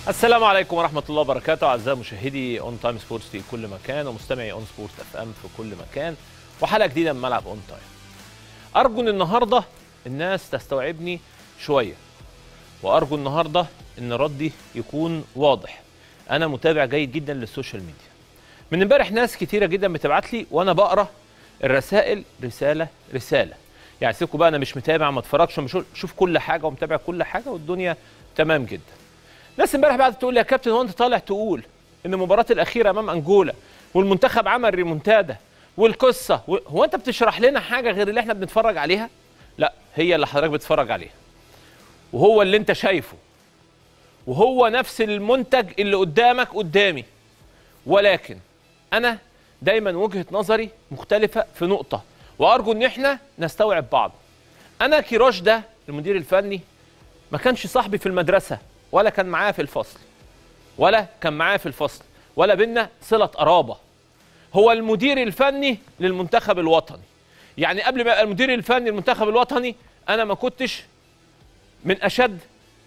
السلام عليكم ورحمة الله وبركاته أعزائي مشاهدي أون تايم سبورتس في كل مكان ومستمعي أون سبورت اف ام في كل مكان وحلقة جديدة من ملعب أون تايم. أرجو إن النهاردة الناس تستوعبني شوية وأرجو النهاردة إن ردي يكون واضح. أنا متابع جيد جدا للسوشيال ميديا. من امبارح ناس كتيرة جدا بتبعت لي وأنا بقرا الرسائل رسالة رسالة. يعني سيبكوا بقى أنا مش متابع ما اتفرجش بشوف كل حاجة ومتابع كل حاجة والدنيا تمام جدا. ناس امبارح بعد تقول لي يا كابتن هو انت طالع تقول ان المباراه الاخيره امام انجولا والمنتخب عمل ريمونتادا والقصه و... هو انت بتشرح لنا حاجه غير اللي احنا بنتفرج عليها؟ لا هي اللي حضرتك بتتفرج عليها. وهو اللي انت شايفه. وهو نفس المنتج اللي قدامك قدامي. ولكن انا دايما وجهه نظري مختلفه في نقطه وارجو ان احنا نستوعب بعض. انا كيروش ده المدير الفني ما كانش صاحبي في المدرسه ولا كان معايا في الفصل ولا كان معايا في الفصل ولا بينا صلة قرابة هو المدير الفني للمنتخب الوطني يعني قبل ما يبقى المدير الفني للمنتخب الوطني أنا ما كنتش من أشد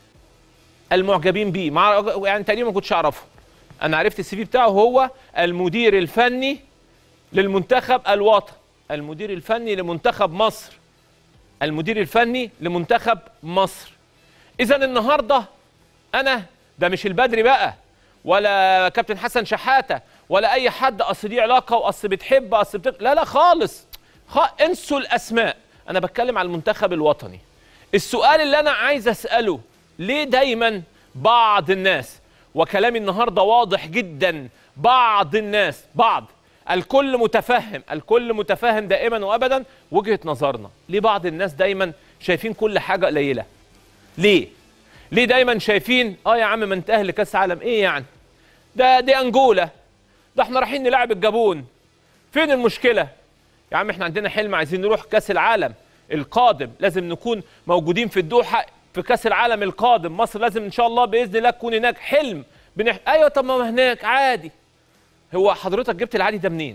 المعجبين بيه مع يعني تقريبا ما كنتش أعرفه أنا عرفت السي في بتاعه هو المدير الفني للمنتخب الوطني المدير الفني لمنتخب مصر المدير الفني لمنتخب مصر إذا النهارده انا ده مش البدري بقى ولا كابتن حسن شحاته ولا اي حد اصل دي علاقه واصل بتحب اصل بتب... لا لا خالص خ... انسوا الاسماء انا بتكلم على المنتخب الوطني السؤال اللي انا عايز اساله ليه دايما بعض الناس وكلامي النهارده واضح جدا بعض الناس بعض الكل متفهم الكل متفهم دائما وابدا وجهه نظرنا ليه بعض الناس دايما شايفين كل حاجه قليله ليه ليه دايما شايفين اه يا عم ما انتهى لكاس عالم ايه يعني ده دي انجولا ده احنا رايحين نلعب الجابون فين المشكله يا عم احنا عندنا حلم عايزين نروح كاس العالم القادم لازم نكون موجودين في الدوحه في كاس العالم القادم مصر لازم ان شاء الله باذن الله تكون هناك حلم بنح... ايوه طب ما هناك عادي هو حضرتك جبت العادي ده منين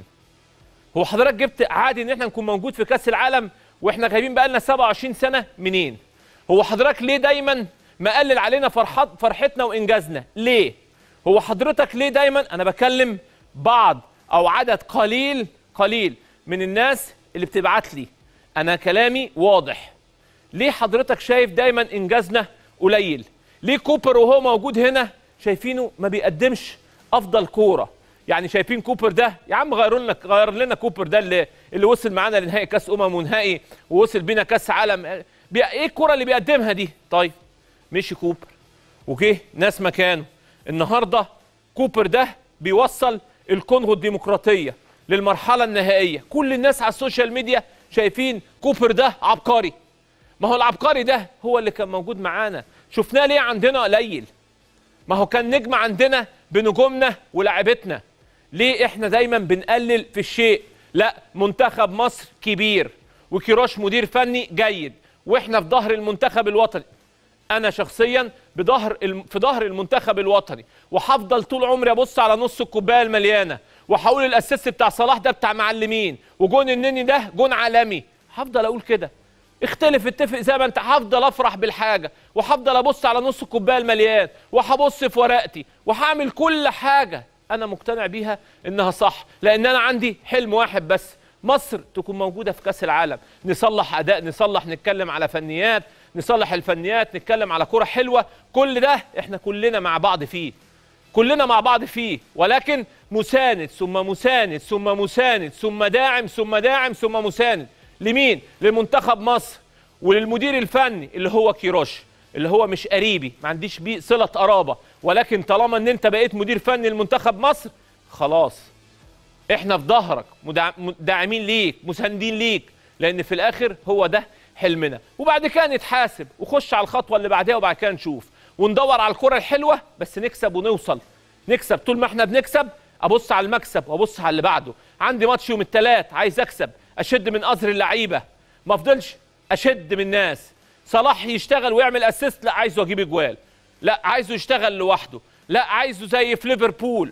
هو حضرتك جبت عادي ان احنا نكون موجود في كاس العالم واحنا غايبين بقالنا 27 سنه منين هو حضرتك ليه دايما مقلل علينا فرحت فرحتنا وانجازنا ليه هو حضرتك ليه دايما انا بكلم بعض او عدد قليل قليل من الناس اللي بتبعت لي انا كلامي واضح ليه حضرتك شايف دايما انجازنا قليل ليه كوبر وهو موجود هنا شايفينه ما بيقدمش افضل كوره يعني شايفين كوبر ده يا عم غيروا لنا غير لنا كوبر ده اللي اللي وصل معانا لنهائي كاس امم ونهائي ووصل بينا كاس عالم بي... ايه الكره اللي بيقدمها دي طيب مشي كوبر وجه ناس مكانه النهارده كوبر ده بيوصل الكونغو الديمقراطيه للمرحله النهائيه كل الناس على السوشيال ميديا شايفين كوبر ده عبقري ما هو العبقري ده هو اللي كان موجود معانا شفناه ليه عندنا قليل ما هو كان نجم عندنا بنجومنا ولاعبتنا ليه احنا دايما بنقلل في الشيء لا منتخب مصر كبير وكيروش مدير فني جيد واحنا في ظهر المنتخب الوطني انا شخصيا بظهر في ظهر المنتخب الوطني وهفضل طول عمري ابص على نص الكوبايه المليانه وهقول الاسيست بتاع صلاح ده بتاع معلمين وجون النني ده جون عالمي هفضل اقول كده اختلف اتفق زي ما انت هفضل افرح بالحاجه وهفضل ابص على نص الكوبايه المليان وهبص في ورقتي وهعمل كل حاجه انا مقتنع بيها انها صح لان انا عندي حلم واحد بس مصر تكون موجوده في كاس العالم نصلح اداء نصلح نتكلم على فنيات نصلح الفنيات نتكلم على كرة حلوة كل ده احنا كلنا مع بعض فيه كلنا مع بعض فيه ولكن مساند ثم مساند ثم مساند ثم داعم ثم داعم ثم مساند لمين لمنتخب مصر وللمدير الفني اللي هو كيروش اللي هو مش قريبي ما عنديش بيه صلة قرابة ولكن طالما ان انت بقيت مدير فني لمنتخب مصر خلاص احنا في ظهرك داعمين ليك مساندين ليك لان في الاخر هو ده حلمنا وبعد كده نتحاسب وخش على الخطوه اللي بعدها وبعد كده نشوف وندور على الكره الحلوه بس نكسب ونوصل نكسب طول ما احنا بنكسب ابص على المكسب وابص على اللي بعده عندي ماتش يوم الثلاث عايز اكسب اشد من ازر اللعيبه ما افضلش اشد من الناس صلاح يشتغل ويعمل اسيست لا عايزه اجيب اجوال لا عايزه يشتغل لوحده لا عايزه زي في ليفربول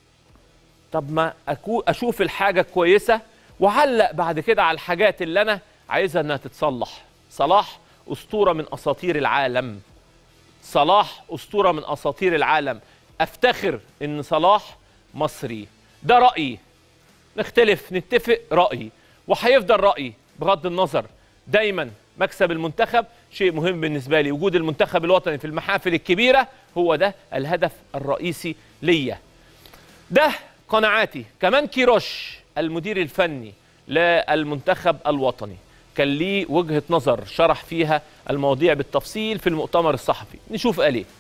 طب ما أكو اشوف الحاجه الكويسه وعلق بعد كده على الحاجات اللي انا عايزها انها تتصلح صلاح اسطوره من اساطير العالم صلاح اسطوره من اساطير العالم افتخر ان صلاح مصري ده رايي نختلف نتفق رايي وهيفضل رايي بغض النظر دايما مكسب المنتخب شيء مهم بالنسبه لي وجود المنتخب الوطني في المحافل الكبيره هو ده الهدف الرئيسي ليا ده قناعاتي كمان كيروش المدير الفني للمنتخب الوطني كان ليه وجهه نظر شرح فيها المواضيع بالتفصيل في المؤتمر الصحفي نشوف قال ايه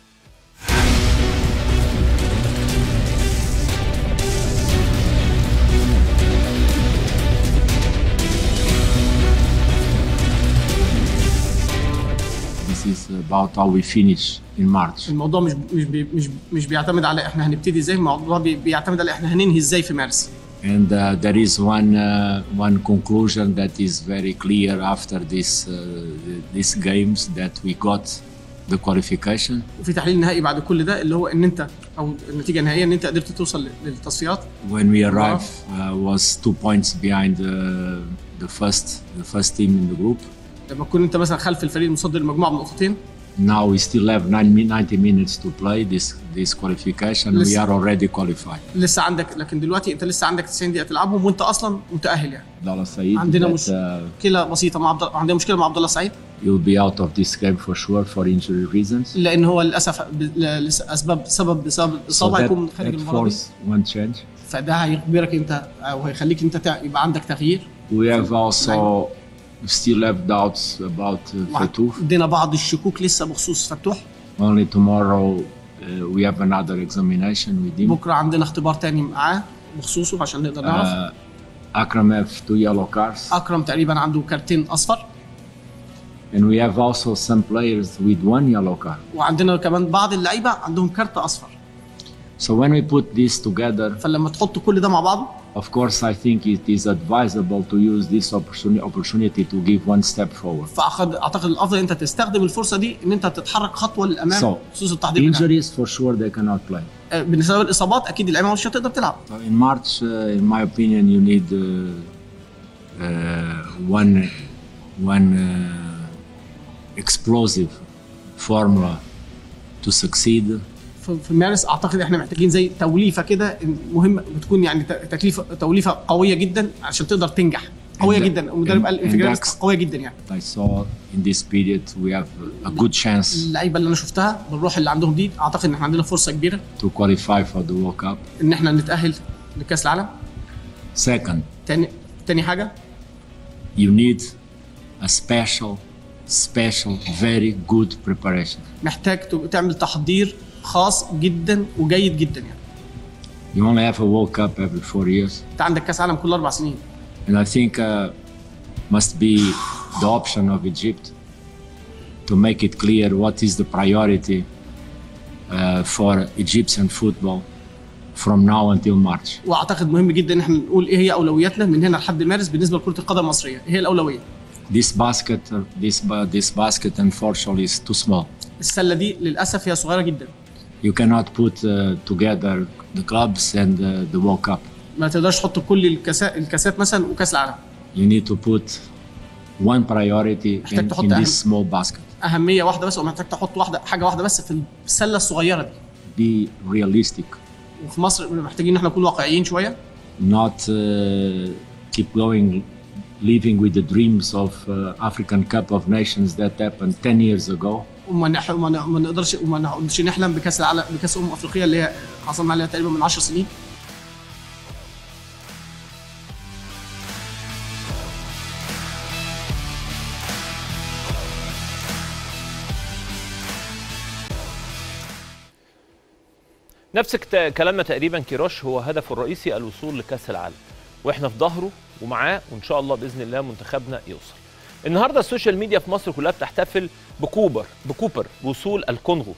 This is about how we finish in March. الموضوع مش مش بي مش مش بيعتمد على احنا هنبتدي ازاي الموضوع بي بيعتمد على احنا هننهي ازاي في مارس And uh, there is one uh, one conclusion that is very clear after this uh, these games that we got the qualification. وفي تحليل نهائي بعد كل ده اللي هو ان انت او النتيجه النهائيه ان انت قدرت توصل للتصفيات When we arrived, uh, was two points behind uh, the first the first team in the group. لما تكون انت مثلا خلف الفريق المصدر المجموعه بنقطتين Now we still have nine, mi- 90 minutes to play this this qualification. We Listen. are already qualified. لسه عندك لكن دلوقتي انت لسه عندك 90 دقيقه تلعبهم وانت اصلا متاهل يعني Abdullah Said عندنا that مش- uh, مشكله بسيطه مع عبد عندنا مشكله مع عبد الله سعيد you'll be out of this game for sure for injury reasons. لان هو للاسف ب- لاسباب سبب بسبب So الاصابه that, هيكون خارج that المباراه دي. force one change. فده هيجبرك انت او هيخليك انت تع- يبقى عندك تغيير We have also still have doubts about uh, Fatouf. عندنا بعض الشكوك لسه بخصوص فتوح Only tomorrow uh, we have another examination with him. بكره عندنا اختبار تاني معاه بخصوصه عشان نقدر نعرف Uh, Akram have two yellow cards, اكرم تقريبا عنده كارتين اصفر and we have also some players with one yellow card. وعندنا كمان بعض اللعيبه عندهم كارت اصفر So when we put this together, فلما تحط كل ده مع بعضه of course, I think it is advisable to use this opportunity, opportunity to give one step forward. فاعتقد اعتقد الافضل انت تستخدم الفرصه دي ان انت تتحرك خطوه للامام So, بخصوص التحضير بتاعك. Injuries, for sure, they cannot play. آه، بالنسبه للاصابات اكيد اللعيبه مش هتقدر تلعب So in March, uh, in my opinion, you need uh, uh, one one uh, explosive formula to succeed. في في مارس اعتقد احنا محتاجين زي توليفه كده مهمه بتكون يعني ت- تكليفه توليفه قويه جدا عشان تقدر تنجح قويه And- جدا المدرب قال and- and انفجارات that's- قويه جدا يعني I saw in this period we have a good chance اللعيبه اللي انا شفتها بالروح اللي عندهم دي اعتقد ان احنا عندنا فرصه كبيره to qualify for the World Cup. ان احنا نتاهل لكاس العالم Second, تاني تاني حاجه you need a special, special, very good preparation. محتاج ت- تعمل تحضير خاص جدا وجيد جدا يعني You only have a World Cup every four years, انت عندك كاس عالم كل اربع سنين and I think uh, must be the option of Egypt to make it clear what is the priority uh, for Egyptian football from now until March. واعتقد مهم جدا ان احنا نقول ايه هي اولوياتنا من هنا لحد مارس بالنسبه لكره القدم المصريه ايه هي الاولويه This basket, uh, this ba- this basket, unfortunately, is too small. السله دي للاسف هي صغيره جدا You cannot put uh, together the clubs and uh, the World Cup. ما تقدرش تحط كل الكاسات الكاسات مثلا وكاس العالم You need to put one priority محتاج in, تحط in أهم. this small basket. اهميه واحده بس ومحتاج تحط واحده حاجه واحده بس في السله الصغيره دي Be realistic, وفي مصر محتاجين ان احنا نكون واقعيين شويه not uh, keep going, living with the dreams of uh, African Cup of Nations that happened 10 years ago. وما نح... وما ن- ما نقدرش وما نقدرش نحلم بكاس العالم بكاس امم افريقيا اللي هي حصلنا عليها تقريبا من 10 سنين نفس كت- كلامنا تقريبا كيروش هو هدفه الرئيسي الوصول لكاس العالم واحنا في ظهره ومعاه وان شاء الله باذن الله منتخبنا يوصل النهارده السوشيال ميديا في مصر كلها بتحتفل بكوبر بكوبر بوصول الكونغو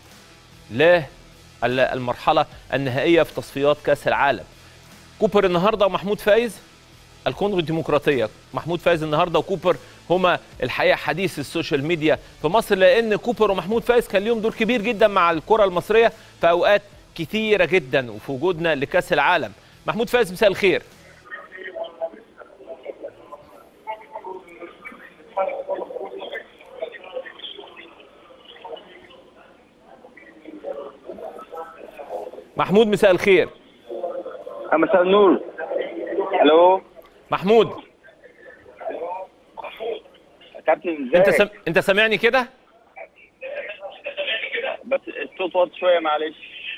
للمرحله النهائيه في تصفيات كاس العالم كوبر النهارده ومحمود فايز الكونغو الديمقراطيه محمود فايز النهارده وكوبر هما الحقيقه حديث السوشيال ميديا في مصر لان كوبر ومحمود فايز كان ليهم دور كبير جدا مع الكره المصريه في اوقات كتيره جدا وفي وجودنا لكاس العالم محمود فايز مساء الخير محمود مساء الخير مساء النور الو محمود كابتن ازيك انت سم... انت سامعني كده بس الصوت واطي شويه معلش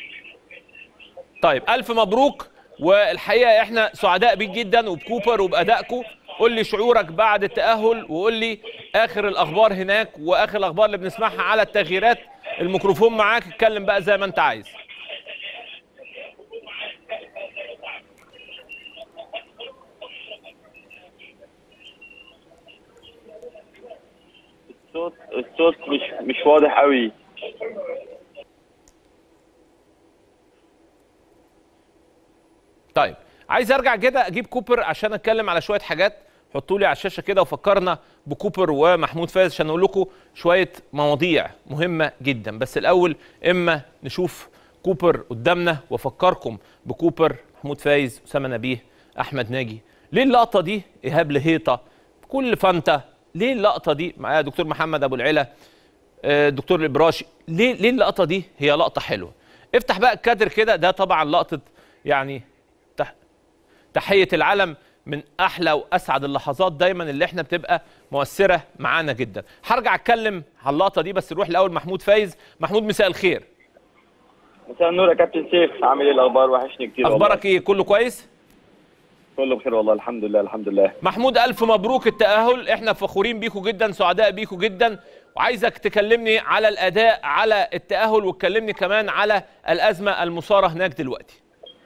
طيب الف مبروك والحقيقه احنا سعداء بيك جدا وبكوبر وبادائكم قول لي شعورك بعد التاهل وقول لي اخر الاخبار هناك واخر الاخبار اللي بنسمعها على التغييرات الميكروفون معاك اتكلم بقى زي ما انت عايز الصوت الصوت مش مش واضح قوي طيب عايز ارجع كده اجيب كوبر عشان اتكلم على شويه حاجات حطوا لي على الشاشه كده وفكرنا بكوبر ومحمود فايز عشان اقول لكم شويه مواضيع مهمه جدا بس الاول اما نشوف كوبر قدامنا وافكركم بكوبر محمود فايز اسامه نبيه احمد ناجي ليه اللقطه دي ايهاب لهيطه كل فانتا ليه اللقطه دي معايا دكتور محمد ابو العلا آه، دكتور الابراشي ليه ليه اللقطه دي هي لقطه حلوه افتح بقى الكادر كده ده طبعا لقطه يعني تح... تحيه العلم من احلى واسعد اللحظات دايما اللي احنا بتبقى مؤثره معانا جدا هرجع اتكلم على اللقطه دي بس نروح الاول محمود فايز محمود مساء الخير مساء النور يا كابتن سيف عامل ايه الاخبار وحشني كتير والله. اخبارك ايه كله كويس كله بخير والله الحمد لله الحمد لله محمود الف مبروك التاهل احنا فخورين بيكم جدا سعداء بيكم جدا وعايزك تكلمني على الاداء على التاهل وتكلمني كمان على الازمه المثاره هناك دلوقتي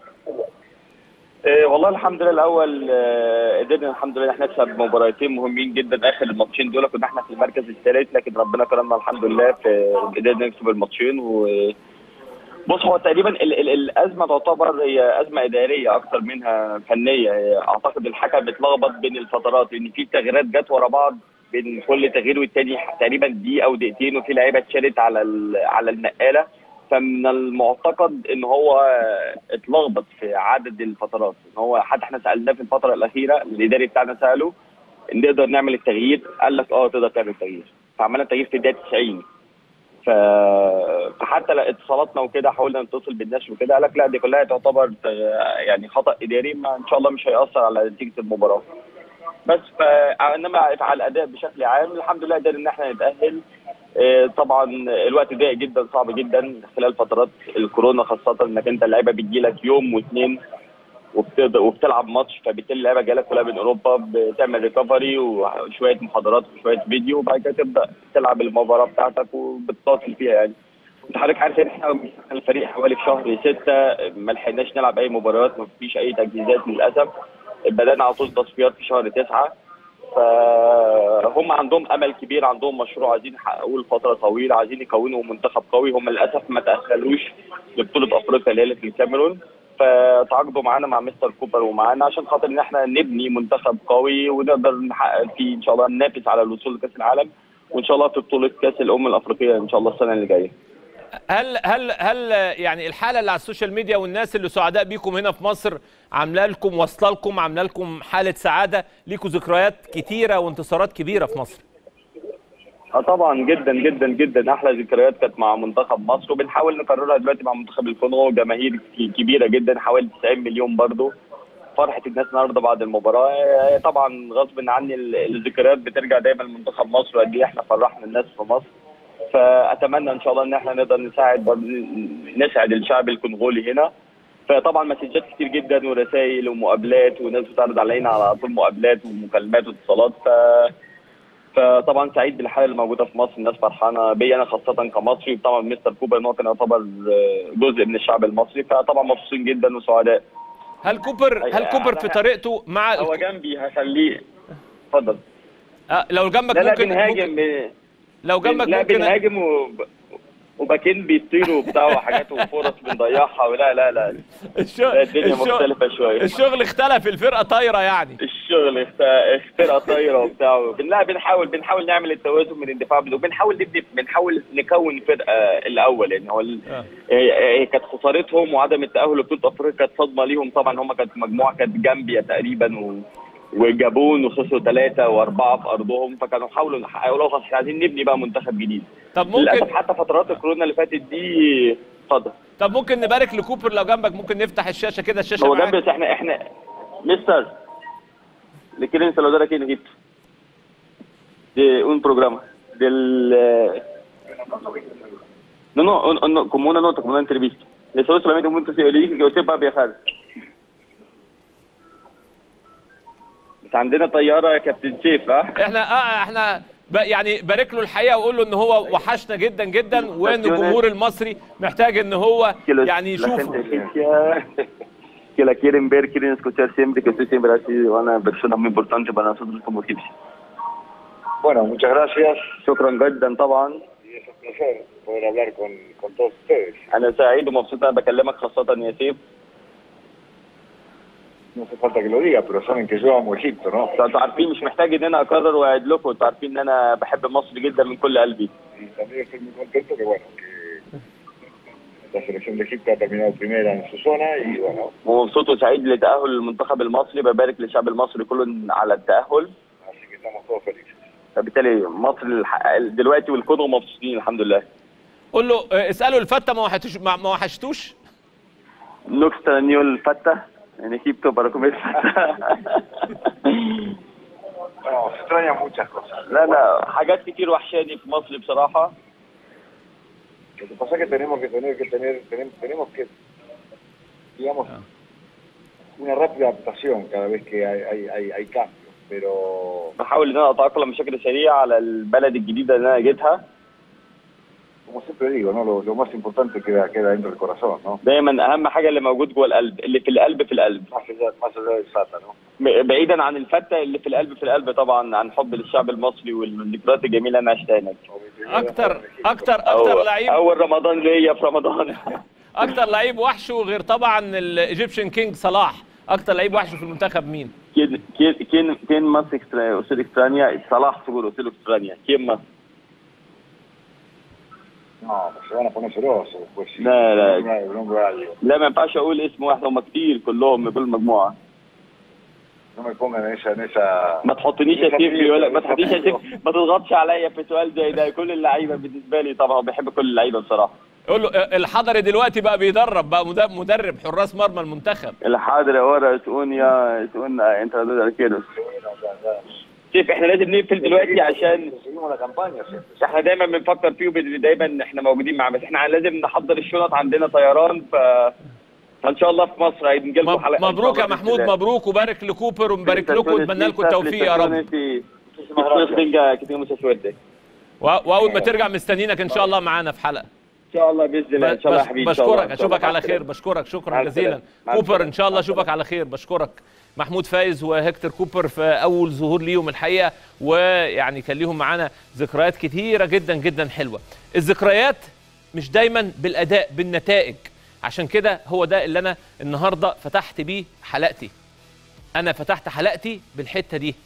إيه والله الحمد لله الاول آه، قدرنا الحمد لله احنا نكسب مباراتين مهمين جدا اخر الماتشين دول كنا احنا في المركز الثالث لكن ربنا كرمنا الحمد لله في قدرنا نكسب الماتشين و بص هو تقريبا ال ال الازمه تعتبر هي ازمه اداريه اكثر منها فنيه هي اعتقد الحكم بيتلخبط بين الفترات لان في تغييرات جت ورا بعض بين كل تغيير والتاني تقريبا دقيقه او دقيقتين وفي لعيبه اتشالت على ال- على النقاله فمن المعتقد ان هو اتلخبط في عدد الفترات ان هو حتى احنا سالناه في الفتره الاخيره الاداري بتاعنا ساله ان نقدر نعمل التغيير قال لك اه تقدر تعمل التغيير فعملنا التغيير في الدقيقه 90 ف... فحتى لا اتصالاتنا وكده حاولنا نتصل بالناس وكده قال لك لا دي كلها تعتبر ت- يعني خطا اداري ما ان شاء الله مش هياثر على نتيجه المباراه بس ف... انما على الاداء بشكل عام الحمد لله قدرنا ان احنا نتاهل آه، طبعا الوقت ضيق جدا صعب جدا خلال فترات الكورونا خاصه انك انت اللعيبه بتجيلك يوم واثنين وبتقدر وبتلعب ماتش فبالتالي اللعيبه جايه لك كلها من اوروبا بتعمل ريكفري وشويه محاضرات وشويه فيديو وبعد كده تبدا تلعب المباراه بتاعتك وبتواصل فيها يعني انت حضرتك عارف ان احنا الفريق حوالي في شهر ستة ما لحقناش نلعب اي مباريات ما فيش اي تجهيزات للاسف بدانا على طول تصفيات في شهر تسعة فهم عندهم امل كبير عندهم مشروع عايزين يحققوه لفتره طويله عايزين يكونوا منتخب قوي هم للاسف ما تاهلوش لبطوله افريقيا اللي هي في الكاميرون فتعاقدوا معانا مع مستر كوبر ومعانا عشان خاطر ان احنا نبني منتخب قوي ونقدر نحقق فيه ان شاء الله ننافس على الوصول لكاس العالم وان شاء الله في بطوله كاس الامم الافريقيه ان شاء الله السنه اللي جايه هل هل هل يعني الحاله اللي على السوشيال ميديا والناس اللي سعداء بيكم هنا في مصر عامله لكم واصله لكم عامله لكم حاله سعاده ليكوا ذكريات كتيره وانتصارات كبيره في مصر اه طبعا جدا جدا جدا احلى ذكريات كانت مع منتخب مصر وبنحاول نكررها دلوقتي مع منتخب الكونغو جماهير ك- كبيره جدا حوالي 90 مليون برضو فرحه الناس النهارده بعد المباراه آه، طبعا غصب عني ال- الذكريات بترجع دايما لمنتخب مصر وقد ايه احنا فرحنا الناس في مصر فاتمنى ان شاء الله ان احنا نقدر نساعد برضو نسعد الشعب الكونغولي هنا فطبعا مسجات كتير جدا ورسائل ومقابلات وناس بتعرض علينا على طول مقابلات ومكالمات واتصالات ف فطبعا سعيد بالحاله اللي موجوده في مصر الناس فرحانه بيا انا خاصه كمصري طبعا مستر كوبر ان هو كان يعتبر آه، جزء من الشعب المصري فطبعا مبسوطين جدا وسعداء هل كوبر هل كوبر في طريقته مع هو جنبي هخليه اتفضل آه، لو جنبك لا لا ممكن, بنهاجم ممكن لو جنبك لا ممكن بنهاجم وب... وباكين بيطيروا وبتاع وحاجات وفرص بنضيعها ولا لا لا الشغل لا، الدنيا الشغل- مختلفه شويه الشغل اختلف الفرقه طايره يعني الشغل اخت- اخترع طايره وبتاع بن- لا بنحاول بنحاول نعمل التوازن من الدفاع وبنحاول نبني بنحاول نكون فرقه الاول يعني هو ال- آه. هي هي كانت خسارتهم وعدم التاهل لبطوله افريقيا كانت صدمه ليهم طبعا هم كانت مجموعه كانت جامبيا تقريبا و والجابون وخسروا ثلاثه واربعه في ارضهم فكانوا حاولوا يحققوا لغز احنا عايزين نبني بقى منتخب جديد طب للاسف ممكن حتى فترات الكورونا اللي فاتت دي اتفضل طب ممكن نبارك لكوبر لو جنبك ممكن نفتح الشاشه كده الشاشه هو معاك. جنب بس احنا احنا مستر le quieren saludar aquí en Egipto de un programa del eh, no no, un- un- como una nota como una entrevista le saludo solamente un momento le dije que usted va a viajar بس عندنا طياره يا كابتن سيف ها احنا اه احنا ب- يعني بارك له الحقيقه وقول له ان هو وحشنا جدا جدا وان الجمهور المصري محتاج ان هو que los- يعني la يشوفه gente egipcia que la quieren ver, quieren escuchar siempre, que usted siempre ha sido una persona muy importante para nosotros como egipcios. Bueno, muchas gracias شكرا جدا طبعا y es un placer poder hablar con, con todos ustedes. انا سعيد ومبسوط انا بكلمك خاصه يا سيف No hace falta que lo diga, pero saben que yo amo Egipto, ¿no? انتوا عارفين مش محتاج ان انا اكرر واعد لكم انتوا عارفين ان انا بحب مصر جدا من كل قلبي Y también estoy muy contento que, bueno, que la selección de Egipto ha terminado primera en su zona y, bueno, ومبسوط وسعيد لتاهل المنتخب المصري ببارك للشعب المصري كله على التاهل así que estamos todos felices. فبالتالي مصر الح- دلوقتي والكونغو مبسوطين الحمد لله قول له آه، اساله الفته ما وحشتوش ما ما وحشتوش No extrañó el fata en Egipto para comer fata. Bueno, se extrañan muchas cosas. لا لا حاجات كتير وحشاني في مصر بصراحة Lo que pasa es que tenemos que tener que tener, tenemos, tenemos que, digamos, una rápida adaptación cada vez que hay, hay, hay, hay cambios, pero بحاول ان انا اتأقلم بشكل سريع على البلد الجديدة اللي انا جيتها como siempre digo, ¿no? Lo, lo más importante queda, queda dentro del corazón, ¿no? دايما اهم حاجة اللي موجود جوه القلب اللي في القلب في القلب Más allá, más allá del SATA, ¿no? ب- بعيدا عن الفتة اللي في القلب في القلب طبعا عن حب للشعب المصري والذكريات الجميلة اللي انا عشتها هناك اكتر اكتر اكتر أول- لعيب اول رمضان ليا في رمضان اكتر لعيب وحشه غير طبعا الايجيبشن كينج صلاح اكتر لعيب وحشه في المنتخب مين ¿Quién, quién, quién, quién más extra, usted extraña? Salah seguro, usted lo extraña. ¿Quién más? No, pues se van a poner celosos después. Si لا لا nombro- nombro a alguien. لا ما ينفعش اقول اسم واحد هم كتير كلهم من كل مجموعه No me pongan en esa, en esa... ما تحطنيش يا سيف بيقول لك ما تحطنيش يا سيف ما تضغطش عليا في سؤال زي ده كل اللعيبه بالنسبه لي طبعا بحب كل اللعيبه بصراحه قول له آه، الحضري دلوقتي بقى بيدرب بقى مد- مدرب حراس مرمى المنتخب الحاضر ورا تقول يا تقول انت كده سيف احنا لازم نقفل دلوقتي عشان Seguimos la campaña siempre. احنا دايما بنفكر فيه ودايما احنا موجودين معاه بس احنا لازم نحضر الشنط عندنا طيران ف فان شاء الله في مصر هيجي لكم مب- حلقه إن شاء مبروك يا الله محمود بإذن الله. مبروك وبارك لكوبر ومبارك لكم واتمنى لكم التوفيق يا رب Muchas gracias. Que tenga mucha suerte. و- واول ما ترجع مستنينك ان شاء الله معانا في حلقه ان شاء الله باذن الله ان شاء الله يا حبيبي إن شاء الله. بشكرك إن شاء الله. اشوفك على مع خير السلامة. بشكرك مع شكرا السلامة. جزيلا مع كوبر السلامة. ان شاء الله اشوفك على خير بشكرك محمود فايز وهكتور كوبر في اول ظهور ليهم الحقيقه ويعني كان ليهم معانا ذكريات كتيره جدا جدا حلوه الذكريات مش دايما بالاداء بالنتائج عشان كده هو ده اللي انا النهارده فتحت بيه حلقتي انا فتحت حلقتي بالحته دي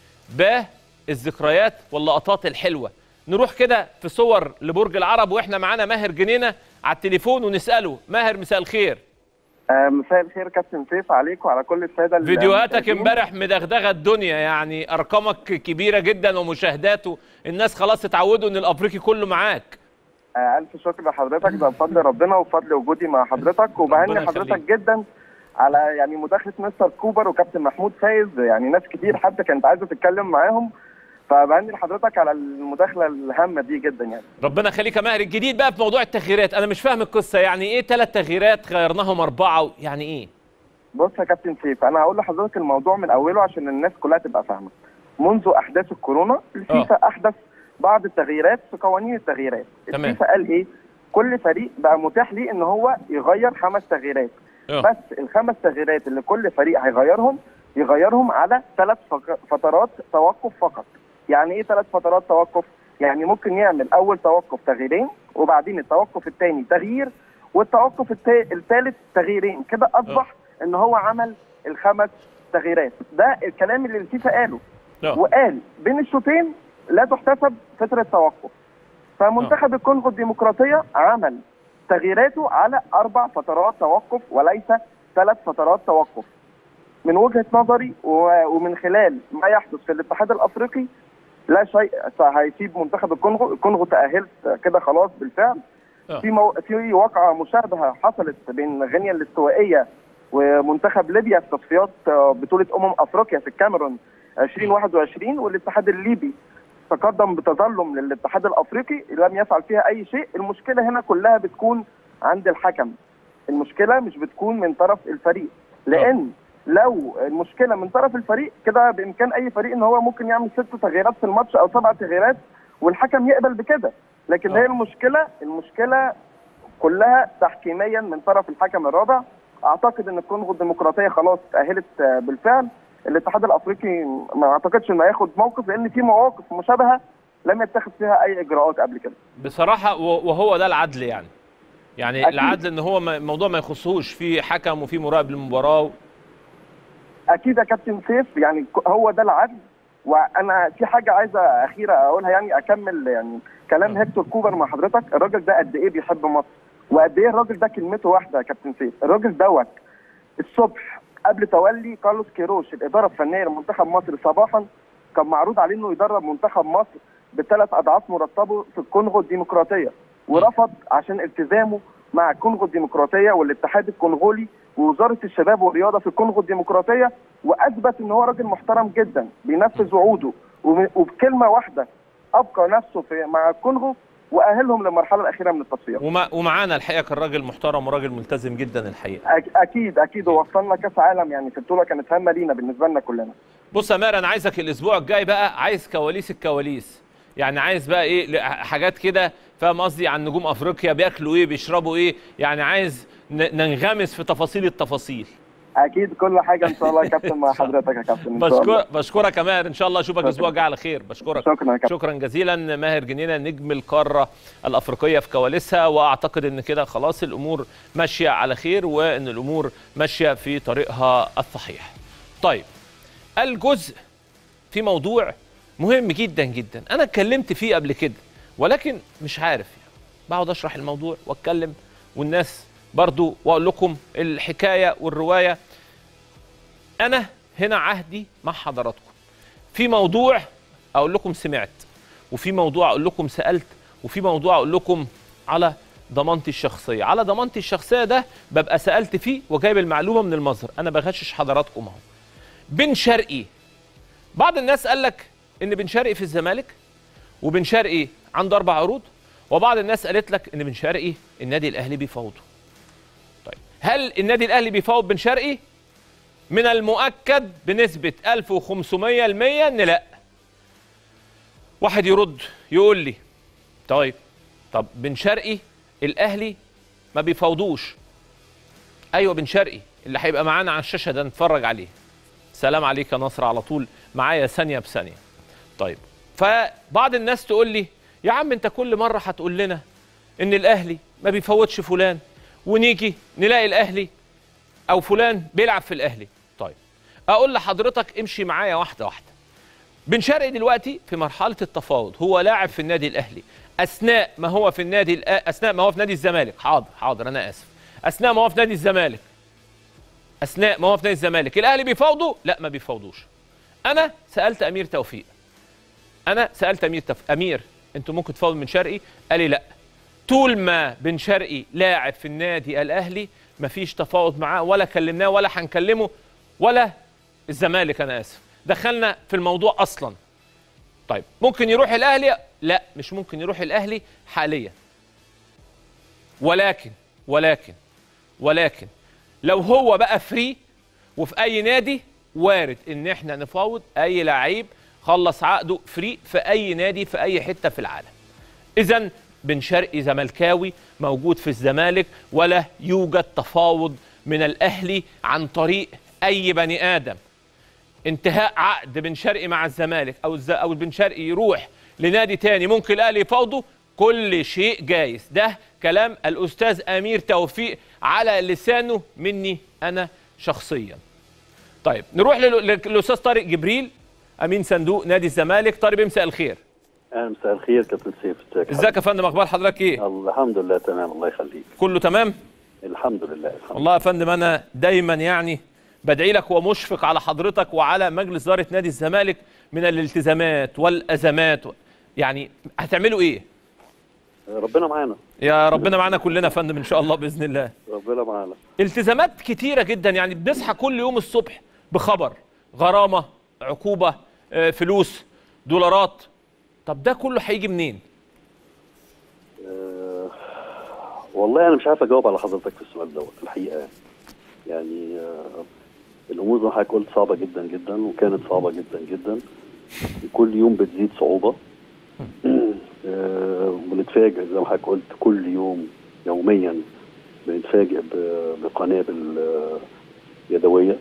بالذكريات واللقطات الحلوه نروح كده في صور لبرج العرب واحنا معانا ماهر جنينه على التليفون ونساله ماهر مساء الخير آه، مساء الخير كابتن سيف عليكم وعلى كل الساده اللي- فيديوهاتك المشاهدين. امبارح مدغدغه الدنيا يعني ارقامك كبيره جدا ومشاهداته الناس خلاص اتعودوا ان الافريقي كله معاك آه، الف شكر لحضرتك ده بفضل ربنا وبفضل وجودي مع حضرتك وبهني ربنا حضرتك يخليك. جدا على يعني مداخله مستر كوبر وكابتن محمود فايز يعني ناس كتير حتى كانت عايزه تتكلم معاهم فبهني لحضرتك على المداخله الهامه دي جدا يعني ربنا يخليك يا ماهر الجديد بقى في موضوع التغييرات انا مش فاهم القصه يعني ايه ثلاث تغييرات غيرناهم اربعه يعني ايه بص يا كابتن سيف انا هقول لحضرتك الموضوع من اوله عشان الناس كلها تبقى فاهمه منذ احداث الكورونا الفيفا احدث بعض التغييرات في قوانين التغييرات تمام. الفيفا قال ايه كل فريق بقى متاح ليه ان هو يغير خمس تغييرات آه. بس الخمس تغييرات اللي كل فريق هيغيرهم يغيرهم على ثلاث فق- فترات توقف فقط يعني ايه ثلاث فترات توقف يعني ممكن يعمل اول توقف تغييرين وبعدين التوقف الثاني تغيير والتوقف الثالث تغييرين كده اصبح ان هو عمل الخمس تغييرات ده الكلام اللي الفيفا قاله آه. وقال بين الشوطين لا تحتسب فتره توقف فمنتخب الكونغو الديمقراطيه عمل تغييراته على اربع فترات توقف وليس ثلاث فترات توقف من وجهه نظري و- ومن خلال ما يحدث في الاتحاد الافريقي لا شيء هيسيب منتخب الكونغو الكونغو تاهلت كده خلاص بالفعل آه. في مو... في واقعه مشابهه حصلت بين غينيا الاستوائيه ومنتخب ليبيا في تصفيات آه، بطوله امم افريقيا في الكاميرون 2021 والاتحاد الليبي تقدم بتظلم للاتحاد الافريقي لم يفعل فيها اي شيء المشكله هنا كلها بتكون عند الحكم المشكله مش بتكون من طرف الفريق لان لو المشكله من طرف الفريق كده بامكان اي فريق ان هو ممكن يعمل ست تغييرات في الماتش او سبع تغييرات والحكم يقبل بكده لكن آه. هي المشكله المشكله كلها تحكيميا من طرف الحكم الرابع اعتقد ان الكونغو الديمقراطيه خلاص تاهلت آه، بالفعل الاتحاد الافريقي ما اعتقدش انه هياخد موقف لان في مواقف مشابهه لم يتخذ فيها اي اجراءات قبل كده بصراحه و- وهو ده العدل يعني يعني أكيد. العدل ان هو ما- الموضوع ما يخصهوش في حكم وفي مراقب للمباراه اكيد يا كابتن سيف يعني ك- هو ده العدل وانا في حاجه عايزه اخيره اقولها يعني اكمل يعني كلام هيكتور كوبر مع حضرتك الراجل ده قد ايه بيحب مصر وقد ايه الراجل ده كلمته واحده يا كابتن سيف الراجل دوت الصبح قبل تولي كارلوس كيروش الاداره الفنيه لمنتخب مصر صباحا كان معروض عليه انه يدرب منتخب مصر بثلاث اضعاف مرتبه في الكونغو الديمقراطيه ورفض عشان التزامه مع الكونغو الديمقراطيه والاتحاد الكونغولي ووزاره الشباب والرياضه في الكونغو الديمقراطيه واثبت ان هو راجل محترم جدا بينفذ وعوده وم- وبكلمه واحده ابقى نفسه في مع الكونغو واهلهم للمرحله الاخيره من التصفيات وما ومعانا الحقيقه كان راجل محترم وراجل ملتزم جدا الحقيقه أك- اكيد اكيد ووصلنا كاس عالم يعني في البطوله كانت هامه لينا بالنسبه لنا كلنا بص يا ماهر انا عايزك الاسبوع الجاي بقى عايز كواليس الكواليس يعني عايز بقى ايه ل- حاجات كده فاهم قصدي عن نجوم افريقيا بياكلوا ايه بيشربوا ايه يعني عايز ن- ننغمس في تفاصيل التفاصيل اكيد كل حاجه ان شاء الله يا كابتن مع حضرتك يا كابتن إن شاء الله. بشكر بشكرك يا ماهر ان شاء الله اشوفك شكراً. الاسبوع الجاي على خير بشكرك شكرا يا كابتن شكرا جزيلا ماهر جنينه نجم القاره الافريقيه في كواليسها واعتقد ان كده خلاص الامور ماشيه على خير وان الامور ماشيه في طريقها الصحيح. طيب الجزء في موضوع مهم جدا جدا انا اتكلمت فيه قبل كده ولكن مش عارف يعني بقعد اشرح الموضوع واتكلم والناس برضو واقول لكم الحكايه والروايه انا هنا عهدي مع حضراتكم في موضوع اقول لكم سمعت وفي موضوع اقول لكم سالت وفي موضوع اقول لكم على ضمانتي الشخصيه على ضمانتي الشخصيه ده ببقى سالت فيه وجايب المعلومه من المصدر انا بغشش حضراتكم اهو بن شرقي بعض الناس قال لك ان بن شرقي في الزمالك وبن شرقي عنده اربع عروض وبعض الناس قالت لك ان بن شرقي النادي الاهلي بيفاوضه طيب هل النادي الاهلي بيفاوض بن شرقي من المؤكد بنسبة 1500 المية ان لا واحد يرد يقول لي طيب طب بن شرقي الاهلي ما بيفاوضوش ايوه بن شرقي اللي هيبقى معانا على الشاشة ده نتفرج عليه سلام عليك يا نصر على طول معايا ثانية بثانية طيب فبعض الناس تقول لي يا عم انت كل مرة هتقول لنا ان الاهلي ما بيفوتش فلان ونيجي نلاقي الاهلي او فلان بيلعب في الاهلي طيب اقول لحضرتك امشي معايا واحده واحده بن شرقي دلوقتي في مرحله التفاوض هو لاعب في النادي الاهلي اثناء ما هو في النادي الأ... اثناء ما هو في نادي الزمالك حاضر حاضر انا اسف اثناء ما هو في نادي الزمالك اثناء ما هو في نادي الزمالك الاهلي بيفاوضه لا ما بيفاوضوش انا سالت امير توفيق انا سالت امير تف... امير انتوا ممكن تفاوضوا بن شرقي قال لي لا طول ما بن شرقي لاعب في النادي الاهلي مفيش تفاوض معاه ولا كلمناه ولا هنكلمه ولا الزمالك انا اسف دخلنا في الموضوع اصلا طيب ممكن يروح الاهلي لا مش ممكن يروح الاهلي حاليا ولكن ولكن ولكن لو هو بقى فري وفي اي نادي وارد ان احنا نفاوض اي لعيب خلص عقده فري في اي نادي في اي حته في العالم اذا بن شرقي زملكاوي موجود في الزمالك ولا يوجد تفاوض من الاهلي عن طريق اي بني ادم انتهاء عقد بن شرقي مع الزمالك او الز... او بن شرقي يروح لنادي تاني ممكن الاهلي يفاوضه كل شيء جايز ده كلام الاستاذ امير توفيق على لسانه مني انا شخصيا طيب نروح لل- للاستاذ طارق جبريل امين صندوق نادي الزمالك طارق بمساء الخير اهلا مساء الخير كابتن سيف ازيك ازيك يا فندم اخبار حضرتك ايه الحمد لله تمام الله يخليك كله تمام الحمد لله الحمد والله يا فندم انا دايما يعني بدعي لك ومشفق على حضرتك وعلى مجلس اداره نادي الزمالك من الالتزامات والازمات يعني هتعملوا ايه ربنا معانا يا ربنا معانا كلنا يا فندم ان شاء الله باذن الله ربنا معانا التزامات كتيره جدا يعني بنصحى كل يوم الصبح بخبر غرامه عقوبه آه، فلوس دولارات طب ده كله هيجي منين آه، والله انا مش عارف اجاوب على حضرتك في السؤال دوت الحقيقه يعني يعني آه، الامور زي ما حضرتك قلت صعبه جدا جدا وكانت صعبه جدا جدا كل يوم بتزيد صعوبه آه، بنتفاجئ زي ما حضرتك قلت كل يوم يوميا بنتفاجئ ب- بقنابل آه، يدويه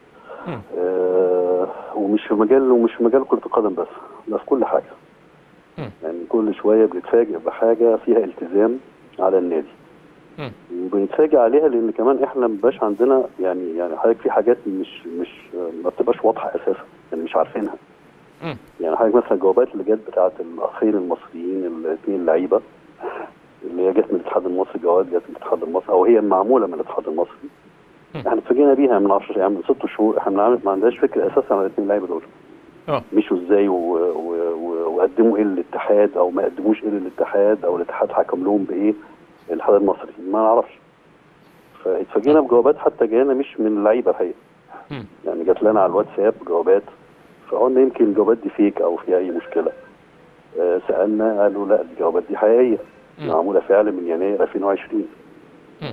آه، ومش في مجال ومش في مجال كره القدم بس ده في كل حاجه يعني كل شويه بنتفاجئ بحاجه فيها التزام على النادي مم. وبنتفاجئ عليها لان كمان احنا مبقاش عندنا يعني يعني حضرتك في حاجات مش مش ما بتبقاش واضحه اساسا يعني مش عارفينها مم. يعني حضرتك مثلا الجوابات اللي جت بتاعت الاخين المصريين الاثنين اللعيبه اللي هي جت من الاتحاد المصري جوابات جت من الاتحاد المصري او هي معموله من الاتحاد المصري احنا اتفاجئنا بيها من 10 يعني من ست شهور احنا ما ما عندناش فكره اساسا عن الاثنين اللعيبه دول اه مشوا ازاي و... و... و... وقدموا ايه للاتحاد او ما قدموش ايه للاتحاد او الاتحاد حكم لهم بايه الاتحاد المصري ما نعرفش فاتفاجئنا بجوابات حتى جانا مش من اللعيبه الحقيقه مم. يعني جات لنا على الواتساب جوابات فقلنا يمكن الجوابات دي فيك او فيها اي مشكله آه سالنا قالوا لا الجوابات دي حقيقيه مم. معموله فعلا من يناير 2020 مم.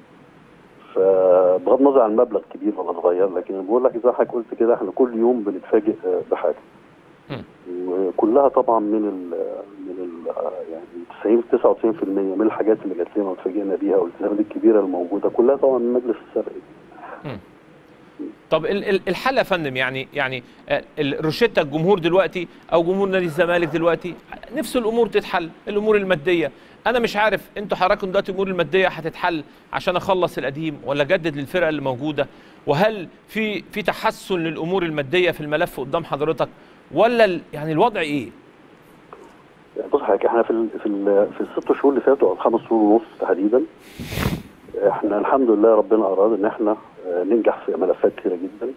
فبغض النظر عن المبلغ كبير ولا صغير لكن بقول لك زي ما حضرتك قلت كده احنا كل يوم بنتفاجئ آه، بحاجه مم. وكلها طبعا من ال من ال يعني 90 99% من الحاجات اللي جات لنا واتفاجئنا بيها والالتزامات الكبيره الموجوده كلها طبعا من مجلس السبق طب ال- ال- الحل يا فندم يعني يعني آه، ال- روشيتا الجمهور دلوقتي او جمهور نادي الزمالك دلوقتي نفس الامور تتحل الامور الماديه انا مش عارف انتوا حضراتكم دلوقتي الامور الماديه هتتحل عشان اخلص القديم ولا اجدد للفرقه اللي موجوده وهل في في تحسن للامور الماديه في الملف قدام حضرتك ولا ال- يعني الوضع ايه بص حضرتك احنا في ال في ال في الست شهور اللي فاتوا او الخمس شهور ونص تحديدا احنا الحمد لله ربنا اراد ان احنا آه، ننجح في ملفات كثيره جدا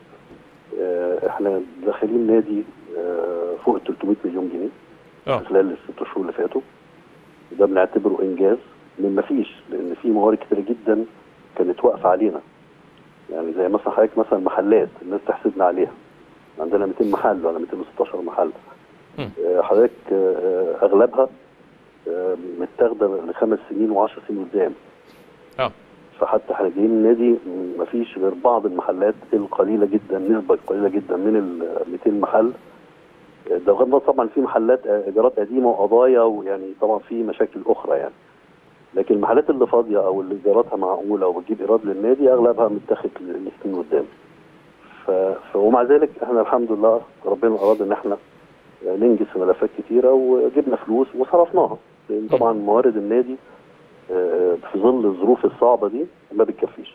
آه، احنا داخلين نادي آه، فوق ال 300 مليون جنيه اه خلال الست شهور اللي فاتوا ده بنعتبره انجاز من ما فيش لان في موارد كتيره جدا كانت واقفه علينا يعني زي مثلا حضرتك مثلا محلات الناس تحسدنا عليها عندنا 200 محل ولا 216 محل مم. آه، حضرتك آه، آه، اغلبها آه، متاخده لخمس سنين و10 سنين قدام اه فحتى احنا جايين النادي ما فيش غير بعض المحلات القليله جدا نسبه قليله جدا من ال 200 محل ده بغض النظر طبعا في محلات آه، ايجارات قديمه وقضايا ويعني طبعا في مشاكل اخرى يعني لكن المحلات اللي فاضيه او اللي ايجاراتها معقوله وبتجيب ايراد للنادي اغلبها متاخد لسنين قدام ف... ف... ومع ذلك احنا الحمد لله ربنا اراد ان احنا ننجز في ملفات كتيره وجبنا فلوس وصرفناها لان طبعا موارد النادي آه، في ظل الظروف الصعبه دي ما بتكفيش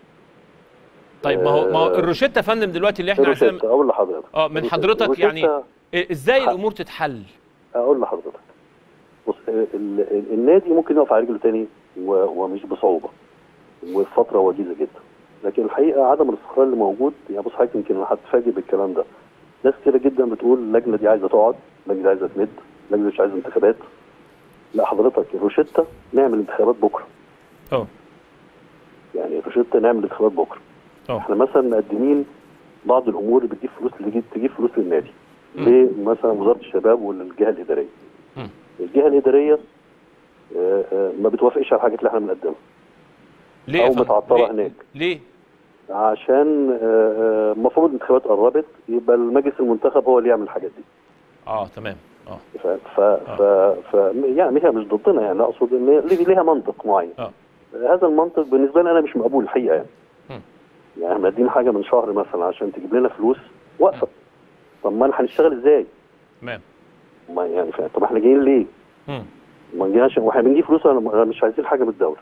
طيب ما هو ما هو آه، الروشيتا يا فندم دلوقتي اللي احنا عايزين روشيتا، اقول لحضرتك اه من روشيتا- حضرتك يعني روشيتا- إيه- ازاي ح- الامور تتحل اقول لحضرتك بص ال- ال- النادي ممكن يقف على رجله تاني و- ومش بصعوبه وفي فتره وجيزه جدا لكن الحقيقه عدم الاستقرار اللي موجود يعني بص حضرتك يمكن انا هتفاجئ بالكلام ده ناس كتير جدا بتقول اللجنه دي عايزه تقعد اللجنه دي عايزه تمد اللجنه دي مش عايزه انتخابات لا حضرتك روشيتا نعمل انتخابات بكره اه يعني روشيتا نعمل انتخابات بكره اه احنا مثلا مقدمين بعض الامور اللي بتجيب فلوس اللي تجيب فلوس للنادي لمثلا وزاره الشباب والجهه الاداريه مم. الجهه الاداريه آه، آه، ما بتوافقش على الحاجات اللي احنا بنقدمها ليه يا أو فندم؟ متعطلة ليه؟ هناك. ليه عشان آه، آه، المفروض الانتخابات قربت يبقى المجلس المنتخب هو اللي يعمل الحاجات دي اه تمام اه ف ف ف, ف يعني هي مش ضدنا يعني اقصد ان هي ليه- ليها منطق معين اه هذا المنطق بالنسبه لي انا مش مقبول الحقيقه يعني مم. يعني احنا مقدمين حاجه من شهر مثلا عشان تجيب لنا فلوس واقفه طب ما احنا هنشتغل ازاي؟ تمام ما يعني ف- طب احنا جايين ليه؟ مم. ما جيناش واحنا بنجيب فلوس أنا- أنا مش عايزين حاجه من الدوله.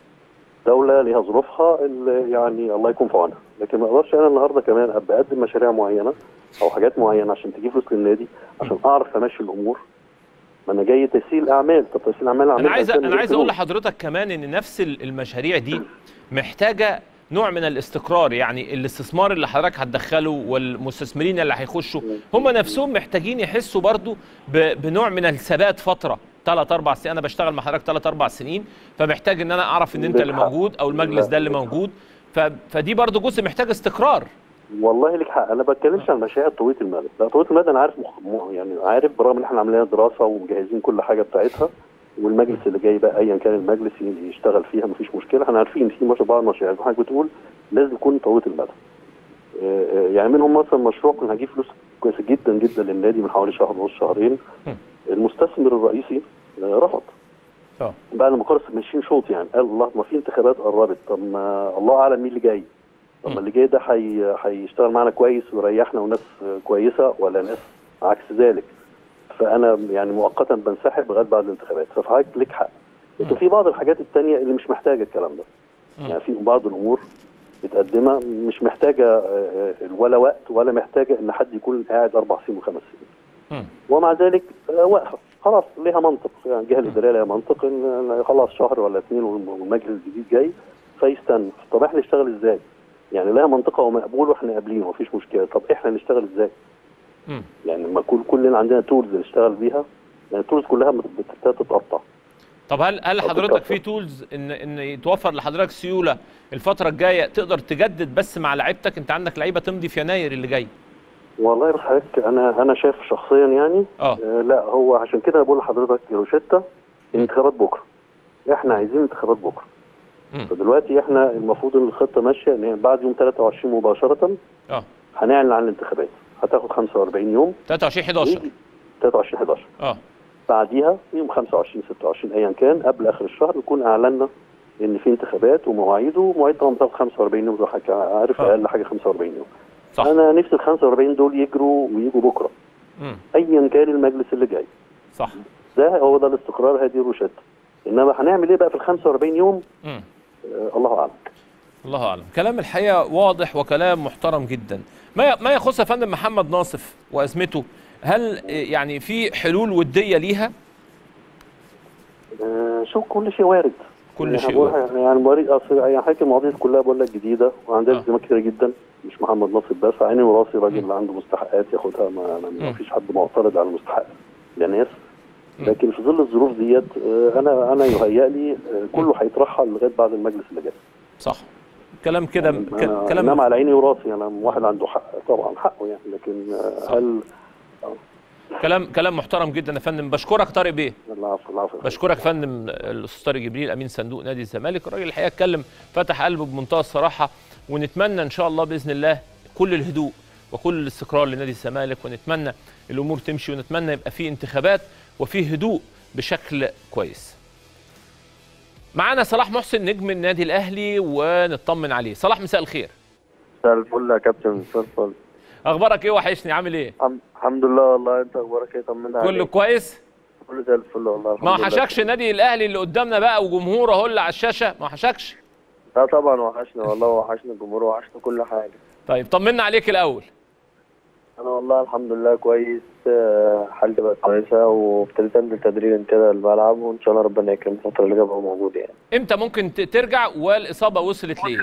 دولة ليها ظروفها اللي يعني الله يكون في عونها، لكن ما اقدرش انا النهارده كمان ابقى اقدم مشاريع معينه او حاجات معينه عشان تجيب فلوس للنادي عشان اعرف امشي الامور. ما انا جاي تسهيل اعمال، طب تسهيل اعمال انا اعمال عايز عشان انا عايز اقول فلوس. لحضرتك كمان ان نفس ال- المشاريع دي محتاجه نوع من الاستقرار يعني الاستثمار اللي حضرتك هتدخله والمستثمرين اللي هيخشوا هم نفسهم محتاجين يحسوا برضو ب- بنوع من الثبات فتره ثلاث اربع سنين انا بشتغل مع حضرتك ثلاث اربع سنين فمحتاج ان انا اعرف ان انت اللي بالحق. موجود او المجلس ده اللي موجود ف... فدي برضو جزء محتاج استقرار والله لك حق انا ما بتكلمش عن مشاريع طويله المدى لا طويله المدى انا عارف مخ... م- يعني عارف برغم ان احنا عاملين دراسه ومجهزين كل حاجه بتاعتها والمجلس اللي جاي بقى ايا كان المجلس ي- يشتغل فيها مفيش مشكله احنا عارفين في مش بعض المشاريع زي ما حضرتك بتقول لازم تكون طويله المدى آه، آه، يعني منهم مثلا مشروع كنا هنجيب فلوس كويسه جدا جدا للنادي من حوالي شهر ونص شهرين م. المستثمر الرئيسي آه، رفض اه بعد ما خلص ماشيين شوط يعني قال الله ما في انتخابات قربت طب ما الله اعلم مين اللي جاي طب م. ما اللي جاي ده حي... هيشتغل معانا كويس ويريحنا وناس كويسه ولا ناس عكس ذلك فانا يعني مؤقتا بنسحب لغايه بعد الانتخابات فحضرتك ليك حق لكن في بعض الحاجات التانية اللي مش محتاجه الكلام ده م. يعني في بعض الامور متقدمه مش محتاجه آه، آه، ولا وقت ولا محتاجه ان حد يكون قاعد اربع سنين وخمس سنين مم. ومع ذلك آه، واقفه خلاص ليها منطق يعني الجهه الاداريه ليها منطق ان إن خلاص شهر ولا اثنين والمجلس الجديد جاي فيستنى طب احنا نشتغل ازاي؟ يعني لها منطقه ومقبول واحنا قابلين ومفيش مشكله طب احنا نشتغل ازاي؟ مم. يعني لما كل كلنا عندنا تولز نشتغل بيها يعني التولز كلها بتبتدي تتقطع طب هل هل طب حضرتك بالكفر. في تولز ان ان يتوفر لحضرتك سيوله الفتره الجايه تقدر تجدد بس مع لعيبتك انت عندك لعيبه تمضي في يناير اللي جاي والله بس حضرتك انا انا شايف شخصيا يعني اه آه لا هو عشان كده بقول لحضرتك روشيتا انتخابات بكره احنا عايزين انتخابات بكره مم. فدلوقتي احنا المفروض ان الخطه ماشيه ان هي بعد يوم 23 مباشره اه هنعلن عن الانتخابات هتاخد 45 يوم 23 11 ويجي 23 11 اه بعديها يوم 25 26 ايا كان قبل اخر الشهر نكون اعلنا ان في انتخابات ومواعيد ومواعيد طبعا بتاخد 45 يوم زي ما حضرتك عارف آه. اقل حاجه 45 يوم صح انا نفسي ال 45 دول يجروا ويجوا بكره مم. ايا كان المجلس اللي جاي صح ده هو ده الاستقرار هذه الروشته انما هنعمل ايه بقى في ال 45 يوم مم. آه الله اعلم الله اعلم كلام الحقيقه واضح وكلام محترم جدا ما ما يخص يا فندم محمد ناصف وازمته هل آه، يعني في حلول وديه ليها آه شوف كل شيء وارد كل يعني شيء بقول- وارد. يعني موارد اصل يعني حضرتك المواضيع كلها بقول لك جديده وعندها آه. التزامات كتيره جدا مش محمد ناصر بس عيني وراسي راجل اللي عنده مستحقات ياخدها ما, ما مم. فيش حد معترض على المستحق لناس مم. لكن في ظل الظروف ديت آه، انا انا يهيأ لي آه، كله هيترحل لغايه بعد المجلس اللي جاي صح كلام كده أنا- ك- كلام انما على عيني وراسي انا واحد عنده حق طبعا حقه يعني لكن آه، صح. هل كلام كلام محترم جدا يا فندم بشكرك طارق بيه العفو العفو بشكرك يا فندم الاستاذ طارق جبريل امين صندوق نادي الزمالك الراجل الحقيقه اتكلم فتح قلبه بمنتهى الصراحه ونتمنى ان شاء الله باذن الله كل الهدوء وكل الاستقرار لنادي الزمالك ونتمنى الامور تمشي ونتمنى يبقى في انتخابات وفي هدوء بشكل كويس. معانا صلاح محسن نجم النادي الاهلي ونطمن عليه، صلاح مساء الخير. مساء الفل يا كابتن مساء الفل اخبارك ايه وحشني عامل ايه؟ الحم- الحمد لله والله انت اخبارك ايه طمنا كله عليك كويس؟ كله زي الفل والله الحمد ما لله. وحشكش النادي الاهلي اللي قدامنا بقى وجمهوره اهو اللي على الشاشه ما وحشكش؟ لا طبعا وحشنا والله وحشنا الجمهور وحشنا كل حاجه طيب طمنا عليك الاول. انا والله الحمد لله كويس آه، حالتي بقت كويسه وابتديت انزل تدريب كده الملعب وان شاء الله ربنا يكرم الفتره اللي جايه ابقى موجود يعني امتى ممكن ت- ترجع والاصابه وصلت ليه؟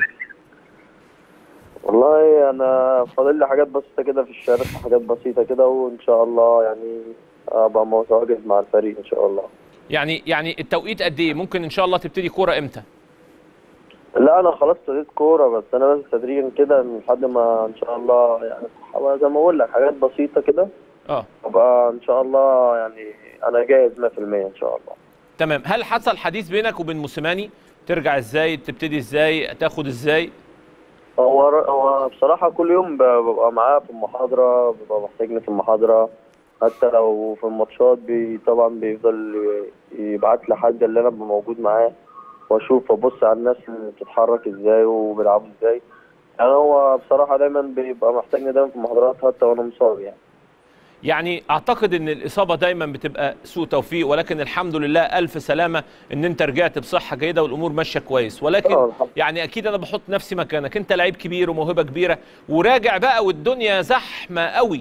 والله انا فاضل لي حاجات بسيطه كده في الشارع حاجات بسيطه كده وان شاء الله يعني ابقى متواجد مع الفريق ان شاء الله يعني يعني التوقيت قد ايه؟ ممكن ان شاء الله تبتدي كوره امتى؟ لا انا خلاص ابتديت كوره بس انا بس تدريجا كده لحد ما ان شاء الله يعني أبقى زي ما اقول لك حاجات بسيطه كده اه ابقى ان شاء الله يعني انا جاهز 100% ان شاء الله تمام هل حصل حديث بينك وبين موسيماني؟ ترجع ازاي؟ تبتدي ازاي؟ تاخد ازاي؟ هو هو بصراحه كل يوم ب- ببقى معاه في المحاضره ببقى محتاجني في المحاضره حتى لو في الماتشات بي طبعا بيفضل يبعت لي حد اللي انا ابقى موجود معاه واشوف وابص على الناس اللي بتتحرك ازاي وبيلعبوا ازاي يعني هو بصراحه دايما بيبقى محتاجني دايما في المحاضرات حتى وانا مصاب يعني يعني اعتقد ان الاصابه دايما بتبقى سوء توفيق ولكن الحمد لله الف سلامه ان انت رجعت بصحه جيده والامور ماشيه كويس ولكن آه، الحمد يعني اكيد انا بحط نفسي مكانك انت لعيب كبير وموهبه كبيره وراجع بقى والدنيا زحمه قوي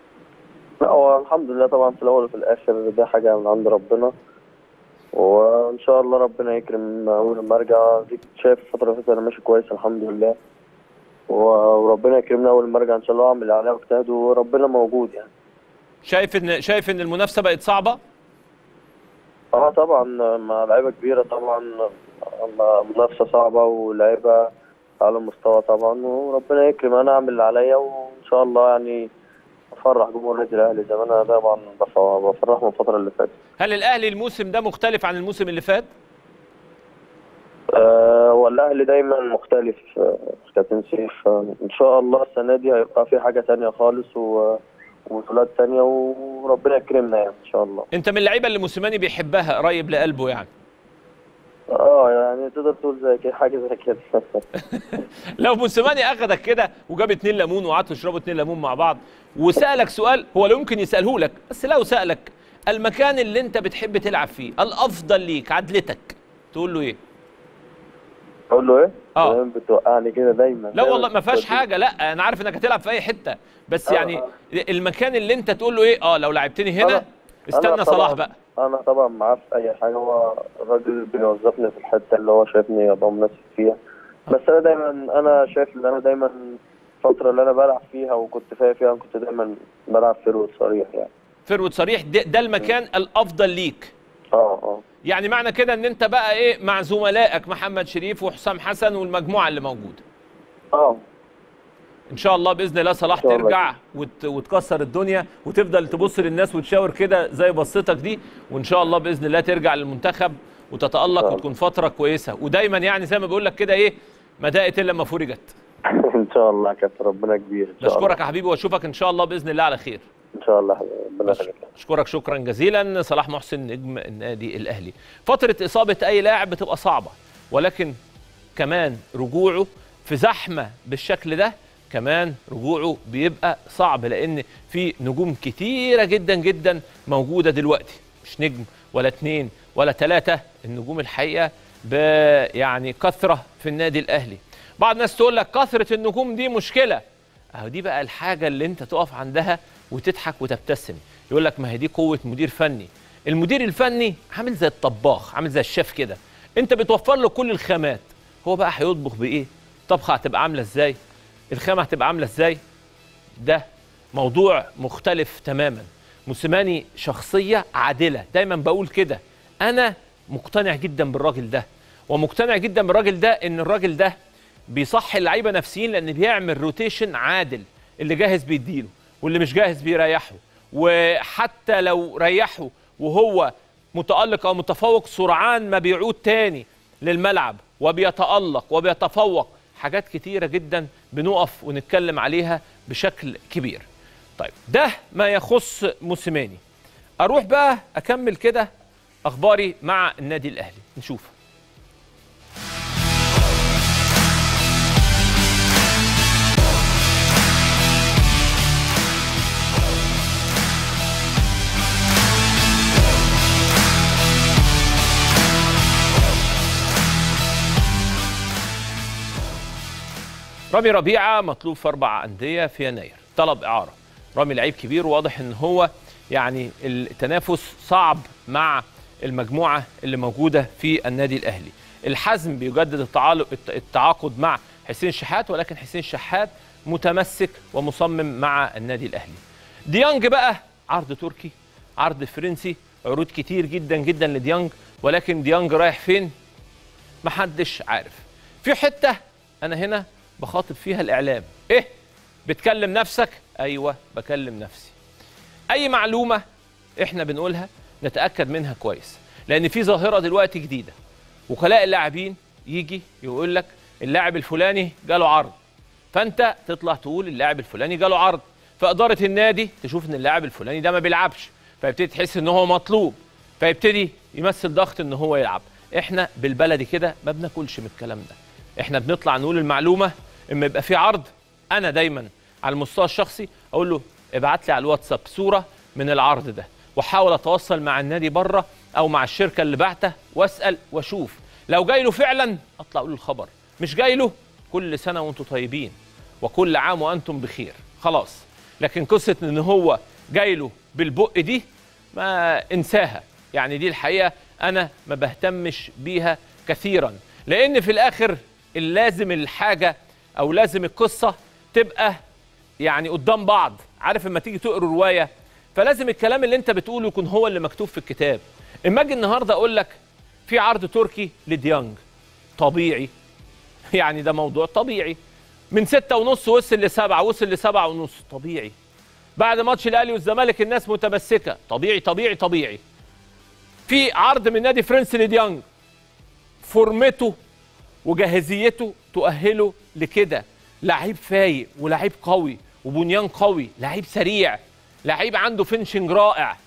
لا هو الحمد لله طبعا في الاول وفي الاخر دي حاجه من عند ربنا وان ان شاء الله ربنا يكرم اول ما ارجع ديك شايف الفتره اللي فاتت انا ماشي كويس الحمد لله و- وربنا يكرمنا اول ما ارجع ان شاء الله اعمل اللي عليا واجتهد وربنا موجود يعني شايف ان شايف ان المنافسه بقت صعبه اه طبعا مع لعيبه كبيره طبعا مع منافسه صعبه ولعيبه على مستوى طبعا وربنا يكرم انا اعمل اللي عليا وان شاء الله يعني افرح جمهور النادي الاهلي زي ما انا طبعا بف- بفرحهم الفتره اللي فاتت هل الاهلي الموسم ده مختلف عن الموسم اللي فات آه والاهلي دايما مختلف آه، كابتن سيف آه، ان شاء الله السنه دي هيبقى في حاجه تانية خالص و وبطولات تانية وربنا يكرمنا يعني ان شاء الله انت من اللعيبه اللي موسيماني بيحبها قريب لقلبه يعني اه يعني تقدر تقول زي كده حاجه زي كده لو موسيماني اخدك كده وجاب اتنين ليمون وقعدتوا تشربوا اتنين ليمون مع بعض وسالك سؤال هو لا يمكن يساله لك بس لو سالك المكان اللي انت بتحب تلعب فيه الافضل ليك عدلتك تقول له ايه اقول له ايه؟ آه. دايما بتوقعني كده دايما لا دايما والله ما فيهاش بتوديني. حاجه لا انا عارف انك هتلعب في اي حته بس آه، يعني آه. المكان اللي انت تقول له ايه اه لو لعبتني هنا أنا- استنى أنا صلاح طبعاً- بقى انا طبعا معاه في اي حاجه هو الراجل بيوظفني في الحته اللي هو شايفني ابقى مناسب فيها بس انا دايما انا شايف ان انا دايما الفتره اللي انا بلعب فيها وكنت فايق فيها كنت دايما بلعب فيرود صريح يعني فرود صريح ده, ده المكان الافضل ليك اه اه يعني معنى كده ان انت بقى ايه مع زملائك محمد شريف وحسام حسن والمجموعه اللي موجوده اه ان شاء الله باذن الله صلاح إن شاء الله. ترجع وت... وتكسر الدنيا وتفضل تبص للناس وتشاور كده زي بصتك دي وان شاء الله باذن الله ترجع للمنتخب وتتالق إن شاء الله. وتكون فتره كويسه ودايما يعني زي ما بقول لك كده ايه ما دقت الا لما فرجت ان شاء الله يا كابتن ربنا كبير ان شاء الله بشكرك يا حبيبي واشوفك ان شاء الله باذن الله على خير ان شاء الله حبيبي. ربنا يخليك اشكرك شكرا جزيلا صلاح محسن نجم النادي الاهلي فتره اصابه اي لاعب بتبقى صعبه ولكن كمان رجوعه في زحمه بالشكل ده كمان رجوعه بيبقى صعب لان في نجوم كتيره جدا جدا موجوده دلوقتي مش نجم ولا اتنين ولا ثلاثه النجوم الحقيقه ب يعني كثره في النادي الاهلي بعض الناس تقول لك كثره النجوم دي مشكله اهو دي بقى الحاجه اللي انت تقف عندها وتضحك وتبتسم يقول لك ما هي دي قوه مدير فني المدير الفني عامل زي الطباخ عامل زي الشيف كده انت بتوفر له كل الخامات هو بقى هيطبخ بايه الطبخه هتبقى عامله ازاي الخامه هتبقى عامله ازاي ده موضوع مختلف تماما موسيماني شخصيه عادله دايما بقول كده انا مقتنع جدا بالراجل ده ومقتنع جدا بالراجل ده ان الراجل ده بيصحي اللعيبه نفسيين لان بيعمل روتيشن عادل اللي جاهز بيديله واللي مش جاهز بيريحه وحتى لو ريحه وهو متالق او متفوق سرعان ما بيعود تاني للملعب وبيتالق وبيتفوق حاجات كتيره جدا بنقف ونتكلم عليها بشكل كبير طيب ده ما يخص موسيماني اروح بقى اكمل كده اخباري مع النادي الاهلي نشوف رامي ربيعه مطلوب في اربع انديه في يناير طلب اعاره رامي لعيب كبير واضح ان هو يعني التنافس صعب مع المجموعه اللي موجوده في النادي الاهلي الحزم بيجدد التعال- التعاقد مع حسين شحات ولكن حسين شحات متمسك ومصمم مع النادي الاهلي ديانج بقى عرض تركي عرض فرنسي عروض كتير جدا جدا لديانج ولكن ديانج رايح فين محدش عارف في حته انا هنا بخاطب فيها الاعلام ايه بتكلم نفسك ايوه بكلم نفسي اي معلومه احنا بنقولها نتاكد منها كويس لان في ظاهره دلوقتي جديده وكلاء اللاعبين يجي يقول لك اللاعب الفلاني جاله عرض فانت تطلع تقول اللاعب الفلاني جاله عرض فاداره النادي تشوف ان اللاعب الفلاني ده ما بيلعبش فيبتدي تحس ان هو مطلوب فيبتدي يمثل ضغط ان هو يلعب احنا بالبلدي كده ما بناكلش من الكلام ده احنا بنطلع نقول المعلومه اما يبقى في عرض انا دايما على المستوى الشخصي اقول له ابعت لي على الواتساب صوره من العرض ده واحاول اتواصل مع النادي بره او مع الشركه اللي بعته واسال واشوف لو جاي له فعلا اطلع اقول الخبر مش جاي له كل سنه وانتم طيبين وكل عام وانتم بخير خلاص لكن قصه ان هو جاي له بالبق دي ما انساها يعني دي الحقيقه انا ما بهتمش بيها كثيرا لان في الاخر لازم الحاجه او لازم القصه تبقى يعني قدام بعض عارف لما تيجي تقرا روايه فلازم الكلام اللي انت بتقوله يكون هو اللي مكتوب في الكتاب اما اجي النهارده اقول لك في عرض تركي لديانج طبيعي يعني ده موضوع طبيعي من ستة ونص وصل لسبعة وصل لسبعة ونص طبيعي بعد ماتش الاهلي والزمالك الناس متمسكة طبيعي طبيعي طبيعي في عرض من نادي فرنسي لديانج فورمته وجاهزيته تؤهله لكده لعيب فايق ولعيب قوي وبنيان قوي لعيب سريع لعيب عنده فينشنج رائع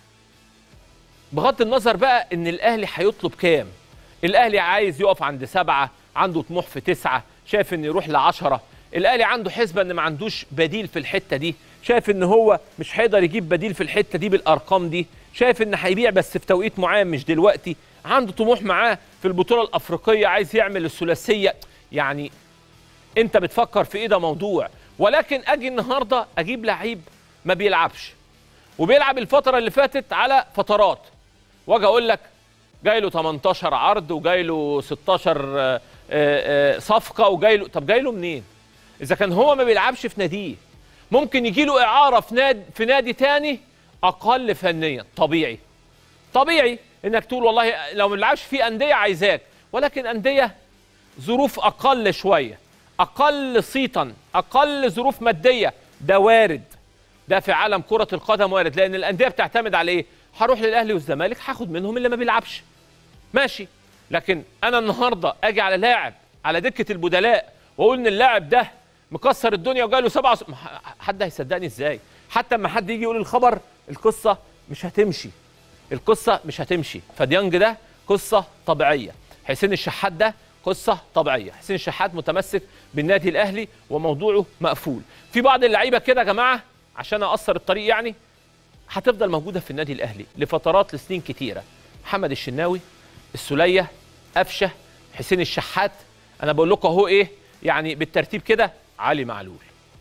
بغض النظر بقى ان الاهلي هيطلب كام الاهلي عايز يقف عند سبعة عنده طموح في تسعة شايف ان يروح لعشرة الاهلي عنده حسبة ان ما عندوش بديل في الحتة دي شايف ان هو مش هيقدر يجيب بديل في الحتة دي بالارقام دي شايف ان هيبيع بس في توقيت معين مش دلوقتي عنده طموح معاه في البطولة الافريقية عايز يعمل الثلاثية يعني انت بتفكر في ايه ده موضوع ولكن اجي النهارده اجيب لعيب ما بيلعبش وبيلعب الفتره اللي فاتت على فترات واجي اقول لك جاي له 18 عرض وجاي له 16 آه، آه، صفقه وجاي له طب جاي له منين اذا كان هو ما بيلعبش في ناديه ممكن يجي له اعاره في نادي في نادي تاني اقل فنيا طبيعي طبيعي انك تقول والله لو ما بيلعبش في انديه عايزاك ولكن انديه ظروف اقل شويه اقل صيتا اقل ظروف ماديه ده وارد ده في عالم كره القدم وارد لان الانديه بتعتمد على ايه هروح للاهلي والزمالك هاخد منهم اللي ما بيلعبش ماشي لكن انا النهارده اجي على لاعب على دكه البدلاء واقول ان اللاعب ده مكسر الدنيا وجاله سبعة وس... ما ح- حد هيصدقني ازاي حتى اما حد يجي يقول الخبر القصه مش هتمشي القصه مش هتمشي فديانج ده قصه طبيعيه حسين الشحات ده قصه طبيعيه حسين الشحات متمسك بالنادي الاهلي وموضوعه مقفول في بعض اللعيبه كده يا جماعه عشان اقصر الطريق يعني هتفضل موجوده في النادي الاهلي لفترات لسنين كتيره محمد الشناوي السوليه قفشه حسين الشحات انا بقول لكم اهو ايه يعني بالترتيب كده علي معلول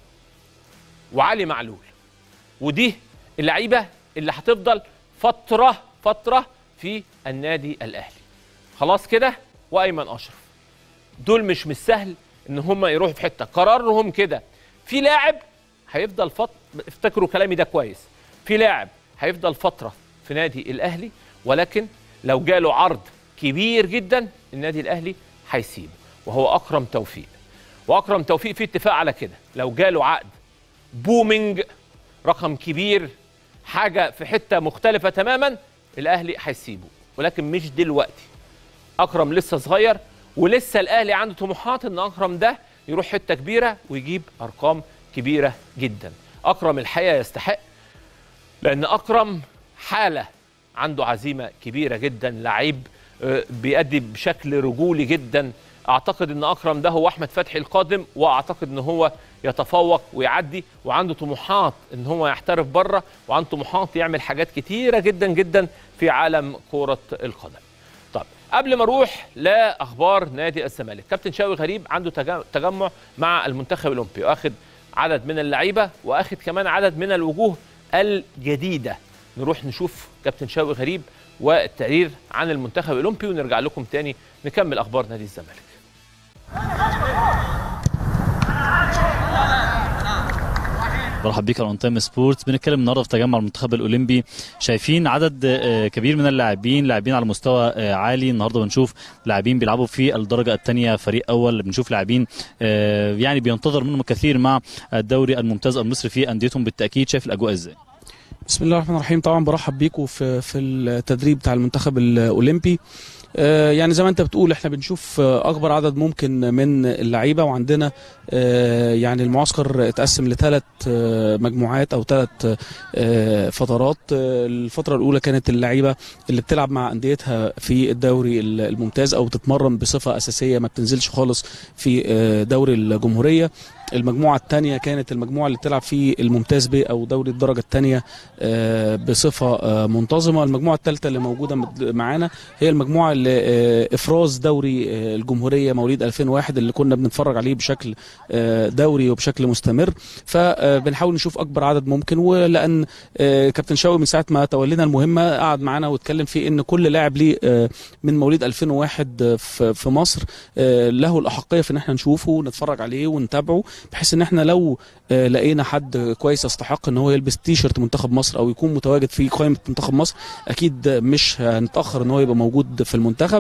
وعلي معلول ودي اللعيبه اللي هتفضل فتره فتره في النادي الاهلي خلاص كده وايمن اشرف دول مش مش سهل ان هم يروحوا في حته قرارهم كده في لاعب هيفضل فتره افتكروا كلامي ده كويس في لاعب هيفضل فتره في نادي الاهلي ولكن لو جاله عرض كبير جدا النادي الاهلي هيسيبه وهو اكرم توفيق واكرم توفيق في اتفاق على كده لو جاله عقد بومينج رقم كبير حاجه في حته مختلفه تماما الاهلي هيسيبه ولكن مش دلوقتي اكرم لسه صغير ولسه الاهلي عنده طموحات ان اكرم ده يروح حته كبيره ويجيب ارقام كبيره جدا اكرم الحقيقه يستحق لان اكرم حاله عنده عزيمه كبيره جدا لعيب آه، بيأدي بشكل رجولي جدا اعتقد ان اكرم ده هو احمد فتحي القادم واعتقد ان هو يتفوق ويعدي وعنده طموحات ان هو يحترف بره وعنده طموحات يعمل حاجات كتيره جدا جدا في عالم كره القدم طب قبل ما اروح لاخبار نادي الزمالك كابتن شاوي غريب عنده تجا- تجمع مع المنتخب الاولمبي واخد عدد من اللعيبه واخد كمان عدد من الوجوه الجديده نروح نشوف كابتن شاوي غريب والتقرير عن المنتخب الاولمبي ونرجع لكم تاني نكمل اخبار نادي الزمالك برحب بيك على اون تايم سبورتس بنتكلم النهارده في تجمع المنتخب الاولمبي شايفين عدد آه، كبير من اللاعبين لاعبين على مستوى آه، عالي النهارده بنشوف لاعبين بيلعبوا في الدرجه الثانيه فريق اول بنشوف لاعبين آه، يعني بينتظر منهم الكثير مع الدوري الممتاز المصري في انديتهم بالتاكيد شايف الاجواء ازاي بسم الله الرحمن الرحيم طبعا برحب بيكم في في التدريب بتاع المنتخب الاولمبي آه، يعني زي ما انت بتقول احنا بنشوف آه، اكبر عدد ممكن من اللعيبه وعندنا آه، يعني المعسكر اتقسم لثلاث مجموعات او ثلاث فترات آه، الفتره الاولى كانت اللعيبه اللي بتلعب مع انديتها في الدوري الممتاز او بتتمرن بصفه اساسيه ما بتنزلش خالص في آه، دوري الجمهوريه المجموعه الثانيه كانت المجموعه اللي بتلعب في الممتاز ب او دوري الدرجه الثانيه بصفه آه، منتظمه المجموعه الثالثه اللي موجوده مد- معانا هي المجموعه اللي آه، افراز دوري آه، الجمهوريه مواليد 2001 اللي كنا بنتفرج عليه بشكل آه، دوري وبشكل مستمر فبنحاول نشوف اكبر عدد ممكن ولان آه، كابتن شوقي من ساعه ما تولينا المهمه قعد معانا واتكلم في ان كل لاعب ليه آه، من مواليد 2001 آه، في في مصر آه، له الاحقيه في ان احنا نشوفه ونتفرج عليه ونتابعه بحيث ان احنا لو آه، لقينا حد كويس يستحق ان هو يلبس تيشرت منتخب مصر او يكون متواجد في قائمه منتخب مصر اكيد مش هنتاخر ان هو يبقى موجود في المنتخب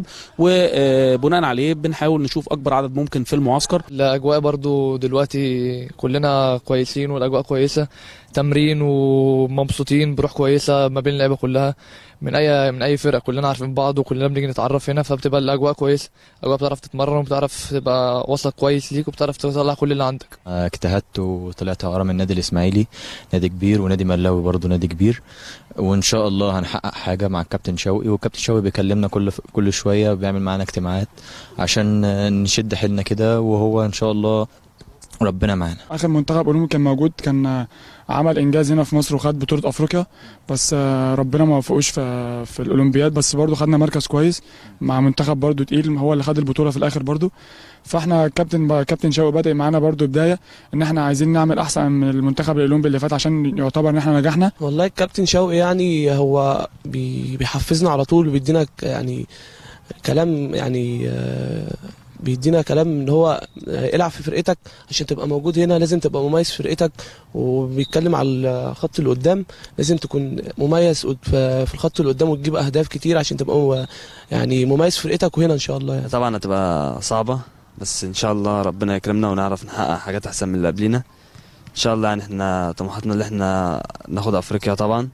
وبناء عليه بنحاول نشوف اكبر عدد ممكن في المعسكر الاجواء برضو دلوقتي كلنا كويسين والاجواء كويسه تمرين ومبسوطين بروح كويسه ما بين اللعيبه كلها من اي من اي فرقه كلنا عارفين بعض وكلنا بنيجي نتعرف هنا فبتبقى الاجواء كويسه الاجواء بتعرف تتمرن وبتعرف تبقى وسط كويس ليك وبتعرف تطلع كل اللي عندك آه، اجتهدت وطلعت ورا من النادي الاسماعيلي نادي كبير ونادي ملاوي برضه نادي كبير وان شاء الله هنحقق حاجه مع الكابتن شوقي والكابتن شوقي بيكلمنا كل كل شويه بيعمل معانا اجتماعات عشان آه، نشد حيلنا كده وهو ان شاء الله ربنا معانا اخر منتخب اولمبي كان موجود كان آه، عمل انجاز هنا في مصر وخد بطوله افريقيا بس آه، ربنا ما وفقوش في في الاولمبياد بس برضو خدنا مركز كويس مع منتخب برضو تقيل هو اللي خد البطوله في الاخر برضو فاحنا كابتن كابتن شوقي بادئ معانا برضو بدايه ان احنا عايزين نعمل احسن من المنتخب الاولمبي اللي فات عشان يعتبر ان احنا نجحنا والله الكابتن شوقي يعني هو بي- بيحفزنا على طول وبيدينا ك- يعني كلام يعني آه، بيدينا كلام ان هو آه، العب في فرقتك عشان تبقى موجود هنا لازم تبقى مميز في فرقتك وبيتكلم على الخط اللي قدام لازم تكون مميز قد- في في الخط اللي قدام وتجيب اهداف كتير عشان تبقى مو- يعني مميز في فرقتك وهنا ان شاء الله يعني. طبعا هتبقى صعبة بس ان شاء الله ربنا يكرمنا ونعرف نحقق حاجات احسن من اللي قبلينا ان شاء الله يعني احنا طموحاتنا اللي احنا ناخد افريقيا طبعا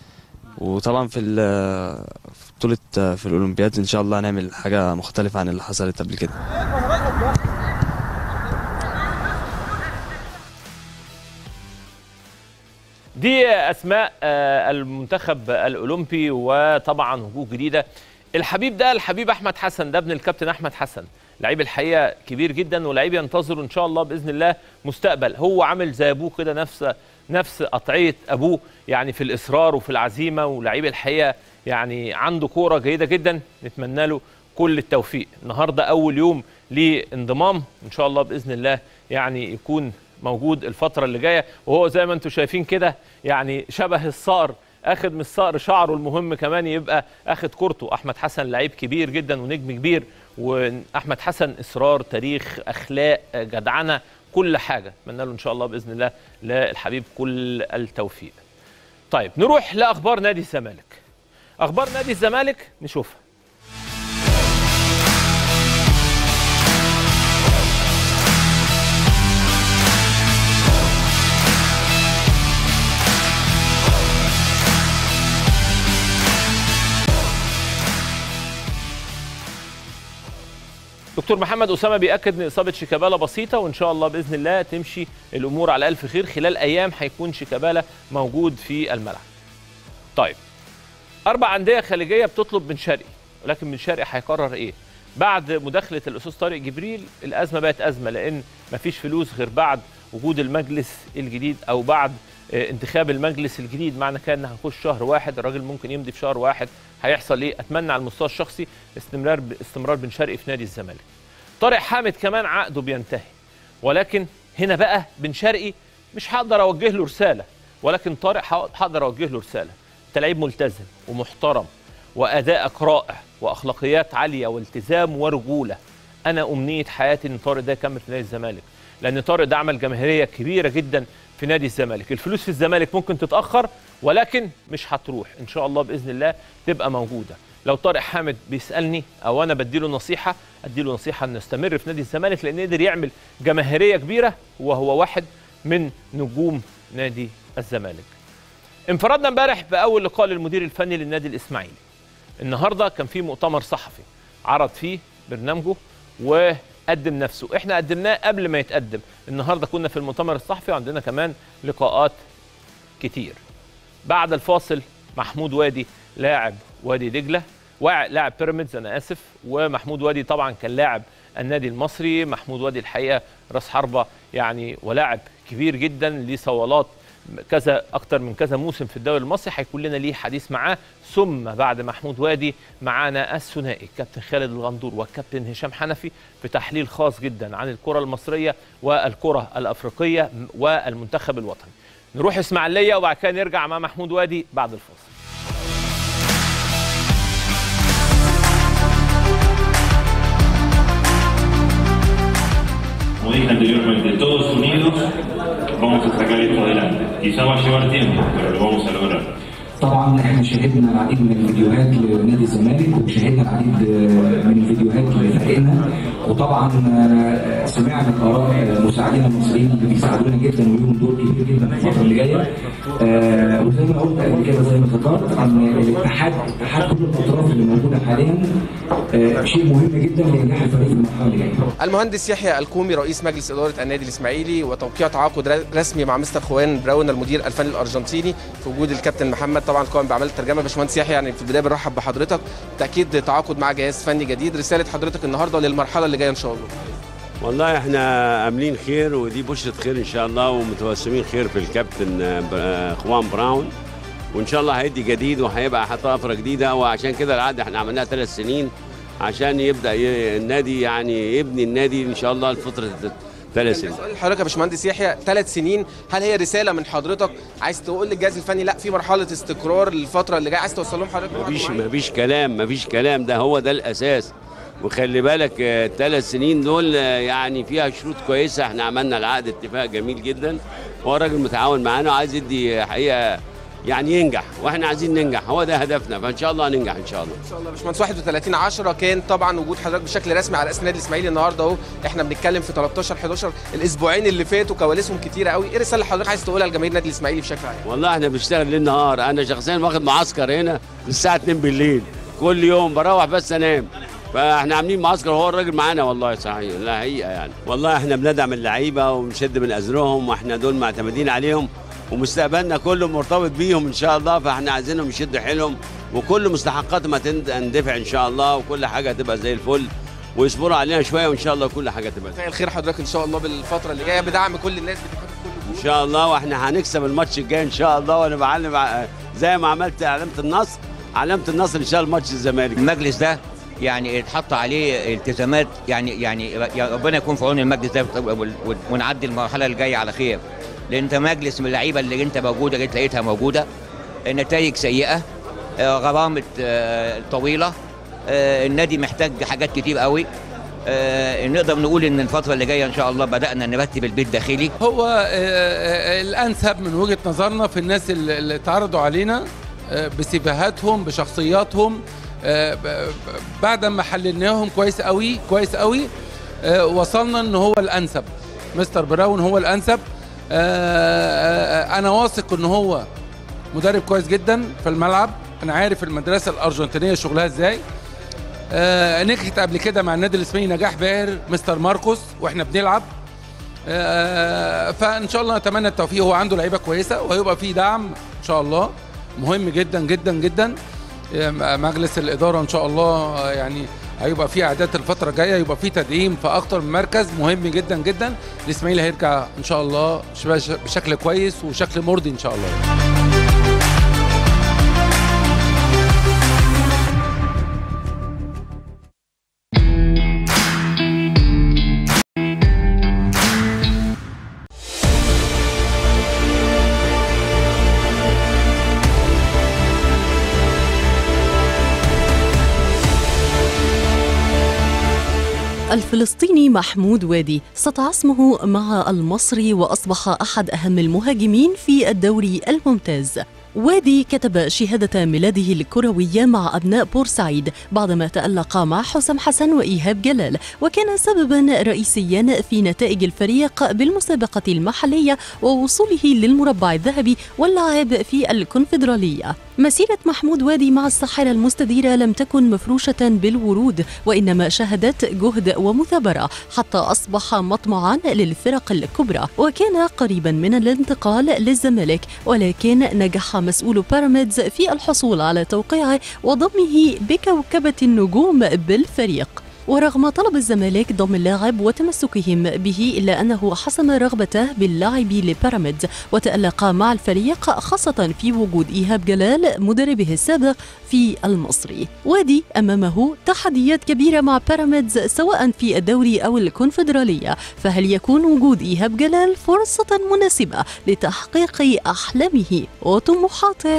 وطبعا في ال- في بطولة في الاولمبياد ان شاء الله هنعمل حاجة مختلفة عن اللي حصلت قبل كده دي اسماء آه، المنتخب الاولمبي وطبعا وجوه جديده الحبيب ده الحبيب احمد حسن ده ابن الكابتن احمد حسن لعيب الحقيقه كبير جدا ولعيب ينتظر ان شاء الله باذن الله مستقبل هو عامل زي ابوه كده نفس نفس قطعيه ابوه يعني في الاصرار وفي العزيمه ولعيب الحقيقه يعني عنده كوره جيده جدا نتمنى له كل التوفيق النهارده اول يوم لانضمام ان شاء الله باذن الله يعني يكون موجود الفتره اللي جايه وهو زي ما انتم شايفين كده يعني شبه الصقر اخد من الصقر شعره المهم كمان يبقى اخد كورته احمد حسن لعيب كبير جدا ونجم كبير واحمد حسن اصرار تاريخ اخلاق جدعنه كل حاجه اتمنى له ان شاء الله باذن الله للحبيب كل التوفيق طيب نروح لاخبار نادي الزمالك اخبار نادي الزمالك نشوفها دكتور محمد اسامه بياكد ان اصابه شيكابالا بسيطه وان شاء الله باذن الله تمشي الامور على الف خير خلال ايام هيكون شيكابالا موجود في الملعب. طيب اربع انديه خليجيه بتطلب بن شرقي ولكن بن شرقي هيقرر ايه؟ بعد مداخله الاستاذ طارق جبريل الازمه بقت ازمه لان مفيش فلوس غير بعد وجود المجلس الجديد او بعد آه، انتخاب المجلس الجديد معنى كده ان هنخش شهر واحد الراجل ممكن يمضي في شهر واحد هيحصل ايه؟ اتمنى على المستوى الشخصي استمرار استمرار بن شرقي في نادي الزمالك. طارق حامد كمان عقده بينتهي ولكن هنا بقى بن شرقي مش هقدر اوجه له رساله ولكن طارق ح- هقدر اوجه له رساله انت لعيب ملتزم ومحترم وادائك رائع واخلاقيات عاليه والتزام ورجوله انا امنيه حياتي ان طارق ده يكمل في نادي الزمالك لان طارق ده عمل جماهيريه كبيره جدا في نادي الزمالك الفلوس في الزمالك ممكن تتاخر ولكن مش هتروح ان شاء الله باذن الله تبقى موجوده لو طارق حامد بيسالني او انا بديله نصيحه اديله نصيحه انه يستمر في نادي الزمالك لان قدر يعمل جماهيريه كبيره وهو واحد من نجوم نادي الزمالك انفردنا امبارح باول لقاء للمدير الفني للنادي الاسماعيلي النهارده كان في مؤتمر صحفي عرض فيه برنامجه وقدم نفسه احنا قدمناه قبل ما يتقدم النهارده كنا في المؤتمر الصحفي وعندنا كمان لقاءات كتير بعد الفاصل محمود وادي لاعب وادي دجله واع- لاعب بيراميدز انا اسف ومحمود وادي طبعا كان لاعب النادي المصري محمود وادي الحقيقه راس حربه يعني ولاعب كبير جدا ليه صولات كذا اكتر من كذا موسم في الدوري المصري هيكون لنا ليه حديث معاه ثم بعد محمود وادي معانا الثنائي الكابتن خالد الغندور والكابتن هشام حنفي في تحليل خاص جدا عن الكره المصريه والكره الافريقيه والمنتخب الوطني نروح اسماعيليه وبعد كده نرجع مع محمود وادي بعد الفاصل Como dije anteriormente, todos unidos vamos a sacar esto adelante. Quizá va a llevar tiempo, pero lo vamos a lograr. طبعا احنا شاهدنا العديد من الفيديوهات لنادي الزمالك وشاهدنا العديد من الفيديوهات لفريقنا وطبعا سمعنا اراء مساعدينا المصريين اللي بيساعدونا جدا وليهم دور كبير جدا في الفتره اللي جايه آه، وزي ما قلت قبل كده زي ما ذكرت ان الاتحاد اتحاد كل الاطراف اللي موجوده حاليا آه، شيء مهم جدا لنجاح الفريق في المرحله اللي جايه المهندس يحيى الكومي رئيس مجلس إدارة النادي الإسماعيلي وتوقيع تعاقد ر- رسمي مع مستر خوان براون المدير الفني الأرجنتيني في وجود الكابتن محمد طبعا قائم بعمل الترجمة باشمهندس يحيى يعني في البداية بنرحب بحضرتك تأكيد تعاقد مع جهاز فني جديد رسالة حضرتك النهاردة للمرحلة اللي جاية إن شاء الله والله احنا عاملين خير ودي بشرة خير ان شاء الله ومتوسمين خير في الكابتن آه، ب- آه، خوان براون وان شاء الله هيدي جديد وهيبقى حتى طفره جديده وعشان كده العقد احنا عملناها ثلاث سنين عشان يبدا ي- النادي يعني يبني النادي ان شاء الله لفتره ثلاث سنين سؤال لحضرتك يا باشمهندس يحيى ثلاث سنين هل هي رسالة من حضرتك عايز تقول للجهاز الفني لا في مرحلة استقرار للفترة اللي جاية عايز توصل لهم حضرتك مفيش مفيش كلام مفيش كلام ده هو ده الاساس وخلي بالك الثلاث سنين دول آه، يعني فيها شروط كويسه احنا عملنا العقد اتفاق جميل جدا هو راجل متعاون معانا وعايز يدي حقيقه يعني ينجح واحنا عايزين ننجح هو ده هدفنا فان شاء الله هننجح ان شاء الله ان شاء الله يا باشمهندس 31 10 كان طبعا وجود حضرتك بشكل رسمي على رئيس النادي الاسماعيلي النهارده اهو احنا بنتكلم في 13 11 الاسبوعين اللي فاتوا كواليسهم كتيره قوي ايه الرساله اللي حضرتك عايز تقولها لجماهير النادي الاسماعيلي بشكل عام والله احنا بنشتغل ليل نهار انا شخصيا واخد معسكر هنا الساعه 2 بالليل كل يوم بروح بس انام فاحنا عاملين معسكر وهو الراجل معانا والله صحيح لا حقيقه يعني والله احنا بندعم اللعيبه ونشد من ازرهم واحنا دول معتمدين عليهم ومستقبلنا كله مرتبط بيهم ان شاء الله فاحنا عايزينهم يشدوا حيلهم وكل مستحقاتهم هتندفع ان شاء الله وكل حاجه هتبقى زي الفل ويصبروا علينا شويه وان شاء الله كل حاجه تبقى مساء الخير حضرتك ان شاء الله بالفتره اللي جايه بدعم كل الناس ان شاء الله واحنا هنكسب الماتش الجاي ان شاء الله وانا بعلم ع- زي ما عملت علامه النصر علامه النصر ان شاء الله ماتش الزمالك المجلس ده يعني اتحط عليه التزامات يعني يعني يا ربنا يكون في عون المجلس ده وال- وال- ونعدي المرحله اللي جايه على خير لان انت مجلس من اللعيبه اللي انت موجوده اللي لقيتها موجوده نتائج سيئه آه، غرامه آه، طويله آه، النادي محتاج حاجات كتير قوي آه، نقدر نقول ان الفتره اللي جايه ان شاء الله بدانا نرتب البيت داخلي هو آه، آه، الانسب من وجهه نظرنا في الناس اللي اللي اتعرضوا علينا آه، بسفاهاتهم بشخصياتهم آه، ب- ب- بعد ما حللناهم كويس قوي كويس قوي آه، وصلنا ان هو الانسب مستر براون هو الانسب آه، آه، انا واثق ان هو مدرب كويس جدا في الملعب انا عارف المدرسه الارجنتينيه شغلها ازاي آه، نجحت قبل كده مع النادي الاسباني نجاح باهر مستر ماركوس واحنا بنلعب آه، فان شاء الله نتمنى التوفيق هو عنده لعيبه كويسه وهيبقى فيه دعم ان شاء الله مهم جدا جدا جدا آه، مجلس الاداره ان شاء الله آه، يعني هيبقى فيه اعداد الفتره الجايه يبقى فيه تدعيم في اكتر من مركز مهم جدا جدا الاسماعيلي هيرجع ان شاء الله بش- بشكل كويس وشكل مرضي ان شاء الله الفلسطيني محمود وادي سطع اسمه مع المصري وأصبح أحد أهم المهاجمين في الدوري الممتاز وادي كتب شهادة ميلاده الكروية مع أبناء بورسعيد بعدما تألق مع حسام حسن وإيهاب جلال وكان سببا رئيسيا في نتائج الفريق بالمسابقة المحلية ووصوله للمربع الذهبي واللعب في الكونفدرالية مسيرة محمود وادي مع الساحرة المستديرة لم تكن مفروشة بالورود وإنما شهدت جهد ومثابرة حتى أصبح مطمعا للفرق الكبرى وكان قريبا من الانتقال للزمالك ولكن نجح مسؤول بيراميدز في الحصول على توقيعه وضمه بكوكبة النجوم بالفريق ورغم طلب الزمالك ضم اللاعب وتمسكهم به إلا أنه حسم رغبته باللعب لبيراميدز وتألق مع الفريق خاصة في وجود إيهاب جلال مدربه السابق في المصري وادي أمامه تحديات كبيرة مع بيراميدز سواء في الدوري أو الكونفدرالية فهل يكون وجود إيهاب جلال فرصة مناسبة لتحقيق أحلامه وطموحاته؟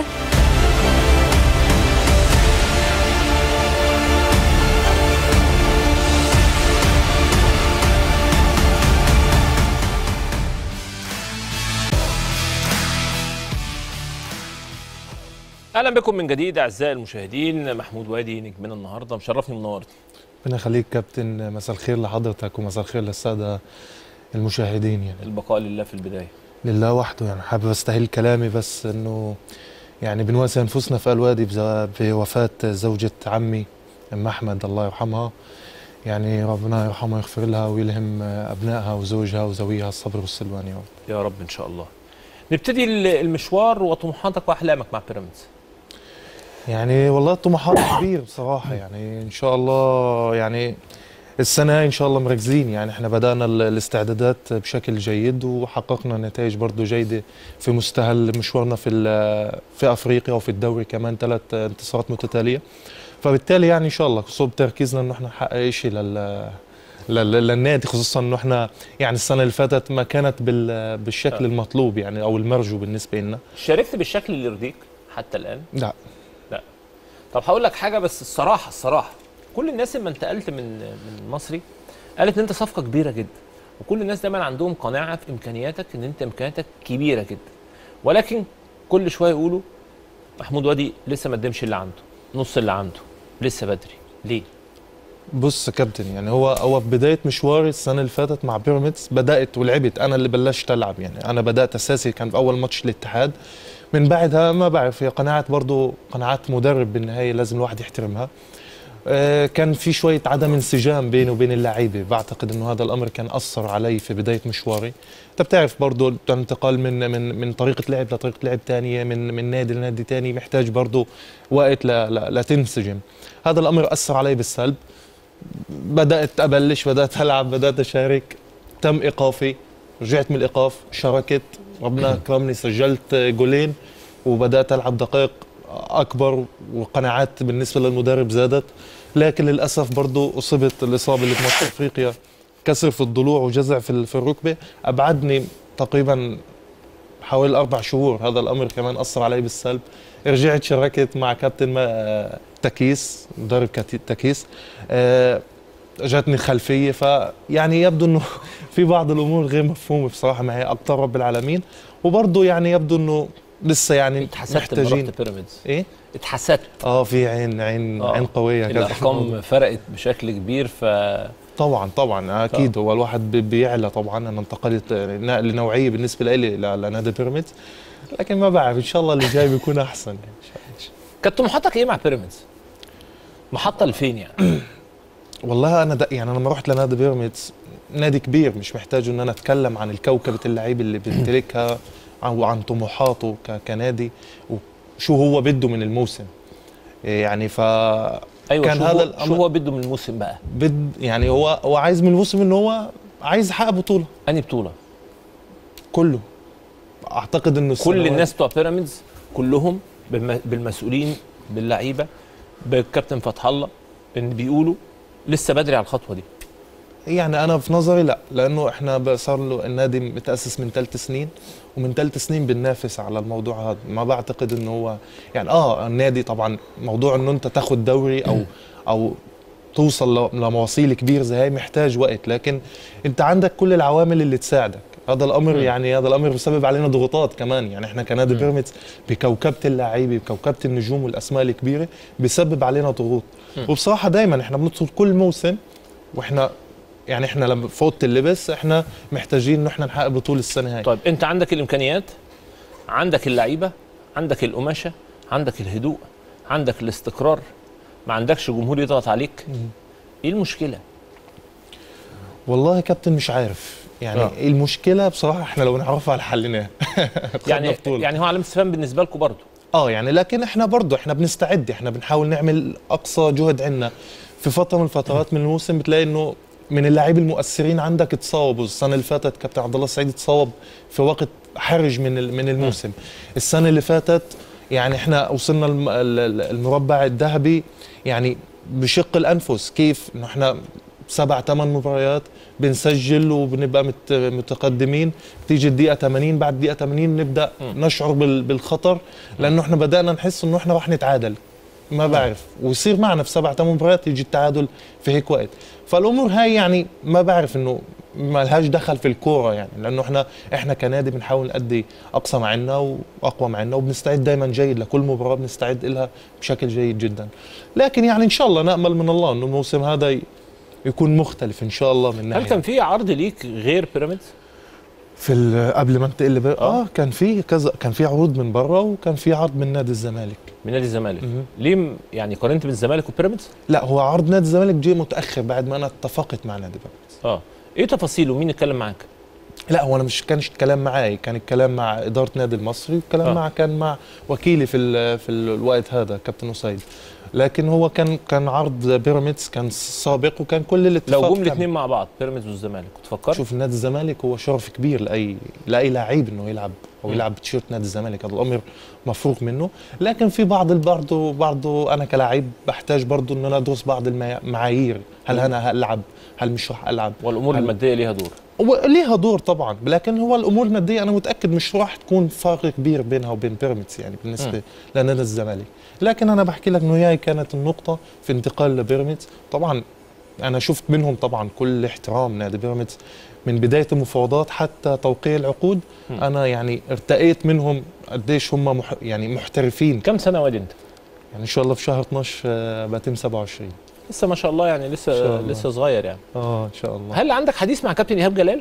اهلا بكم من جديد اعزائي المشاهدين محمود وادي نجمنا النهارده مشرفني منورتي ربنا يخليك كابتن مساء الخير لحضرتك ومساء الخير للساده المشاهدين يعني البقاء لله في البدايه لله وحده يعني حابب استهل كلامي بس انه يعني بنواسي انفسنا في الوادي بز- بوفاه زوجة عمي ام احمد الله يرحمها يعني ربنا يرحمها ويغفر لها ويلهم ابنائها وزوجها وزويها الصبر والسلوان يا رب يا رب ان شاء الله نبتدي ال- المشوار وطموحاتك واحلامك مع بيراميدز يعني والله الطموحات كبير بصراحة يعني إن شاء الله يعني السنة إن شاء الله مركزين يعني إحنا بدأنا ال- الاستعدادات بشكل جيد وحققنا نتائج برضو جيدة في مستهل مشوارنا في ال- في أفريقيا وفي الدوري كمان ثلاث انتصارات متتالية فبالتالي يعني إن شاء الله صوب تركيزنا إنه إحنا نحقق شيء لل لل- للنادي خصوصا انه احنا يعني السنه اللي فاتت ما كانت بال- بالشكل آه. المطلوب يعني او المرجو بالنسبه لنا شاركت بالشكل اللي يرضيك حتى الان لا لا طب هقول لك حاجه بس الصراحه الصراحه كل الناس لما انتقلت من من مصري قالت ان انت صفقه كبيره جدا وكل الناس دايما عندهم قناعه في امكانياتك ان انت امكانياتك كبيره جدا ولكن كل شويه يقولوا محمود وادي لسه ما قدمش اللي عنده نص اللي عنده لسه بدري ليه بص يا كابتن يعني هو هو في بدايه مشواري السنه اللي فاتت مع بيراميدز بدات ولعبت انا اللي بلشت العب يعني انا بدات اساسي كان في اول ماتش الاتحاد من بعدها ما بعرف هي قناعه برضو قناعات مدرب بالنهايه لازم الواحد يحترمها آه، كان في شويه عدم انسجام بيني وبين اللعيبه بعتقد انه هذا الامر كان اثر علي في بدايه مشواري انت بتعرف برضو الانتقال من من من طريقه لعب لطريقه لعب ثانيه من من نادي لنادي ثاني محتاج برضو وقت ل- ل- لتنسجم هذا الامر اثر علي بالسلب بدات ابلش بدات العب بدات اشارك تم ايقافي رجعت من الايقاف شاركت ربنا اكرمني سجلت جولين وبدات العب دقائق اكبر وقناعات بالنسبه للمدرب زادت لكن للاسف برضو اصبت الاصابه اللي في ماتش افريقيا كسر في الضلوع وجزع في ال- في الركبه ابعدني تقريبا حوالي اربع شهور هذا الامر كمان اثر علي بالسلب رجعت شاركت مع كابتن ما تكيس مدرب كت- تكيس آه، جاتني خلفيه فيعني يبدو انه في بعض الامور غير مفهومه بصراحه معي اكتر رب العالمين وبرضه يعني يبدو انه لسه يعني اتحسدت محتاجين لما رحت بيراميدز ايه اتحسدت اه في عين عين آه. عين قويه كانت الارقام فرقت بشكل كبير ف طبعا طبعا اكيد هو الواحد بي- بيعلى طبعا انا انتقلت نقله نوعيه بالنسبه لي ل- لنادي بيراميدز لكن ما بعرف ان شاء الله اللي جاي بيكون احسن يعني. كانت طموحاتك ايه مع بيراميدز؟ محطه لفين يعني؟ والله انا دا يعني انا لما رحت لنادي بيراميدز نادي كبير مش محتاج ان انا اتكلم عن الكوكبه اللعيبه اللي بيمتلكها او عن طموحاته ك- كنادي وشو هو بده من الموسم يعني ف ايوه كان شو هذا هو الأمر شو هو بده من الموسم بقى؟ بد يعني هو هو عايز من الموسم ان هو عايز يحقق بطوله انهي بطوله؟ كله اعتقد انه كل السنوات- الناس بتوع بيراميدز كلهم بالم- بالمسؤولين باللعيبه بالكابتن فتح الله ان بيقولوا لسه بدري على الخطوه دي يعني انا في نظري لا لانه احنا ب- صار له النادي متاسس من ثلاث سنين ومن ثلاث سنين بننافس على الموضوع هذا ما بعتقد انه هو يعني اه النادي طبعا موضوع انه انت تاخذ دوري او او توصل ل- لمواصيل كبير زي هاي محتاج وقت لكن انت عندك كل العوامل اللي تساعدك هذا الامر مم. يعني هذا الامر بسبب علينا ضغوطات كمان يعني احنا كنادي مم. بيراميدز بكوكبه اللعيبه بكوكبه النجوم والاسماء الكبيره بسبب علينا ضغوط مم. وبصراحه دائما احنا بندخل كل موسم واحنا يعني احنا لما في اوضه اللبس احنا محتاجين انه احنا نحقق بطوله السنه هاي طيب انت عندك الامكانيات عندك اللعيبه عندك القماشه عندك الهدوء عندك الاستقرار ما عندكش جمهور يضغط عليك ايه المشكله والله يا كابتن مش عارف يعني آه. آه. المشكله بصراحه احنا لو نعرفها حليناها يعني بطولة. يعني هو علامه استفهام بالنسبه لكم برضه اه يعني لكن احنا برضه احنا بنستعد احنا بنحاول نعمل اقصى جهد عندنا في فتره من الفترات من الموسم بتلاقي انه من اللاعبين المؤثرين عندك اتصابوا السنه اللي فاتت كابتن عبد الله السعيد اتصاب في وقت حرج من ال- من الموسم السنه اللي فاتت يعني احنا وصلنا الم- ال- ال- المربع الذهبي يعني بشق الانفس كيف انه احنا سبع ثمان مباريات بنسجل وبنبقى مت متقدمين تيجي الدقيقه 80 بعد الدقيقه 80 نبدا نشعر بال- بالخطر لانه احنا بدانا نحس انه احنا راح نتعادل ما بعرف ويصير معنا في سبع ثمان مباريات يجي التعادل في هيك وقت فالامور هاي يعني ما بعرف انه ما لهاش دخل في الكوره يعني لانه احنا احنا كنادي بنحاول نأدي اقصى ما عندنا واقوى ما عندنا وبنستعد دائما جيد لكل مباراه بنستعد لها بشكل جيد جدا لكن يعني ان شاء الله نامل من الله انه الموسم هذا ي- يكون مختلف ان شاء الله من ناحيه هل كان في عرض ليك غير بيراميدز؟ في ال- قبل ما انتقل لبر... اه, اه كان في كذا كان في عروض من برا وكان في عرض من نادي الزمالك من نادي الزمالك ليه م- يعني قارنت بين الزمالك وبيراميدز؟ لا هو عرض نادي الزمالك جه متاخر بعد ما انا اتفقت مع نادي بيراميدز اه ايه تفاصيله مين اتكلم معاك؟ لا هو انا مش كانش الكلام معاي كان الكلام مع اداره نادي المصري والكلام آه. آه. مع كان مع وكيلي في ال- في الوقت هذا كابتن اسيد لكن هو كان كان عرض بيراميدز كان سابق وكان كل الاتفاق لو جم كان- الاثنين مع بعض بيراميدز والزمالك كنت فكرت؟ شوف نادي الزمالك هو شرف كبير لاي لاي لعيب انه يلعب او مم. يلعب بتيشيرت نادي الزمالك هذا الامر مفروغ منه لكن في بعض برضه برضه انا كلاعب بحتاج برضه ان انا ادرس بعض المعايير هل مم. انا هلعب هل مش راح العب والامور هل- الماديه ليها دور ليها دور طبعا لكن هو الامور الماديه انا متاكد مش راح تكون فرق كبير بينها وبين بيراميدز يعني بالنسبه مم. لنادي الزمالك لكن انا بحكي لك انه هي كانت النقطه في انتقال لبيراميدز طبعا انا شفت منهم طبعا كل احترام نادي بيراميدز من بدايه المفاوضات حتى توقيع العقود مم. انا يعني ارتقيت منهم قديش هم مح يعني محترفين كم سنه وادي انت؟ يعني ان شاء الله في شهر 12 آه، بتم 27 لسه ما شاء الله يعني إن لسه شاء الله. لسه صغير يعني اه ان شاء الله هل عندك حديث مع كابتن ايهاب جلال؟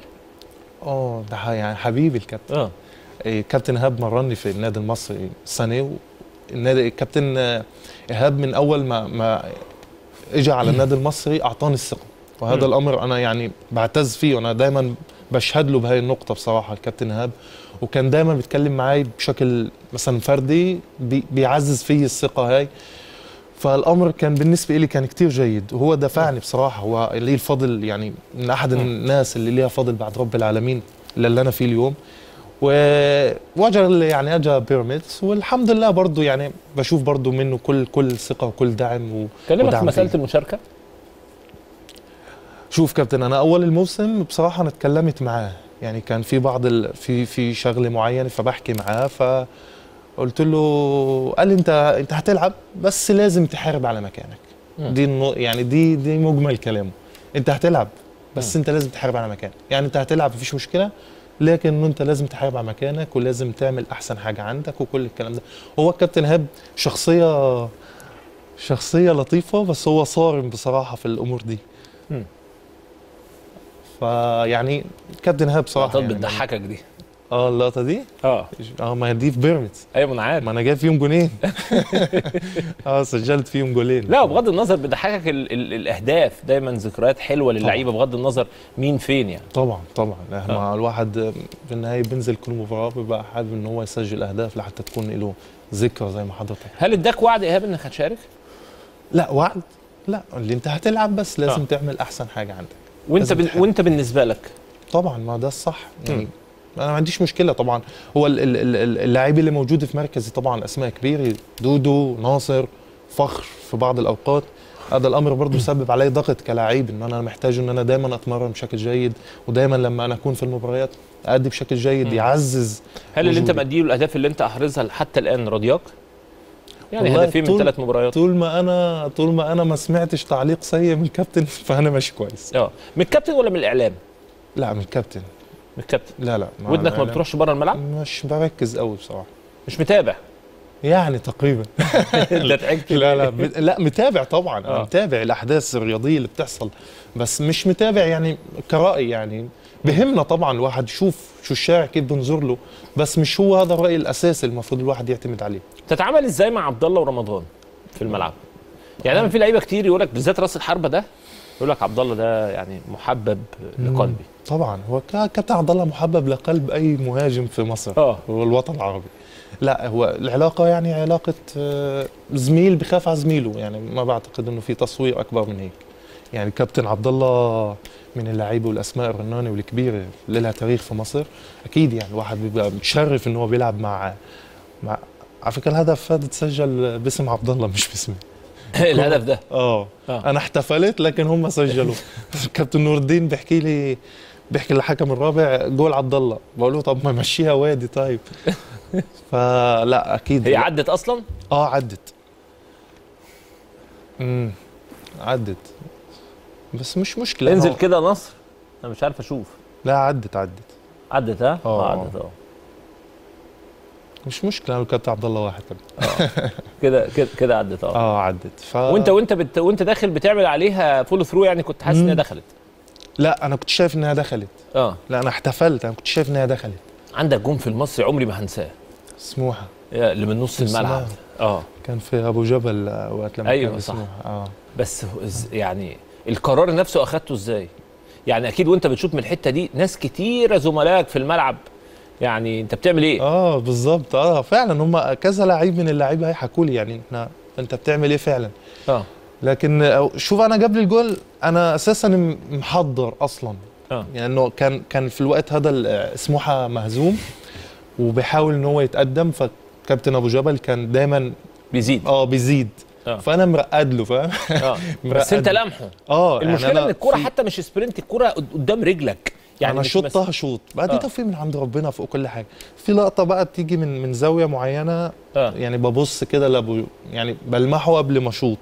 اه ده ح- يعني حبيبي الكابتن اه إيه، كابتن ايهاب مرني في النادي المصري سنه النادي الكابتن آه، ايهاب من اول ما ما اجى على النادي المصري اعطاني الثقه وهذا مم. الامر انا يعني بعتز فيه وانا دايما بشهد له بهاي النقطه بصراحه الكابتن ايهاب وكان دايما بيتكلم معي بشكل مثلا فردي بي بيعزز فيي الثقه هاي فالامر كان بالنسبه لي كان كتير جيد وهو دفعني بصراحه هو لي الفضل يعني من احد الناس اللي ليها فضل بعد رب العالمين للي انا فيه اليوم ووجه يعني اجى بيراميدز والحمد لله برضه يعني بشوف برضه منه كل كل ثقه وكل دعم و كلمك في ودعم مساله فيه. المشاركه شوف كابتن انا اول الموسم بصراحه انا اتكلمت معاه يعني كان في بعض ال... في في شغله معينه فبحكي معاه فقلت له قال لي انت انت هتلعب بس لازم تحارب على مكانك مم. دي النو... يعني دي دي مجمل كلامه انت هتلعب بس انت لازم تحارب على مكانك يعني انت هتلعب مفيش مشكله لكن إنه انت لازم تحارب على مكانك ولازم تعمل احسن حاجه عندك وكل الكلام ده هو الكابتن هاب شخصيه شخصيه لطيفه بس هو صارم بصراحه في الامور دي مم. فيعني كابتن هاب بصراحه لقطات يعني بتضحكك دي اه اللقطه دي اه اه ما هي دي في بيراميدز ايوه ما انا عارف ما انا جايب فيهم جونين اه سجلت فيهم جولين لا بغض النظر بيضحكك ال ال الاهداف دايما ذكريات حلوه للعيبه بغض النظر مين فين يعني طبعا طبعا احنا الواحد في النهايه بينزل كل مباراه بيبقى حابب ان هو يسجل اهداف لحتى تكون له ذكرى زي ما حضرتك هل اداك وعد ايهاب انك هتشارك؟ لا وعد لا اللي انت هتلعب بس لازم آه. آه. تعمل احسن حاجه عندك وانت لازم بن... تحارب. وانت بالنسبه لك طبعا ما ده الصح يعني مم. انا ما عنديش مشكله طبعا هو ال- ال- ال- اللاعبين اللي موجوده في مركزي طبعا اسماء كبيره دودو ناصر فخر في بعض الاوقات هذا الامر برضه سبب علي ضغط كلاعب ان انا محتاج ان انا دايما اتمرن بشكل جيد ودايما لما انا اكون في المباريات ادي بشكل جيد مم. يعزز هل اللي انت وجودي. مديله الاهداف اللي انت احرزها حتى الان راضياك؟ يعني والله هدفين من طول- ثلاث مباريات طول ما انا طول ما انا ما سمعتش تعليق سيء من الكابتن فانا ماشي كويس اه من الكابتن ولا من الاعلام؟ لا من الكابتن من الكابتن لا لا مع ودنك ما الإعلام. بتروحش بره الملعب؟ مش بركز قوي بصراحه مش متابع يعني تقريبا انت تعبت لا لا ب- لا متابع طبعا آه. انا متابع الاحداث الرياضيه اللي بتحصل بس مش متابع يعني كرأي يعني بهمنا طبعا الواحد يشوف شو الشارع كيف بنظر له بس مش هو هذا الرأي الاساسي المفروض الواحد يعتمد عليه تتعامل ازاي مع عبد الله ورمضان في الملعب؟ يعني دايما في لعيبه كتير يقول لك بالذات راس الحربه ده يقول لك عبد الله ده يعني محبب لقلبي طبعا هو كا- كابتن عبد الله محبب لقلب اي مهاجم في مصر اه والوطن العربي لا هو العلاقه يعني علاقه آه، زميل بخاف على زميله يعني ما بعتقد انه في تصوير اكبر من هيك يعني كابتن عبد الله من اللعيبه والاسماء الرنانه والكبيره اللي لها تاريخ في مصر اكيد يعني الواحد بيبقى متشرف انه هو بيلعب مع مع على فكره الهدف هذا تسجل باسم عبد الله مش باسمي الهدف ده اه انا احتفلت لكن هم سجلوا كابتن نور الدين بيحكي لي بيحكي للحكم الرابع جول عبد الله بقول له طب ما مشيها وادي طيب فلا اكيد هي عدت اصلا اه عدت امم عدت بس مش مشكله انزل هو- كده نصر انا مش عارف اشوف لا عدت عدت عدت ها آه. عدت اه مش مشكله انا كابتن عبد الله واحد كده كده كده عدت اه اه عدت ف... وانت وانت بت... وانت داخل بتعمل عليها فول ثرو يعني كنت حاسس انها مم. دخلت لا انا كنت شايف انها دخلت اه لا انا احتفلت انا كنت شايف انها دخلت عندك جون في المصري عمري ما هنساه سموحه يا اللي من نص الملعب سموحة. اه كان في ابو جبل آه، وقت لما ايوه كان صح سموحة. اه بس هو إز- يعني القرار نفسه اخدته ازاي يعني اكيد وانت بتشوط من الحته دي ناس كتيره زملائك في الملعب يعني انت بتعمل ايه اه بالظبط اه فعلا هم كذا لعيب من اللعيبه هي حكوا لي يعني احنا انت بتعمل ايه فعلا اه لكن آه، شوف انا قبل الجول انا اساسا م- محضر اصلا اه يعني انه كان كان في الوقت هذا ال- آه، سموحه مهزوم وبيحاول ان هو يتقدم فكابتن ابو جبل كان دايما بيزيد اه بيزيد آه. فانا مرقد له فاهم اه بس انت لمحه اه المشكله يعني ان أنا الكوره في- حتى مش سبرنت الكوره قد- قدام رجلك يعني انا مش شطها مس- شوط بقى دي آه. توفيق من عند ربنا فوق كل حاجه في لقطه بقى بتيجي من من زاويه معينه آه. يعني ببص كده لابو يعني بلمحه قبل ما اشوط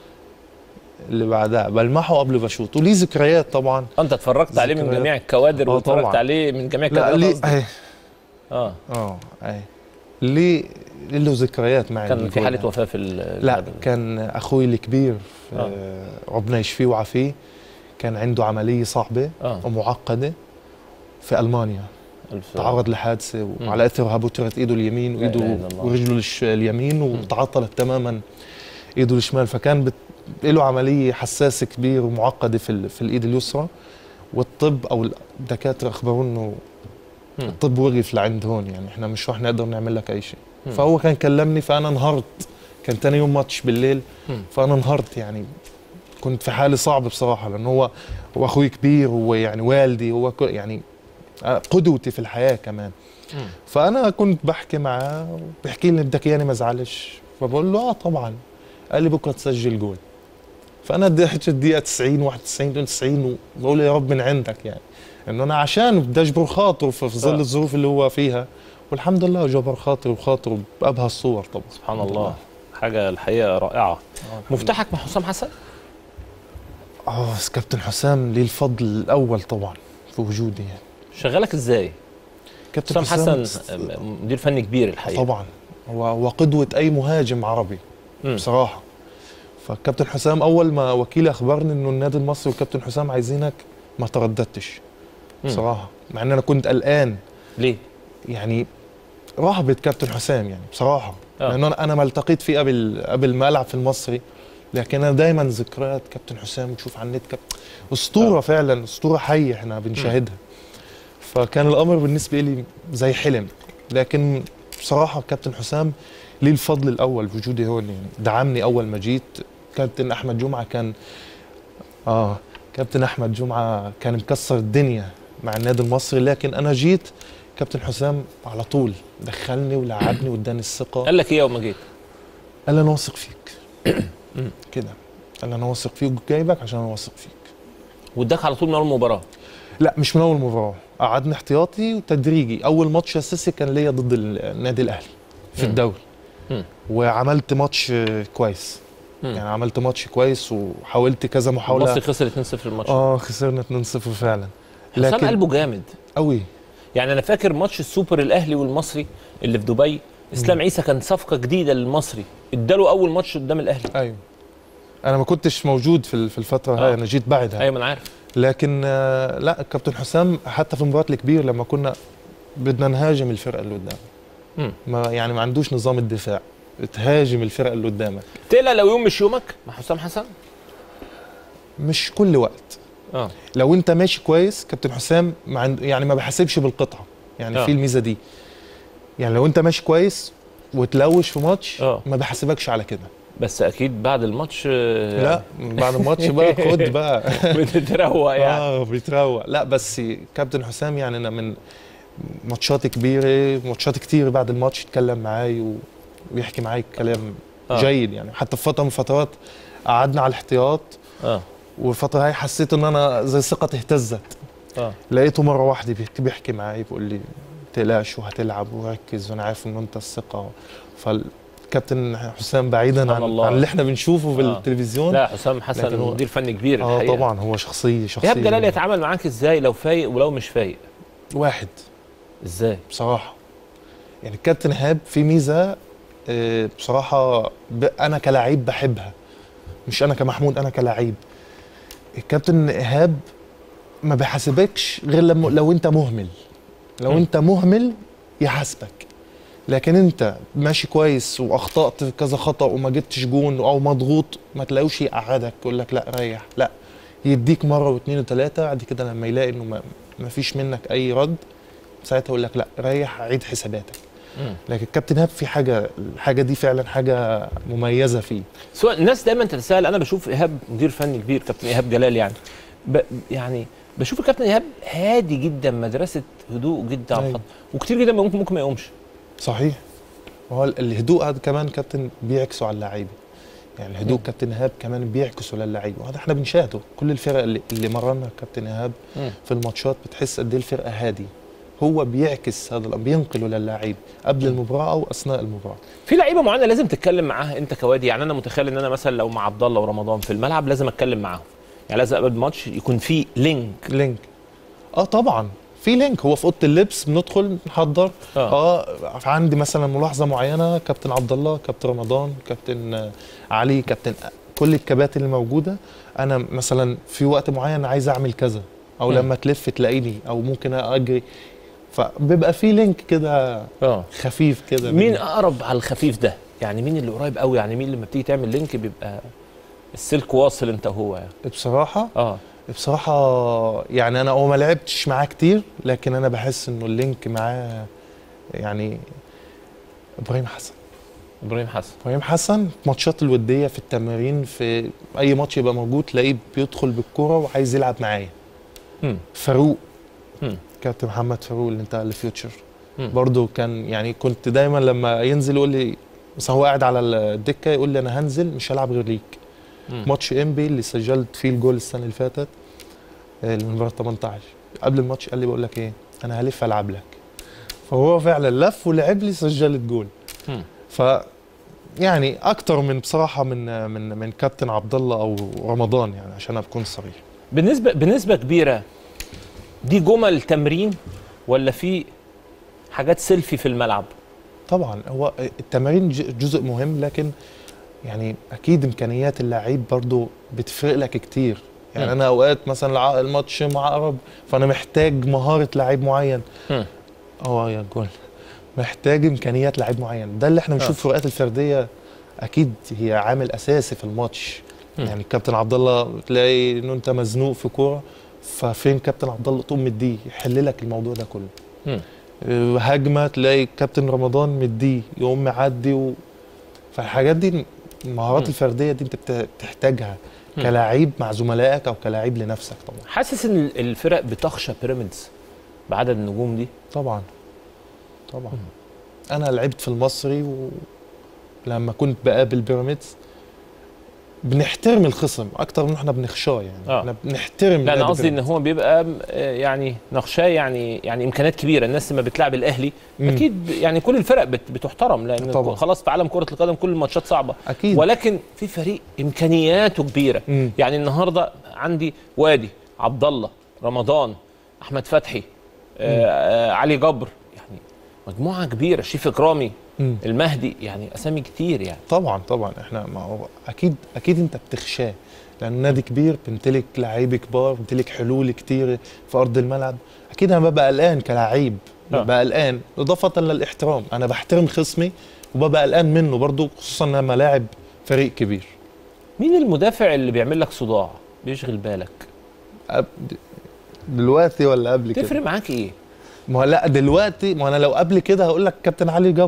اللي بعدها بلمحه قبل ما اشوط وليه ذكريات طبعا انت اتفرجت عليه من ذكريات. جميع الكوادر آه واتفرجت طبعاً. عليه من جميع لا الكوادر ليه قصدي. اهي اه اه اهي ليه له ذكريات معي كان في الجول حاله يعني. وفاه في ال- لا الهدف. كان اخوي الكبير آه. آه. ربنا يشفيه ويعافيه كان عنده عمليه صعبه آه. ومعقده في المانيا ألف تعرض لحادثه وعلى اثرها بترت ايده اليمين لا وايده إله إلا الله. ورجله الش- اليمين وتعطلت تماما ايده الشمال فكان بت... له عمليه حساسه كبير ومعقده في ال... في الايد اليسرى والطب او الدكاتره اخبروه انه مم. الطب وقف لعند هون يعني احنا مش رح نقدر نعمل لك اي شيء مم. فهو كان كلمني فانا انهارت كان تاني يوم ماتش بالليل مم. فانا انهارت يعني كنت في حاله صعبه بصراحه لانه هو هو اخوي كبير هو يعني والدي هو ك- يعني قدوتي في الحياه كمان مم. فانا كنت بحكي معاه بحكي لي بدك اياني ما ازعلش فبقول له اه طبعا قال لي بكره تسجل جول فانا اديت الدقيقه 90 91 92 وبقول يا رب من عندك يعني انه انا عشان بدي اجبر خاطره في في ظل آه. الظروف اللي هو فيها والحمد لله جبر خاطري وخاطره بابهى الصور طبعا سبحان الله حاجه الحقيقه رائعه مفتاحك مع حسام حسن اه بس كابتن حسام ليه الفضل الاول طبعا في وجودي يعني شغالك ازاي كابتن حسام حسام حسن مدير فني كبير الحقيقه طبعا هو هو قدوه اي مهاجم عربي مم. بصراحه فكابتن حسام اول ما وكيلي اخبرني انه النادي المصري وكابتن حسام عايزينك ما ترددتش مم. بصراحه مع ان انا كنت قلقان ليه يعني رهبه كابتن حسام يعني بصراحه آه. لانه انا انا ما التقيت فيه قبل قبل ما العب في المصري لكن انا دايما ذكريات كابتن حسام تشوف على النت كابتن اسطوره فعلا اسطوره حيه احنا بنشاهدها فكان الامر بالنسبه لي زي حلم لكن بصراحه كابتن حسام ليه الفضل الاول بوجودي هون يعني دعمني اول ما جيت كابتن احمد جمعه كان اه كابتن احمد جمعه كان مكسر الدنيا مع النادي المصري لكن انا جيت كابتن حسام على طول دخلني ولعبني واداني الثقه قال لك ايه يوم ما جيت قال لي انا واثق فيك كده قال لي انا واثق فيك وجايبك عشان انا واثق فيك واداك على طول من اول مباراه لا مش من اول مباراه قعدني احتياطي وتدريجي اول ماتش اساسي كان ليا ضد النادي الاهلي في مم. الدوري مم. وعملت ماتش آه، كويس مم. يعني عملت ماتش كويس وحاولت كذا محاوله المصري خسر 2-0 الماتش اه خسرنا 2-0 فعلا حسام قلبه جامد قوي يعني انا فاكر ماتش السوبر الاهلي والمصري اللي في دبي اسلام عيسى كان صفقه جديده للمصري اداله اول ماتش قدام الاهلي ايوه انا ما كنتش موجود في ال- في الفتره آه. هاي انا جيت بعدها ايوه ما انا عارف لكن آه، لا كابتن حسام حتى في مباراه الكبير لما كنا بدنا نهاجم الفرقه اللي قدام مم. ما يعني ما عندوش نظام الدفاع تهاجم الفرقه اللي قدامك تقلق لو يوم مش يومك مع حسام حسن مش كل وقت اه لو انت ماشي كويس كابتن حسام ما عند يعني ما بحسبش بالقطعه يعني آه. في الميزه دي يعني لو انت ماشي كويس وتلوش في ماتش ما بحاسبكش على كده بس اكيد بعد الماتش آه، لا بعد الماتش بقى خد بقى بتتروق يعني اه بيتروق لا بس كابتن حسام يعني انا من ماتشات كبيره ماتشات كتير بعد الماتش يتكلم معاي و- ويحكي معاي كلام آه. جيد يعني حتى في فتره من فترات قعدنا على الاحتياط اه والفتره هاي حسيت ان انا زي ثقتي اهتزت اه لقيته مره واحده بيحكي, بيحكي معاي بيقول لي تقلقش وهتلعب وركز وانا عارف ان انت الثقه فالكابتن حسام بعيدا سبحان عن, الله. عن اللي احنا بنشوفه في آه. التلفزيون لا حسام حسن لكن هو- مدير فني كبير اه الحقيقة. طبعا هو شخصيه شخصيه ايهاب جلال يتعامل معاك ازاي لو فايق ولو مش فايق واحد ازاي بصراحه يعني الكابتن ايهاب في ميزه آه، بصراحه ب... انا كلاعب بحبها مش انا كمحمود انا كلاعب الكابتن ايهاب ما بيحاسبكش غير لما لو انت مهمل لو م. انت مهمل يحاسبك لكن انت ماشي كويس واخطات في كذا خطا وما جبتش جون او مضغوط ما تلاقوش يقعدك يقول لك لا ريح لا يديك مره واثنين وثلاثه بعد كده لما يلاقي انه ما ما فيش منك اي رد ساعتها يقول لك لا ريح عيد حساباتك مم. لكن الكابتن هاب في حاجه الحاجه دي فعلا حاجه مميزه فيه سواء الناس دايما تتساءل انا بشوف ايهاب مدير فني كبير كابتن ايهاب جلال يعني ب يعني بشوف الكابتن ايهاب هادي جدا مدرسه هدوء جدا على أيوة. الخط وكتير جدا ممكن ممكن ما يقومش صحيح هو ال- الهدوء هذا كمان كابتن بيعكسوا على اللعيبه يعني الهدوء كابتن ايهاب كمان بيعكسوا للعيبه وهذا احنا بنشاهده كل الفرق اللي, اللي مرنا كابتن ايهاب مم. في الماتشات بتحس قد ايه الفرقه هاديه هو بيعكس هذا الامر بينقله للاعب قبل المباراه او اثناء المباراه في لعيبه معينه لازم تتكلم معاها انت كوادي يعني انا متخيل ان انا مثلا لو مع عبد الله ورمضان في الملعب لازم اتكلم معاهم يعني لازم قبل الماتش يكون في لينك لينك اه طبعا في لينك هو في اوضه اللبس بندخل نحضر اه, آه عندي مثلا ملاحظه معينه كابتن عبد الله كابتن رمضان كابتن آه، علي كابتن كل الكباتن الموجوده انا مثلا في وقت معين عايز اعمل كذا او مم. لما تلف تلاقيني او ممكن اجري فبيبقى في لينك كده اه خفيف كده مين بين- اقرب على الخفيف ده يعني مين اللي قريب قوي يعني مين لما بتيجي تعمل لينك بيبقى السلك واصل انت وهو يعني بصراحه اه بصراحه يعني انا هو ما لعبتش معاه كتير لكن انا بحس انه اللينك معاه يعني ابراهيم حسن ابراهيم حسن ابراهيم حسن في ماتشات الوديه في التمارين في اي ماتش يبقى موجود تلاقيه بيدخل بالكوره وعايز يلعب معايا مم. فاروق مم. كابتن محمد فاروق اللي انتقل لفيوتشر مم. برضه كان يعني كنت دايما لما ينزل يقول لي بس هو قاعد على الدكه يقول لي انا هنزل مش هلعب غير ليك مم. ماتش انبي اللي سجلت فيه الجول السنه اللي فاتت آه، المباراه 18 قبل الماتش قال لي بقول لك ايه انا هلف العب لك فهو فعلا لف ولعب لي سجلت جول مم. ف يعني اكتر من بصراحه من من من كابتن عبد الله او رمضان يعني عشان اكون صريح بالنسبه بنسبه كبيره دي جمل تمرين ولا في حاجات سيلفي في الملعب طبعا هو التمارين ج- جزء مهم لكن يعني اكيد امكانيات اللعيب برضو بتفرق لك كتير يعني مم. انا اوقات مثلا الع- الماتش معقرب فانا محتاج مهاره لعيب معين مم. اه يا جول محتاج امكانيات لعيب معين ده اللي احنا بنشوف آه. الفروقات الفرديه اكيد هي عامل اساسي في الماتش مم. يعني الكابتن عبد الله تلاقي انه انت مزنوق في كوره ففين كابتن عبد الله تقوم مديه يحل لك الموضوع ده كله مم. آه، هجمه تلاقي كابتن رمضان مديه يقوم معدي و... فالحاجات دي المهارات مم. الفرديه دي انت بت- بتحتاجها مم. كلاعب مع زملائك او كلاعب لنفسك طبعا حاسس ان الفرق بتخشى بيراميدز بعدد النجوم دي طبعا طبعا انا لعبت في المصري ولما كنت بقابل بيراميدز بنحترم الخصم اكتر من احنا بنخشاه يعني آه. احنا بنحترم لا انا نادي قصدي ان بيراميدز. هو بيبقى آه، يعني نقشاه يعني يعني امكانيات كبيره الناس لما بتلعب الاهلي مم. اكيد يعني كل الفرق بت بتحترم لان طبعا. خلاص في عالم كره القدم كل الماتشات صعبه اكيد ولكن في فريق امكانياته كبيره مم. يعني النهارده عندي وادي عبد الله رمضان احمد فتحي آه آه علي جبر يعني مجموعه كبيره شريف اكرامي مم. المهدي يعني اسامي كتير يعني طبعا طبعا احنا ما هو اكيد اكيد انت بتخشاه لان نادي كبير بيمتلك لعيبه كبار بيمتلك حلول كتير في ارض الملعب اكيد انا ببقى قلقان كلاعب آه. ببقى قلقان اضافه للاحترام انا بحترم خصمي وببقى قلقان منه برضو خصوصا لما لاعب فريق كبير مين المدافع اللي بيعمل لك صداع بيشغل بالك أب- دلوقتي ولا قبل كده تفرق معاك ايه ما هو لا دلوقتي ما انا لو قبل كده هقول لك كابتن علي جبر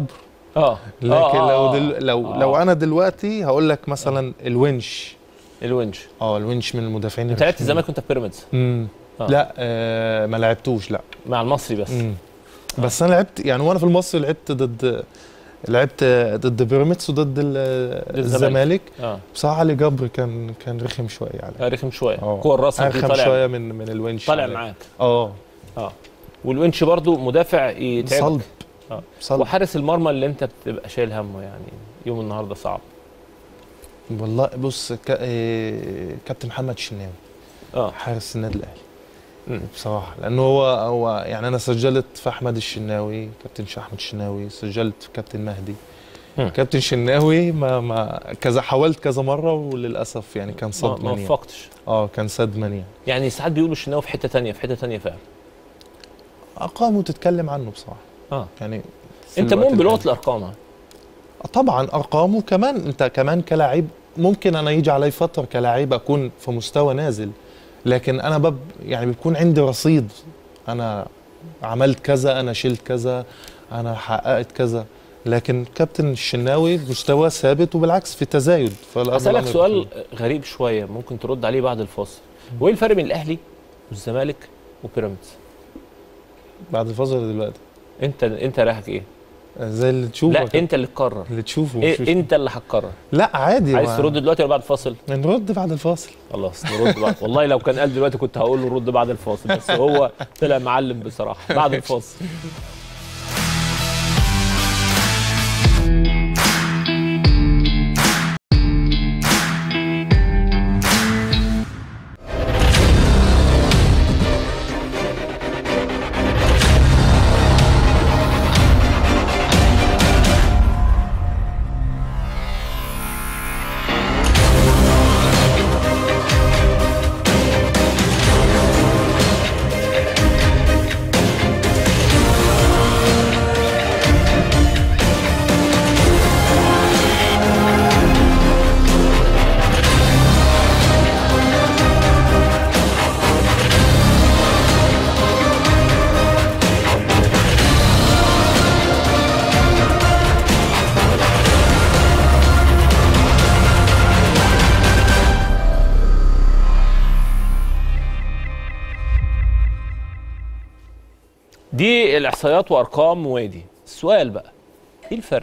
اه لكن آه، لو آه، دل... لو آه. لو انا دلوقتي هقول لك مثلا الونش الونش اه الونش من المدافعين انت لعبت الزمالك وانت في بيراميدز امم آه. لا آه ما لعبتوش لا مع المصري بس مم. بس انا لعبت يعني وانا في المصري لعبت ضد لعبت ضد بيراميدز وضد ال- الزمالك اه بصراحه علي جبر كان كان رخم شويه على آه، رخم شويه اه كور راسك دي ارخم طالع شويه من من الونش طالع عليه. معاك اه اه والونش برضو مدافع يتعبك صلب اه صلب. وحارس المرمى اللي انت بتبقى شايل همه يعني يوم النهارده صعب والله بص ك... إيه... كابتن محمد الشناوي اه حارس النادي الاهلي بصراحه لانه هو هو يعني انا سجلت في احمد الشناوي كابتن شاه احمد الشناوي سجلت في كابتن مهدي مم. كابتن شناوي ما ما كذا حاولت كذا مره وللاسف يعني كان ما صدمه ما وفقتش اه كان صدمه يعني يعني ساعات بيقولوا الشناوي في حته تانية في حته تانية فعلا ارقامه تتكلم عنه بصراحه اه يعني في انت الوقت مؤمن بلغه الحالي. الارقام ها؟ طبعا ارقامه كمان انت كمان كلاعب ممكن انا يجي علي فتره كلاعب اكون في مستوى نازل لكن انا بب يعني بيكون عندي رصيد انا عملت كذا انا شلت كذا انا حققت كذا لكن كابتن الشناوي مستواه ثابت وبالعكس في تزايد فالأمر هسألك الأمر سؤال غريب شويه ممكن ترد عليه بعد الفاصل وايه الفرق بين الاهلي والزمالك وبيراميدز بعد الفاصل ولا دلوقتي انت انت رايحك ايه زي اللي تشوفه لا يا كابتن. انت اللي تقرر اللي تشوفه إيه مش- انت اللي هتقرر لا عادي عايز ما- ترد دلوقتي ولا بعد الفاصل نرد بعد الفاصل خلاص نرد بعد والله لو كان قال دلوقتي كنت هقول له رد بعد الفاصل بس هو طلع معلم بصراحه بعد الفاصل دي الاحصائيات وارقام وادي السؤال بقى ايه الفرق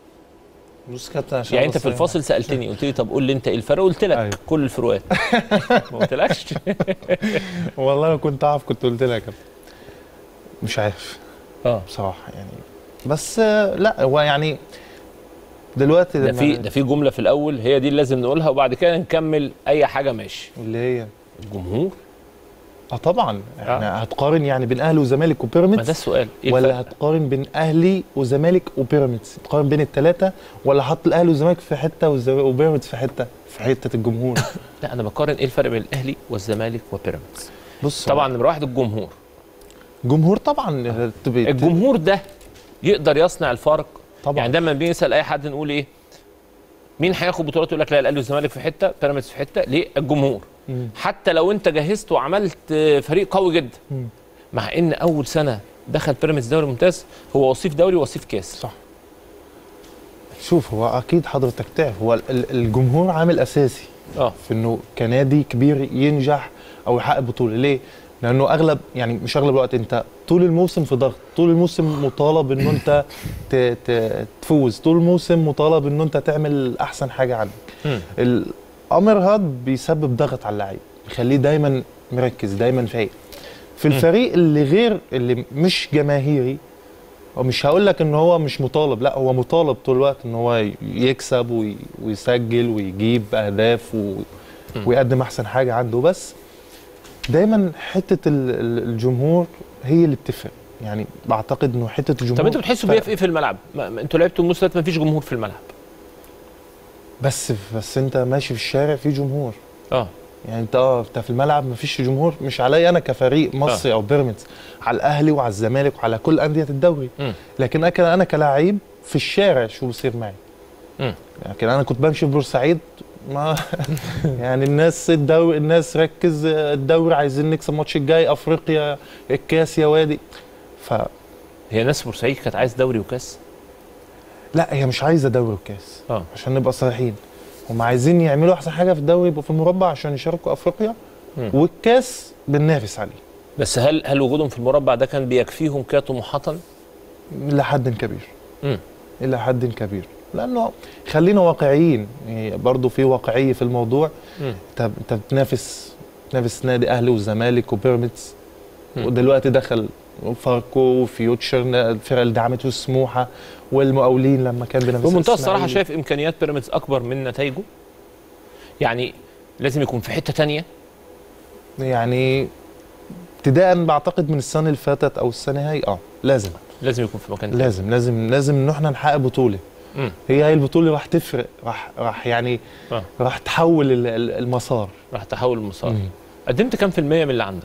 بص كابتن عشان يعني انت بس- في الفاصل سالتني قلت لي طب قول لي انت ايه الفرق قلت لك كل الفروقات ما قلتلكش والله لو كنت اعرف كنت قلت لك يا كابتن مش عارف اه بصراحه يعني بس آه، لا هو يعني دلوقتي ده لما- في ده في جمله في الاول هي دي اللي لازم نقولها وبعد كده نكمل اي حاجه ماشي اللي هي الجمهور اه طبعا احنا هتقارن يعني بين اهلي وزمالك وبيراميدز ما ده السؤال إيه ولا الفرق؟ هتقارن بين اهلي وزمالك وبيراميدز تقارن بين الثلاثه ولا حط الاهلي والزمالك في حته والز- وبيراميدز في حته في حته الجمهور لا انا بقارن ايه الفرق بين الاهلي والزمالك وبيراميدز بص طبعا نمره واحد الجمهور جمهور طبعا تبي- الجمهور ده يقدر يصنع الفارق طبعا يعني دايما بنيجي نسال اي حد نقول ايه مين هياخد بطولات يقول لك لا الاهلي والزمالك في حته بيراميدز في حته ليه الجمهور مم. حتى لو انت جهزت وعملت آه، فريق قوي جدا مم. مع ان اول سنه دخل بيراميدز دوري ممتاز هو وصيف دوري ووصيف كاس صح شوف هو اكيد حضرتك تعرف هو ال- ال- الجمهور عامل اساسي اه في انه كنادي كبير ينجح او يحقق بطوله ليه؟ لانه اغلب يعني مش اغلب الوقت انت طول الموسم في ضغط طول الموسم مطالب انه انت ت- ت- تفوز طول الموسم مطالب انه انت تعمل احسن حاجه عندك مم. الامر هذا بيسبب ضغط على اللعيب بيخليه دايما مركز دايما فايق في مم. الفريق اللي غير اللي مش جماهيري ومش هقول لك ان هو مش مطالب لا هو مطالب طول الوقت ان هو يكسب وي- ويسجل ويجيب اهداف و... ويقدم احسن حاجه عنده بس دايما حته ال- ال- الجمهور هي اللي بتفرق يعني بعتقد انه حته الجمهور طب انتوا بتحسوا بيها فرق. في ايه في الملعب؟ ما ما انتوا لعبتوا الموسم ما فيش جمهور في الملعب بس بس انت ماشي في الشارع في جمهور اه يعني انت اه انت في الملعب مفيش جمهور مش عليا انا كفريق مصري آه. او بيراميدز على الاهلي وعلى الزمالك وعلى كل انديه الدوري مم. لكن انا انا كلاعب في الشارع شو بصير معي مم. لكن انا كنت بمشي في بورسعيد ما يعني الناس الدوري الناس ركز الدوري عايزين نكسب الماتش الجاي افريقيا الكاس يا وادي ف هي ناس بورسعيد كانت عايز دوري وكاس لا هي مش عايزه دوري وكاس اه عشان نبقى صريحين هم عايزين يعملوا احسن حاجه في الدوري يبقوا في المربع عشان يشاركوا افريقيا مم. والكاس بننافس عليه بس هل هل وجودهم في المربع ده كان بيكفيهم كطموحات؟ الى حد كبير مم. الى حد كبير لانه خلينا واقعيين يعني برضه في واقعيه في الموضوع مم. انت انت بتنافس تنافس نادي اهلي والزمالك وبيراميدز ودلوقتي دخل فاركو وفيوتشر الفرق اللي دعمته سموحه والمقاولين لما كان بينافس بمنتهى الصراحه الإسماعيلي. شايف امكانيات بيراميدز اكبر من نتائجه يعني لازم يكون في حته تانية يعني ابتداء بعتقد من السنه اللي فاتت او السنه هاي اه لازم لازم يكون في مكان تاني. لازم لازم لازم ان احنا نحقق بطوله مم. هي هاي البطوله راح تفرق راح راح يعني آه. راح تحول ال- ال- المسار راح تحول المسار مم. قدمت كام في المية من اللي عندك؟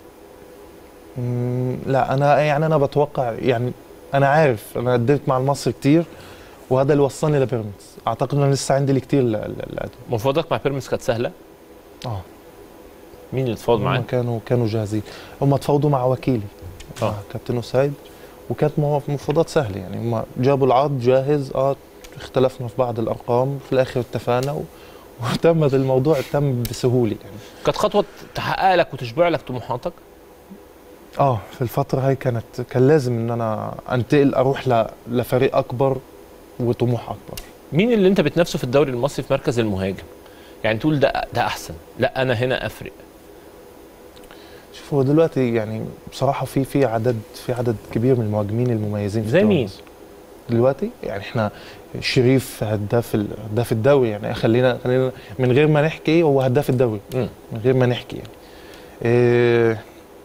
مم، لا انا يعني انا بتوقع يعني انا عارف انا قدمت مع المصري كتير وهذا اللي وصلني لبيراميدز اعتقد ان انا لسه عندي الكتير ل- ل- ل- مفاوضاتك مع بيراميدز كانت سهله؟ اه مين اللي اتفاوض معاه؟ هم كانوا كانوا جاهزين هم تفاوضوا مع وكيلي آه. مع كابتن اسيد وكانت مو- مفاوضات سهله يعني هم جابوا العرض جاهز اه اختلفنا في بعض الارقام في الاخر اتفقنا و... وتمت الموضوع تم بسهوله يعني كانت خطوه تحقق لك وتشبع لك طموحاتك؟ اه في الفتره هاي كانت كان لازم ان انا انتقل اروح ل... لفريق اكبر وطموح اكبر مين اللي انت بتنافسه في الدوري المصري في مركز المهاجم؟ يعني تقول ده ده احسن، لا انا هنا افرق. شوف هو دلوقتي يعني بصراحه في في عدد في عدد كبير من المهاجمين المميزين في زي الدوري مين؟ المصري. دلوقتي يعني احنا شريف هداف ال- هداف الدوري يعني خلينا خلينا من غير ما نحكي هو هداف الدوري مم. من غير ما نحكي يعني إيه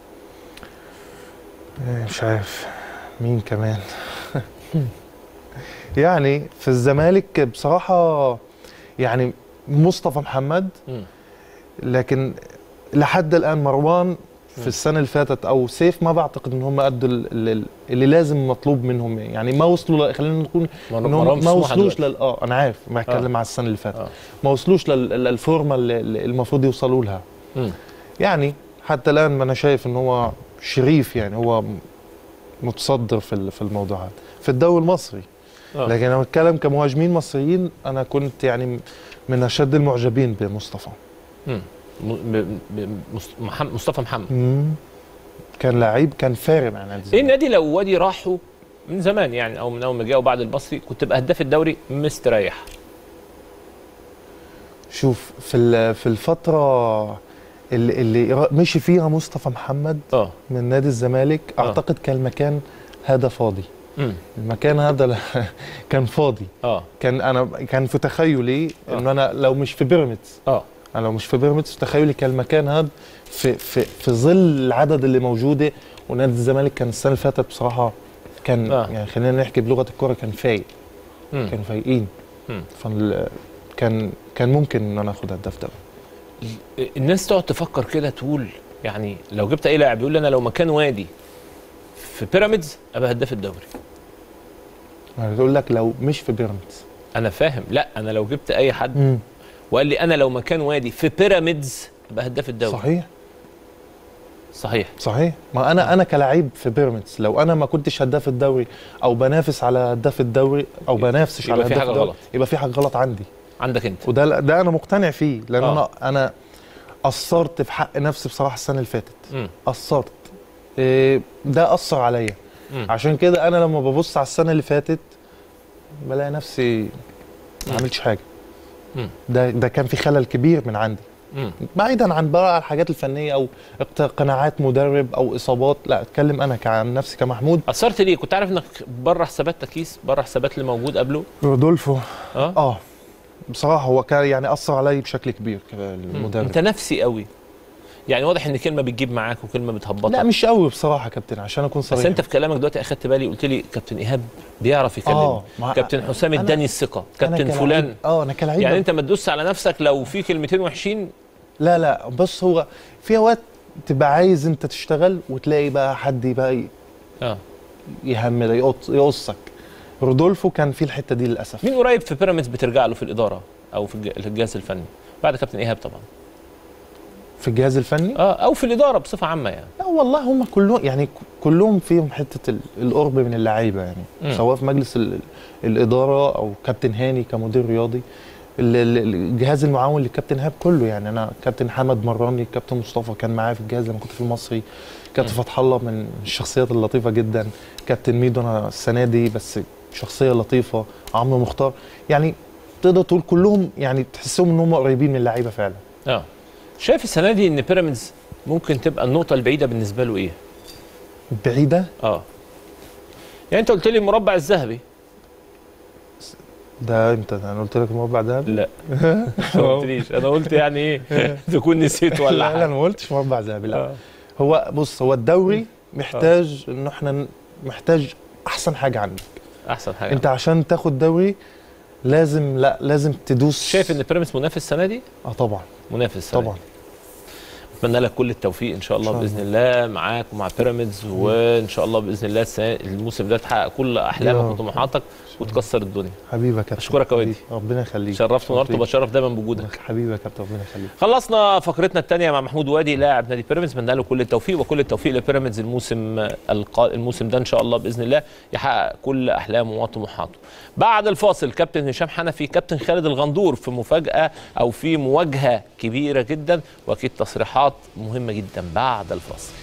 إيه مش عارف مين كمان يعني في الزمالك بصراحه يعني مصطفى محمد مم. لكن لحد الان مروان في السنه اللي فاتت او سيف ما بعتقد ان هم ادوا ال- ال- اللي لازم مطلوب منهم يعني ما وصلوا ل- خلينا نقول مر- ان مروان هم في ما سموحة وصلوش دلوقتي. لل اه انا عارف بتكلم آه. على السنه اللي فاتت آه. ما وصلوش لل- للفورمه اللي اللي المفروض يوصلوا لها مم. يعني حتى الان ما انا شايف ان هو شريف يعني هو م- متصدر في ال- في الموضوع هذا في الدوري المصري آه. لكن انا بتكلم كمهاجمين مصريين انا كنت يعني من اشد المعجبين بمصطفى مم. م- ب- ب- مص- محمد مصطفى محمد مم. كان لعيب كان فارق مع نادي ايه الزمالك النادي لو وادي راحوا من زمان يعني او من اول ما جه وبعد المصري كنت تبقى هداف الدوري مستريح شوف في ال- في الفتره اللي, اللي را- مشي فيها مصطفى محمد اه من نادي الزمالك اعتقد كان المكان هذا فاضي مم. المكان هذا ل- كان فاضي اه كان انا كان في تخيلي انه انا لو مش في بيراميدز اه انا لو مش في بيراميدز في تخيلي كان المكان هذا في في في ظل العدد اللي موجوده ونادي الزمالك كان السنه اللي فاتت بصراحه كان آه. يعني خلينا نحكي بلغه الكره كان فايق مم. كانوا فايقين مم. فال كان كان ممكن ان انا اخد هداف دوري الناس تقعد تفكر كده تقول يعني لو جبت اي لاعب يقول لي انا لو مكان وادي في بيراميدز ابقى هداف الدوري انا بقول لك لو مش في بيراميدز انا فاهم لا انا لو جبت اي حد مم. وقال لي انا لو مكان وادي في بيراميدز ابقى هداف الدوري صحيح صحيح صحيح ما انا انا كلاعب في بيراميدز لو انا ما كنتش هداف الدوري او بنافس على هداف الدوري او بنافسش يبقى على في هداف حاجة الدوري غلط. يبقى في حاجه غلط عندي عندك انت وده ده انا مقتنع فيه لان آه. انا انا قصرت في حق نفسي بصراحه السنه اللي فاتت مم. قصرت إيه ده اثر عليا مم. عشان كده انا لما ببص على السنه اللي فاتت بلاقي نفسي ما عملتش حاجه مم. ده ده كان في خلل كبير من عندي مم. بعيدا عن بقى الحاجات الفنيه او اقت- قناعات مدرب او اصابات لا اتكلم انا عن نفسي كمحمود اثرت ليه كنت عارف انك بره حسابات تكيس بره حسابات اللي موجود قبله رودولفو اه اه بصراحه هو كان يعني اثر علي بشكل كبير مم. المدرب انت نفسي قوي يعني واضح ان كلمه بتجيب معاك وكلمه بتهبطك لا مش قوي بصراحه يا كابتن عشان اكون صريح بس انت في كلامك دلوقتي اخدت بالي قلت لي كابتن ايهاب بيعرف يكلم آه، ما- كابتن حسام أنا- اداني الثقه أنا كابتن كلاعب- فلان اه انا كلاعب يعني انت ما تدوس على نفسك لو في كلمتين وحشين لا لا بص هو في اوقات تبقى عايز انت تشتغل وتلاقي بقى حد بقى ي- اه يهمل يقص- يقصك رودولفو كان في الحته دي للاسف مين قريب في بيراميدز بترجع له في الاداره او في الج- في الجهاز الفني بعد كابتن ايهاب طبعا في الجهاز الفني اه او في الاداره بصفه عامه يعني لا والله هم كلهم يعني ك- كلهم فيهم حته ال- القرب من اللعيبه يعني مم. سواء في مجلس ال- الاداره او كابتن هاني كمدير رياضي ال- ال- الجهاز المعاون للكابتن هاب كله يعني انا كابتن حمد مراني كابتن مصطفى كان معايا في الجهاز لما كنت في المصري كابتن فتح الله من الشخصيات اللطيفه جدا كابتن ميدو انا السنه دي بس شخصيه لطيفه عمرو مختار يعني تقدر تقول كلهم يعني تحسهم ان هم قريبين من اللعيبه فعلا اه شايف السنه دي ان بيراميدز ممكن تبقى النقطه البعيده بالنسبه له ايه بعيده اه يعني انت قلت لي المربع الذهبي ده امتى انا قلت لك المربع ده لا ما قلتليش انا قلت يعني ايه تكون نسيت ولا لا لا حاجه انا ما قلتش مربع ذهبي لا آه. هو بص هو الدوري محتاج ان احنا ن- محتاج احسن حاجه عندك احسن حاجه انت عشان تاخد دوري لازم لا لازم تدوس شايف ان بيراميدز منافس السنه دي اه طبعا منافس السنه طبعا دي. اتمنى لك كل التوفيق ان شاء الله إن شاء باذن الله معاك ومع بيراميدز وان شاء الله باذن الله السنة الموسم ده تحقق كل احلامك يا رب. وطموحاتك وتكسر الدنيا حبيبي يا كابتن اشكرك يا وادي ربنا يخليك شرفت ونورت حبيبي. وبشرف دايما بوجودك حبيبي يا كابتن ربنا يخليك خلصنا فقرتنا الثانيه مع محمود وادي لاعب نادي بيراميدز بنتمنى له كل التوفيق وكل التوفيق لبيراميدز الموسم القا... الموسم ده ان شاء الله باذن الله يحقق كل احلامه وطموحاته. بعد الفاصل كابتن هشام حنفي كابتن خالد الغندور في مفاجاه او في مواجهه كبيره جدا واكيد تصريحات مهمه جدا بعد الفاصل.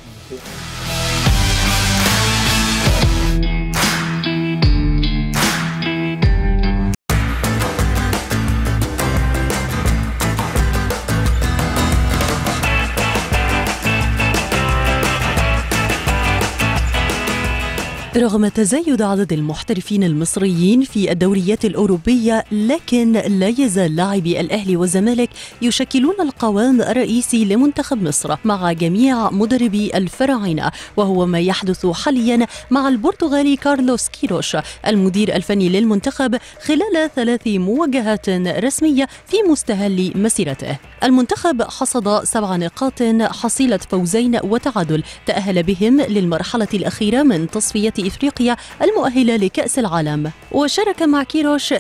رغم تزايد عدد المحترفين المصريين في الدوريات الأوروبية لكن لا يزال لاعبي الأهلي والزمالك يشكلون القوام الرئيسي لمنتخب مصر مع جميع مدربي الفراعنة وهو ما يحدث حاليا مع البرتغالي كارلوس كيروش المدير الفني للمنتخب خلال ثلاث مواجهات رسمية في مستهل مسيرته المنتخب حصد سبع نقاط حصيلة فوزين وتعادل تأهل بهم للمرحلة الأخيرة من تصفية إفريقيا المؤهلة لكأس العالم وشارك مع كيروش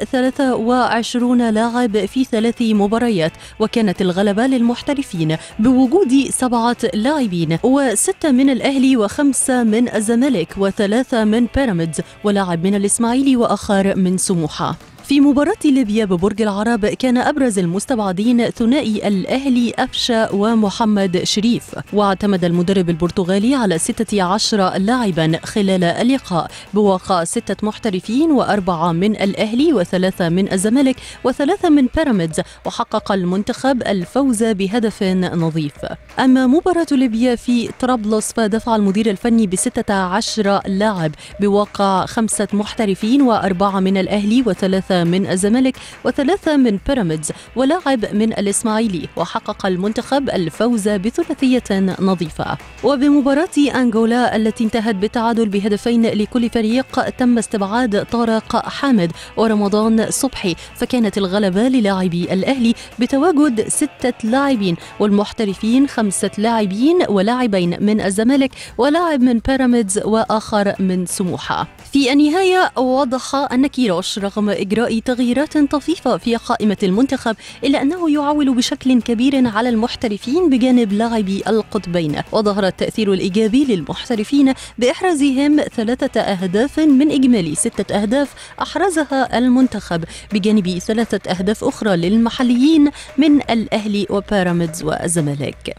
23 لاعب في ثلاث مباريات وكانت الغلبة للمحترفين بوجود سبعة لاعبين وستة من الأهلي وخمسة من الزمالك وثلاثة من بيراميدز ولاعب من الإسماعيلي وآخر من سموحة في مباراة ليبيا ببرج العرب كان أبرز المستبعدين ثنائي الأهلي أفشا ومحمد شريف واعتمد المدرب البرتغالي على 16 لاعبا خلال اللقاء بواقع ستة محترفين وأربعة من الأهلي وثلاثة من الزمالك وثلاثة من بيراميدز وحقق المنتخب الفوز بهدف نظيف أما مباراة ليبيا في طرابلس فدفع المدير الفني بستة عشر لاعب بواقع خمسة محترفين وأربعة من الأهلي وثلاثة من الزمالك وثلاثة من بيراميدز ولاعب من الإسماعيلي وحقق المنتخب الفوز بثلاثية نظيفة وبمباراة أنغولا التي انتهت بالتعادل بهدفين لكل فريق تم استبعاد طارق حامد ورمضان صبحي فكانت الغلبة للاعبي الأهلي بتواجد ستة لاعبين والمحترفين خمسة لاعبين ولاعبين من الزمالك ولاعب من بيراميدز وآخر من سموحة في النهاية وضح أن كيروش رغم إجراء تغييرات طفيفة في قائمة المنتخب إلا أنه يعول بشكل كبير على المحترفين بجانب لاعبي القطبين وظهر التأثير الإيجابي للمحترفين بإحرازهم ثلاثة أهداف من إجمالي ستة أهداف أحرزها المنتخب بجانب ثلاثة أهداف أخرى للمحليين من الأهلي وبيراميدز والزمالك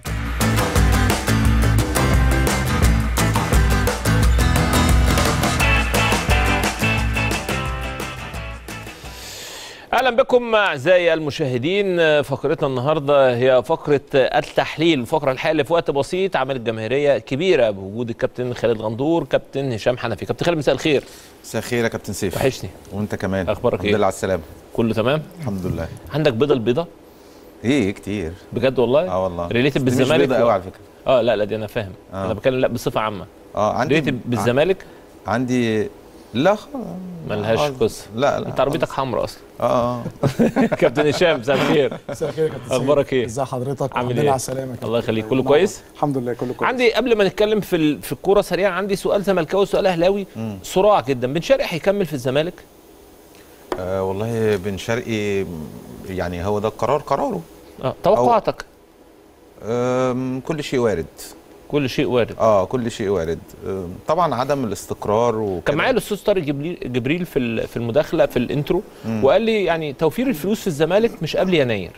اهلا بكم اعزائي المشاهدين فقرتنا النهارده هي فقره التحليل الفقره الحقيقه اللي في وقت بسيط عملت جماهيريه كبيره بوجود الكابتن خالد غندور كابتن هشام حنفي كابتن خالد مساء الخير مساء الخير يا كابتن سيف وحشني وانت كمان اخبارك الحمد ايه لله على السلامه كله تمام الحمد لله عندك بيضه البيضه ايه كتير بجد والله اه والله ريليتد بس دي مش بالزمالك بيضة قوي على فكره اه لا لا دي انا فاهم آه. انا بتكلم لا بصفه عامه اه عندي ريليتد بالزمالك عندي لا خ... ملهاش آه. قصه لا لا انت عربيتك حمراء اصلا اه كابتن هشام مساء الخير مساء الخير يا كابتن سيف. اخبارك ايه ازي حضرتك عامل الحمد ايه لله على السلامه يا كابتن. الله يخليك كله نعم. كويس الحمد لله كله كويس عندي قبل ما نتكلم في ال- في الكوره سريعا عندي سؤال زملكاوي وسؤال اهلاوي صراع جدا بن شرقي هيكمل في الزمالك آه والله بن شرقي يعني هو ده القرار قراره اه توقعاتك أم، كل شيء وارد كل شيء وارد اه كل شيء وارد أم، طبعا عدم الاستقرار وكده كان معايا الاستاذ طارق جبريل جبريل في ال- في المداخله في الانترو مم. وقال لي يعني توفير الفلوس في الزمالك مش قبل يناير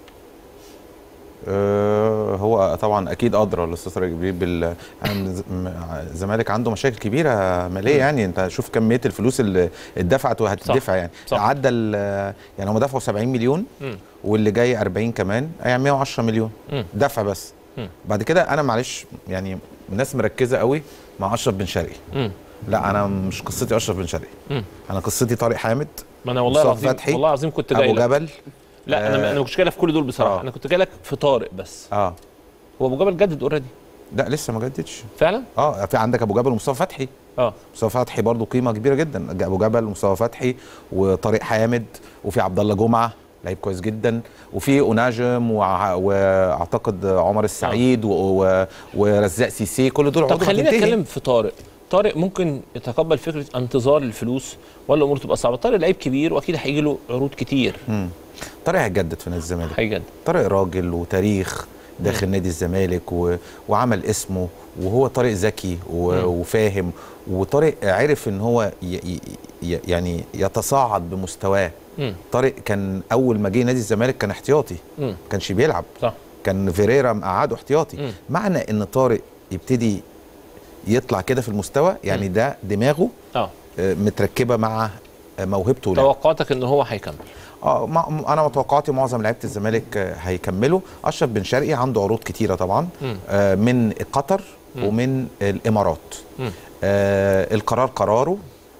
آه، هو طبعا اكيد ادرى الاستاذ طارق جبريل بال يعني ز- م- الزمالك عنده مشاكل كبيره ماليه يعني انت شوف كميه الفلوس اللي اتدفعت وهتدفع يعني صح. عدى ال- يعني هم دفعوا 70 مليون مم. واللي جاي 40 كمان يعني 110 مليون مم. دفع بس مم. بعد كده انا معلش يعني الناس مركزه قوي مع اشرف بن شرقي مم. لا انا مش قصتي اشرف بن شرقي مم. انا قصتي طارق حامد ما انا والله مصطفى العظيم فتحي والله العظيم كنت جاي ابو لك. جبل لا انا انا ما كنتش جاي لك في كل دول بصراحه آه. انا كنت جاي لك في طارق بس اه هو ابو جبل جدد اوريدي لا لسه ما جددش فعلا اه في عندك ابو جبل ومصطفى فتحي اه مصطفى فتحي برضه قيمه كبيره جدا ابو جبل ومصطفى فتحي وطارق حامد وفي عبد الله جمعه لعيب كويس جدا وفي اوناجم وع- واعتقد عمر السعيد و... و... ورزاق سيسي كل دول طب عقودهم خلينا هتنتهي. نتكلم في طارق طارق ممكن يتقبل فكره انتظار الفلوس ولا الامور تبقى صعبه طارق لعيب كبير واكيد هيجي له عروض كتير مم. طارق هيجدد في نادي الزمالك هيجدد طارق راجل وتاريخ داخل نادي الزمالك و... وعمل اسمه وهو طارق ذكي و... مم. وفاهم وطارق عرف ان هو ي... ي... ي... يعني يتصاعد بمستواه مم. طارق كان اول ما جه نادي الزمالك كان احتياطي مم. ما كانش بيلعب صح كان فيريرا مقعده احتياطي مم. معنى ان طارق يبتدي يطلع كده في المستوى يعني ده دماغه اه آه، متركبه مع آه، موهبته ولعبه. توقعاتك ان هو هيكمل اه ما انا توقعاتي معظم لعيبه الزمالك آه، هيكملوا اشرف بن شرقي عنده عروض كتيره طبعا مم. آه، من قطر مم. ومن الامارات مم. آه، القرار قراره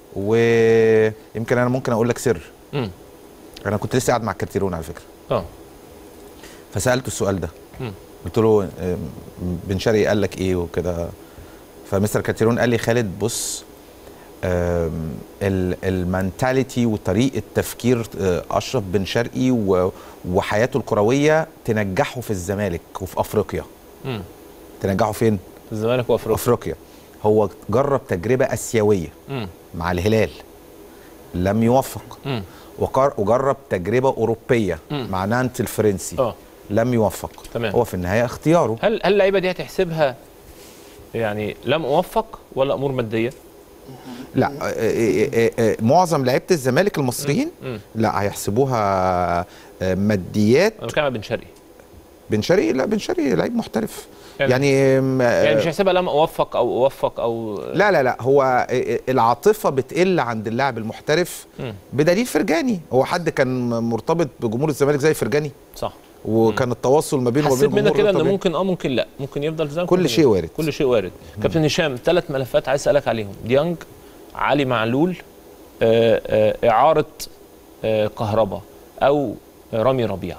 ويمكن انا ممكن اقول لك سر مم. انا كنت لسه قاعد مع الكارتيرون على فكره اه فسالته السؤال ده مم. قلت له آه، بن شرقي قال لك ايه وكده فمستر كارتيرون قال لي خالد بص آم، ال- المنتاليتي وطريقه تفكير آه، اشرف بن شرقي و- وحياته الكرويه تنجحه في الزمالك وفي افريقيا مم. تنجحه فين في الزمالك وافريقيا افريقيا هو جرب تجربه اسيويه مم. مع الهلال لم يوفق مم. وقر- وجرب تجربه اوروبيه مم. مع نانت الفرنسي اه لم يوفق تمام. هو في النهايه اختياره هل هل اللعيبه دي هتحسبها يعني لم اوفق ولا امور ماديه؟ لا آه، آه، آه، آه، معظم لعيبه الزمالك المصريين مم. لا هيحسبوها آه، ماديات انا بتكلم عن بن شرقي بن شرقي لا بن شرقي لعيب محترف يعني- يعني آم، يعني مش آه، هيحسبها لم اوفق او اوفق او لا لا لا هو آه، آه، العاطفه بتقل عند اللاعب المحترف مم. بدليل فرجاني هو حد كان مرتبط بجمهور الزمالك زي فرجاني صح وكان التواصل ما بينه وما حسيت بين منك الجمهور كده ده ان طبيعي. ممكن اه ممكن لا ممكن يفضل زي ما كل كنا شيء بنقول. وارد. كل شيء وارد كابتن هشام ثلاث ملفات عايز اسالك عليهم ديانج علي معلول آه، آه، اعاره آه، كهربا او رامي ربيعه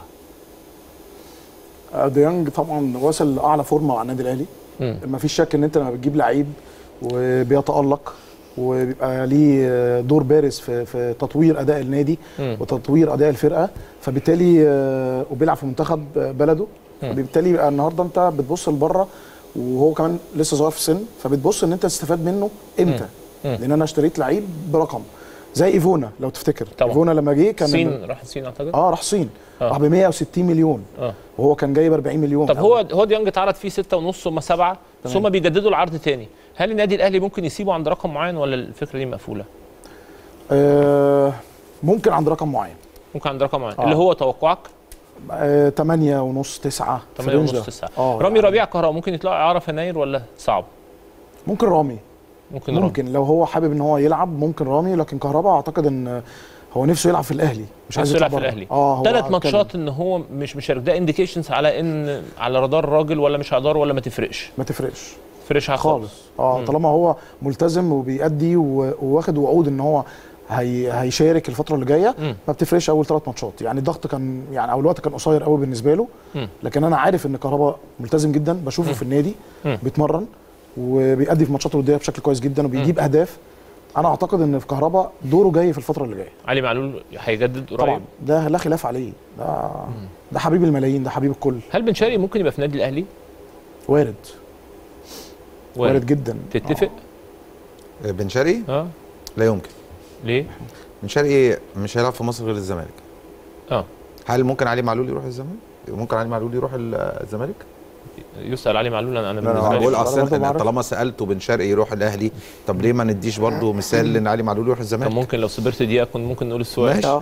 آه، ديانج طبعا وصل لاعلى فورمه مع النادي الاهلي مم. ما فيش شك ان انت لما بتجيب لعيب وبيتالق وبيبقى ليه آه، دور بارز في في تطوير اداء النادي مم. وتطوير اداء الفرقه فبالتالي آه، وبيلعب في منتخب آه، بلده مم. فبالتالي يبقى النهارده انت بتبص لبره وهو كمان لسه صغير في السن فبتبص ان انت تستفاد منه امتى مم. لان انا اشتريت لعيب برقم زي ايفونا لو تفتكر طبعا. ايفونا لما جه كان الصين راح الصين اعتقد اه راح الصين آه. راح ب 160 مليون اه وهو كان جايب 40 مليون طب هو هو ديانج اتعرض فيه ستة ونص ثم سبعة تمام. ثم بيجددوا العرض تاني هل النادي الاهلي ممكن يسيبه عند رقم معين ولا الفكره دي مقفوله آه ممكن عند رقم معين ممكن عند رقم معين آه. اللي هو توقعك آه 8 ونص 9 في 8 الرينج ونص ده. 9 اه رامي ربيع كهرباء ممكن يطلع اعاره في يناير ولا صعب ممكن رامي ممكن رامي. ممكن لو هو حابب ان هو يلعب ممكن رامي لكن كهربا اعتقد ان هو نفسه يلعب في الاهلي مش عايز نفسه يطلع يلعب في بره. الاهلي اه هو ثلاث اتكلم. ماتشات ان هو مش مشارك ده انديكيشنز على ان على رادار الراجل ولا مش على رادار ولا ما تفرقش ما تفرقش تفرقش حاجة خالص اه مم. طالما هو ملتزم وبيأدي و- وواخد وعود ان هو هي هيشارك الفتره اللي جايه مم. ما بتفرقش اول ثلاث ماتشات يعني الضغط كان يعني او الوقت كان قصير قوي بالنسبه له مم. لكن انا عارف ان كهربا ملتزم جدا بشوفه مم. في النادي مم. بيتمرن وبيأدي في ماتشاته الوديه بشكل كويس جدا وبيجيب اهداف انا اعتقد ان في كهربا دوره جاي في الفتره اللي جايه علي معلول هيجدد قريب طبعا ده لا خلاف عليه ده ده حبيب الملايين ده حبيب الكل هل بن شرقي ممكن يبقى في النادي الاهلي وارد وارد جدا تتفق آه، بن شرقي اه لا يمكن ليه بن شرقي مش هيلعب في مصر غير الزمالك اه هل ممكن علي معلول يروح الزمالك ممكن علي معلول يروح ال- الزمالك يسال علي معلول انا انا بالنسبه لي بقول مش- اصلا إن طالما سالته بن شرقي يروح الاهلي طب ليه ما نديش برضه مثال ان علي معلول يروح الزمالك طب ممكن لو صبرت دقيقه كنت ممكن نقول السؤال ماشي.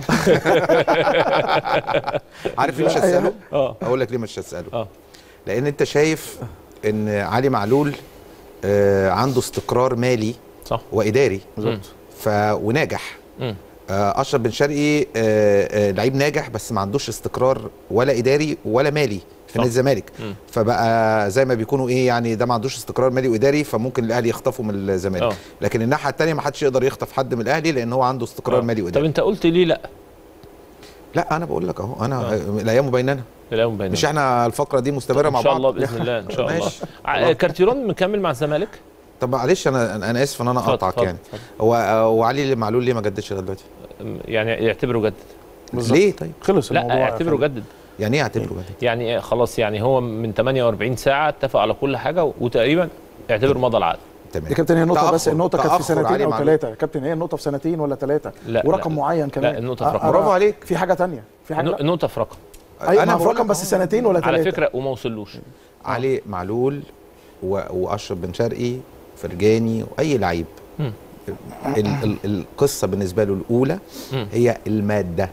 عارف ليه مش هتساله؟ اه اقول لك ليه مش هتساله اه لان انت شايف ان علي معلول آه عنده استقرار مالي صح واداري بالظبط. ف وناجح مم. آه اشرف بن شرقي آه آه لعيب ناجح بس ما عندوش استقرار ولا اداري ولا مالي في نادي الزمالك مم. فبقى زي ما بيكونوا ايه يعني ده ما عندوش استقرار مالي واداري فممكن الاهلي يخطفه من الزمالك آه. لكن الناحيه الثانيه ما حدش يقدر يخطف حد من الاهلي لان هو عنده استقرار آه. مالي طب واداري انت قلت ليه لا لا انا بقول لك اهو انا آه. الايام بيننا الايام بيننا مش احنا الفقره دي مستمره مع ان شاء بعض الله باذن الله ان شاء الله ماشي. ع- كارتيرون مكمل مع الزمالك طب معلش انا انا اسف ان انا اتفضل، اقطعك اتفضل، يعني هو هو علي معلول ليه ما جددش لغايه دلوقتي؟ يعني يعتبره جدد ليه طيب؟ خلص لا الموضوع يا يعتبره فندم. جدد يعني ايه اعتبره جدد؟ يعني إيه خلاص يعني هو من 48 ساعه اتفق على كل حاجه وتقريبا اعتبر مضى العقد يا كابتن هي النقطة بس تأخر- النقطة كانت في تأخر سنتين علي أو معلول. ثلاثة يا كابتن هي النقطة في سنتين ولا ثلاثة لا، ورقم لا. معين كمان لا، النقطة في أ- رقم. أنا- برافو عليك. في حاجة تانية في حاجة لا. نقطه في رقم أيوة أنا ما في بقول رقم لك بس أهو. سنتين ولا ثلاثة على فكره وما وصلوش علي معلول و... واشرف بن شرقي فرجاني واي لعيب مم. ال... ال... القصه بالنسبه له الاولى مم. هي الماده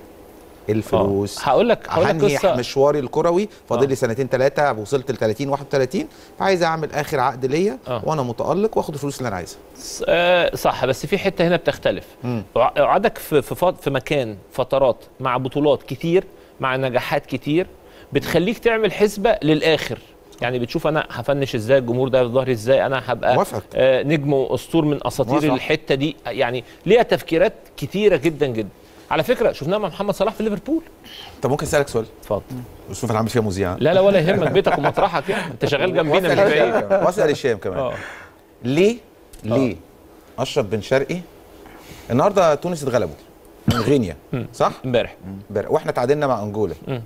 الفلوس آه. هقول لك هقول لك هنهي قصه مشواري الكروي فاضل آه. لي سنتين ثلاثه وصلت ل 30 31 فعايز اعمل اخر عقد ليا آه. وانا متالق واخد الفلوس اللي انا عايزها ص- آه، صح بس في حته هنا بتختلف مم. وع- قعدك في في فت- في مكان فترات مع بطولات كتير مع نجاحات كتير بتخليك تعمل حسبه للاخر يعني بتشوف انا هفنش ازاي الجمهور ده في ظهري ازاي انا هبقى موافقك. آه نجم واسطور من اساطير موافق. الحته دي يعني ليها تفكيرات كتيره جدا جدا على فكره شفناها مع محمد صلاح في ليفربول طب ممكن اسالك سؤال اتفضل شوف انا عامل فيها مذيع لا لا ولا يهمك بيتك ومطرحك يعني انت شغال جنبينا مش واسال بعيد الشام واسال الشام كمان اه ليه ليه اشرف بن شرقي النهارده تونس اتغلبوا من غينيا صح امبارح امبارح واحنا تعادلنا مع انجولا مم.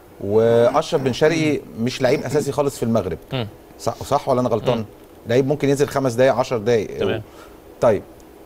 واشرف بن شرقي مش لعيب اساسي خالص في المغرب مم. صح صح ولا انا غلطان لعيب ممكن ينزل خمس دقايق 10 دقايق تمام. طيب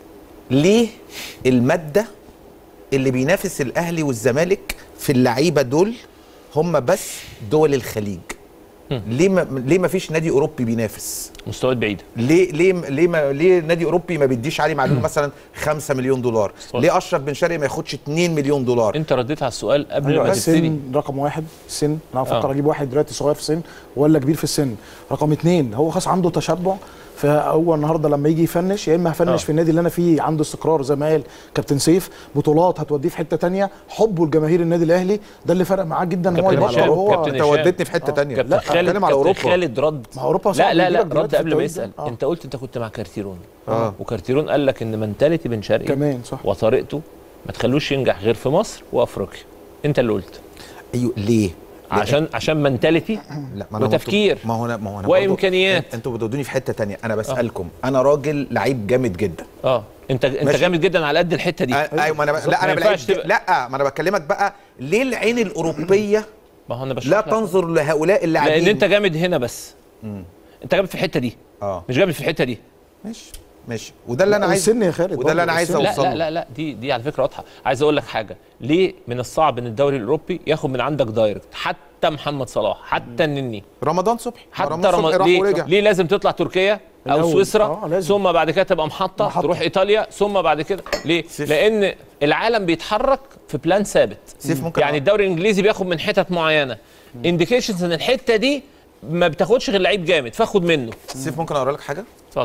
ليه الماده اللي بينافس الاهلي والزمالك في اللعيبه دول هم بس دول الخليج مم. ليه ما ليه ما فيش نادي اوروبي بينافس مستويات بعيده ليه ليه ليه ما ليه نادي اوروبي ما بيديش علي معلول مثلا 5 مليون دولار ليه اشرف بن شرقي ما ياخدش 2 مليون دولار انت رديت على السؤال قبل أيوة، ما تبتدي السن رقم واحد السن انا هفكر آه. اجيب واحد دلوقتي صغير في السن ولا كبير في السن رقم اتنين هو خلاص عنده تشبع فهو النهارده لما يجي يفنش يا اما هفنش آه. في النادي اللي انا فيه عنده استقرار زي ما قال كابتن سيف بطولات هتوديه في حته تانية حبه لجماهير النادي الاهلي ده اللي فرق معاه جدا ان هو كابتن يبطل هشام، وهو كابتن انت هشام. وديتني في حته تانية كابتن لا خالد اتكلم على كابتن اوروبا خالد رد ما اوروبا لا صعب لا يجيلك لا دلوقتي رد في قبل ما التوقيت ده. يسال آه. انت قلت انت كنت مع كارتيرون آه. وكارتيرون قال لك ان منتاليتي بن شرقي كمان صح وطريقته ما تخلوش ينجح غير في مصر وافريقيا انت اللي قلت ايوه ليه عشان عشان منتاليتي لا ما انا وتفكير ما هو انا ما هو انا وامكانيات برضو- انتوا بتودوني في حته تانية انا بسالكم انا راجل لعيب جامد جدا اه انت انت ماشي. جامد جدا على قد الحته دي آه، ايوه ما انا ب... لا انا ما بلعب ينفعش تبقى- لا ما انا بكلمك بقى ليه العين الاوروبيه ما هو انا بشرح لا لك. تنظر لهؤلاء اللاعبين لان انت جامد هنا بس مم. انت جامد في الحته دي اه مش جامد في الحته دي ماشي ماشي وده اللي انا لا، عايز والسن يا خالد وده اللي انا برضه، عايز السن. لا اوصله لا لا لا دي دي على فكره واضحه عايز اقول لك حاجه ليه من الصعب ان الدوري الاوروبي ياخد من عندك دايركت حتى محمد صلاح حتى النني رمضان صبحي حتى رمضان صبحي رمضان راح ليه, ورجع ليه لازم تطلع تركيا او الأول. سويسرا آه، لازم. ثم بعد كده تبقى محطه, محطة. تروح ايطاليا ثم بعد كده ليه لان العالم بيتحرك في بلان ثابت سيف ممكن يعني الدوري الانجليزي بياخد من حتت معينه انديكيشنز ان الحته دي ما بتاخدش غير لعيب جامد فاخد منه سيف ممكن اقرا لك حاجه اتفضل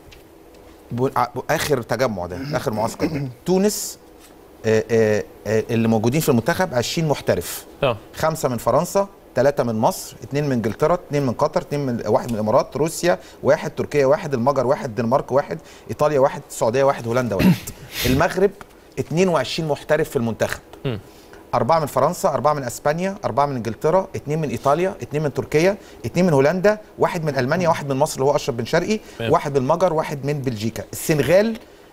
بقول- ع- اخر تجمع ده اخر معسكر ده. تونس آه، آه، آه، اللي موجودين في المنتخب 20 محترف اه خمسه من فرنسا ثلاثة من مصر، اثنين من انجلترا، اثنين من قطر، اثنين من واحد من الامارات، روسيا واحد، تركيا واحد، المجر واحد، الدنمارك واحد، ايطاليا واحد، السعودية واحد، هولندا واحد. المغرب 22 محترف في المنتخب. مم. أربعة من فرنسا، أربعة من أسبانيا، أربعة من إنجلترا، اثنين من إيطاليا، اثنين من تركيا، اثنين من هولندا، واحد من ألمانيا، واحد من مصر اللي هو أشرف بن شرقي، تمام. واحد من المجر، واحد من بلجيكا. السنغال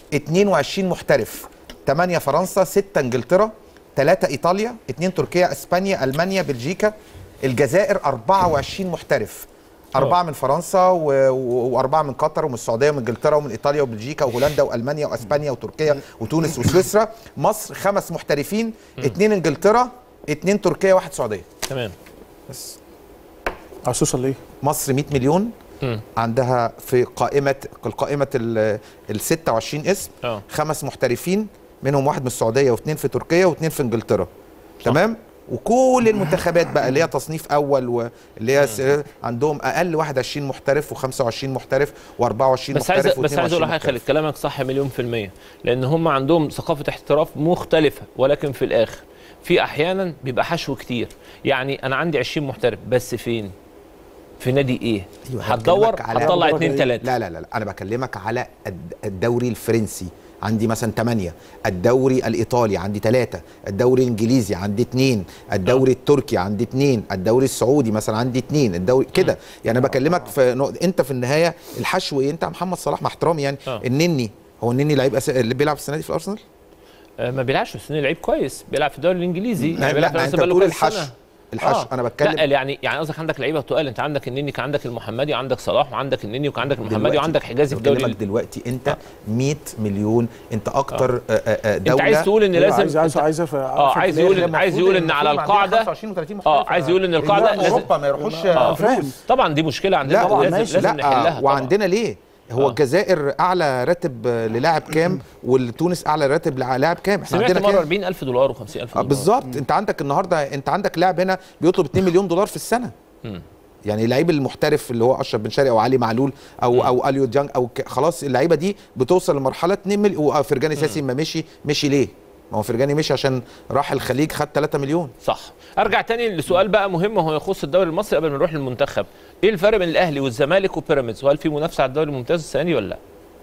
22 محترف، 8 فرنسا، 6 إنجلترا، 3 إيطاليا، 2 تركيا، أسبانيا، ألمانيا، بلجيكا. الجزائر 24 محترف. أربعة من فرنسا و... و... وأربعة من قطر ومن السعودية ومن إنجلترا ومن إيطاليا وبلجيكا وهولندا وألمانيا وأسبانيا وتركيا وتونس وسويسرا مصر خمس محترفين اتنين إنجلترا اتنين تركيا واحد سعودية تمام بس عايز توصل ليه؟ مصر 100 مليون مم. عندها في قائمه القائمه ال ال 26 اسم اه خمس محترفين منهم واحد من السعوديه واثنين في تركيا واثنين في انجلترا تمام وكل المنتخبات بقى اللي هي تصنيف اول واللي هي س- عندهم اقل واحد 20 محترف و25 محترف و24 بس عايز محترف بس عايز اقول و22 لحضرتك خالد كلامك صح مليون في المية لان هم عندهم ثقافة احتراف مختلفة ولكن في الاخر في احيانا بيبقى حشو كتير يعني انا عندي 20 محترف بس فين في نادي ايه هتدور بكلمك على- هتطلع اتنين تلاتة لا لا لا لا، انا بكلمك على الد- الدوري الفرنسي عندي مثلا 8 الدوري الايطالي عندي 3 الدوري الانجليزي عندي 2 الدوري التركي عندي 2 الدوري السعودي مثلا عندي 2 الدوري كده يعني انا بكلمك في نقطة انت في النهايه الحشو ايه انت يا محمد صلاح مع احترامي يعني آه. النني هو النني لعيب أس... اللي بيلعب السنه دي في الارسنال آه، ما بيلعبش في السنين لعيب كويس بيلعب في الدوري الانجليزي لا، بيلعب في لا، الأرسنال أنت بقاله بتقول كذا الحشو. سنة. الحشو، أنا بتكلم- لا يعني يعني قصدك عندك لعيبه تقال انت عندك النني كان عندك المحمدي وعندك صلاح وعندك النني وكان عندك المحمدي دلوقتي- وعندك حجازي في الدوري بكلمك دلوقتي انت 100 مليون انت اكتر آه. آه آه انت دوله عايز تقول ان لازم عايز عايز انت- عايز اه عايز يقول عايز يقول ان على القاعده اه عايز يقول ان القاعده لازم اوروبا ما يروحوش آه. فلوس طبعا دي مشكله عندنا لا لازم, ماشي لازم لا نحلها طبعاً. وعندنا ليه هو الجزائر اعلى راتب للاعب كام والتونس اعلى راتب للاعب كام احنا سمعت عندنا مره كام 40000 دولار و50000 آه، دولار بالظبط انت عندك النهارده انت عندك لاعب هنا بيطلب 2 مليون دولار في السنه مم. يعني اللعيب المحترف اللي هو اشرف بن شرقي او علي معلول او او اليو ديانج او ك- خلاص اللعيبه دي بتوصل لمرحله 2 مليون وفرجاني ساسي ما مشي مشي ليه؟ ما هو فرجاني مشي عشان راح الخليج خد 3 مليون صح ارجع تاني لسؤال بقى مهم وهو يخص الدوري المصري قبل ما نروح للمنتخب ايه الفرق بين الاهلي والزمالك وبيراميدز وهل في منافسه على الدوري الممتاز السنه دي ولا لا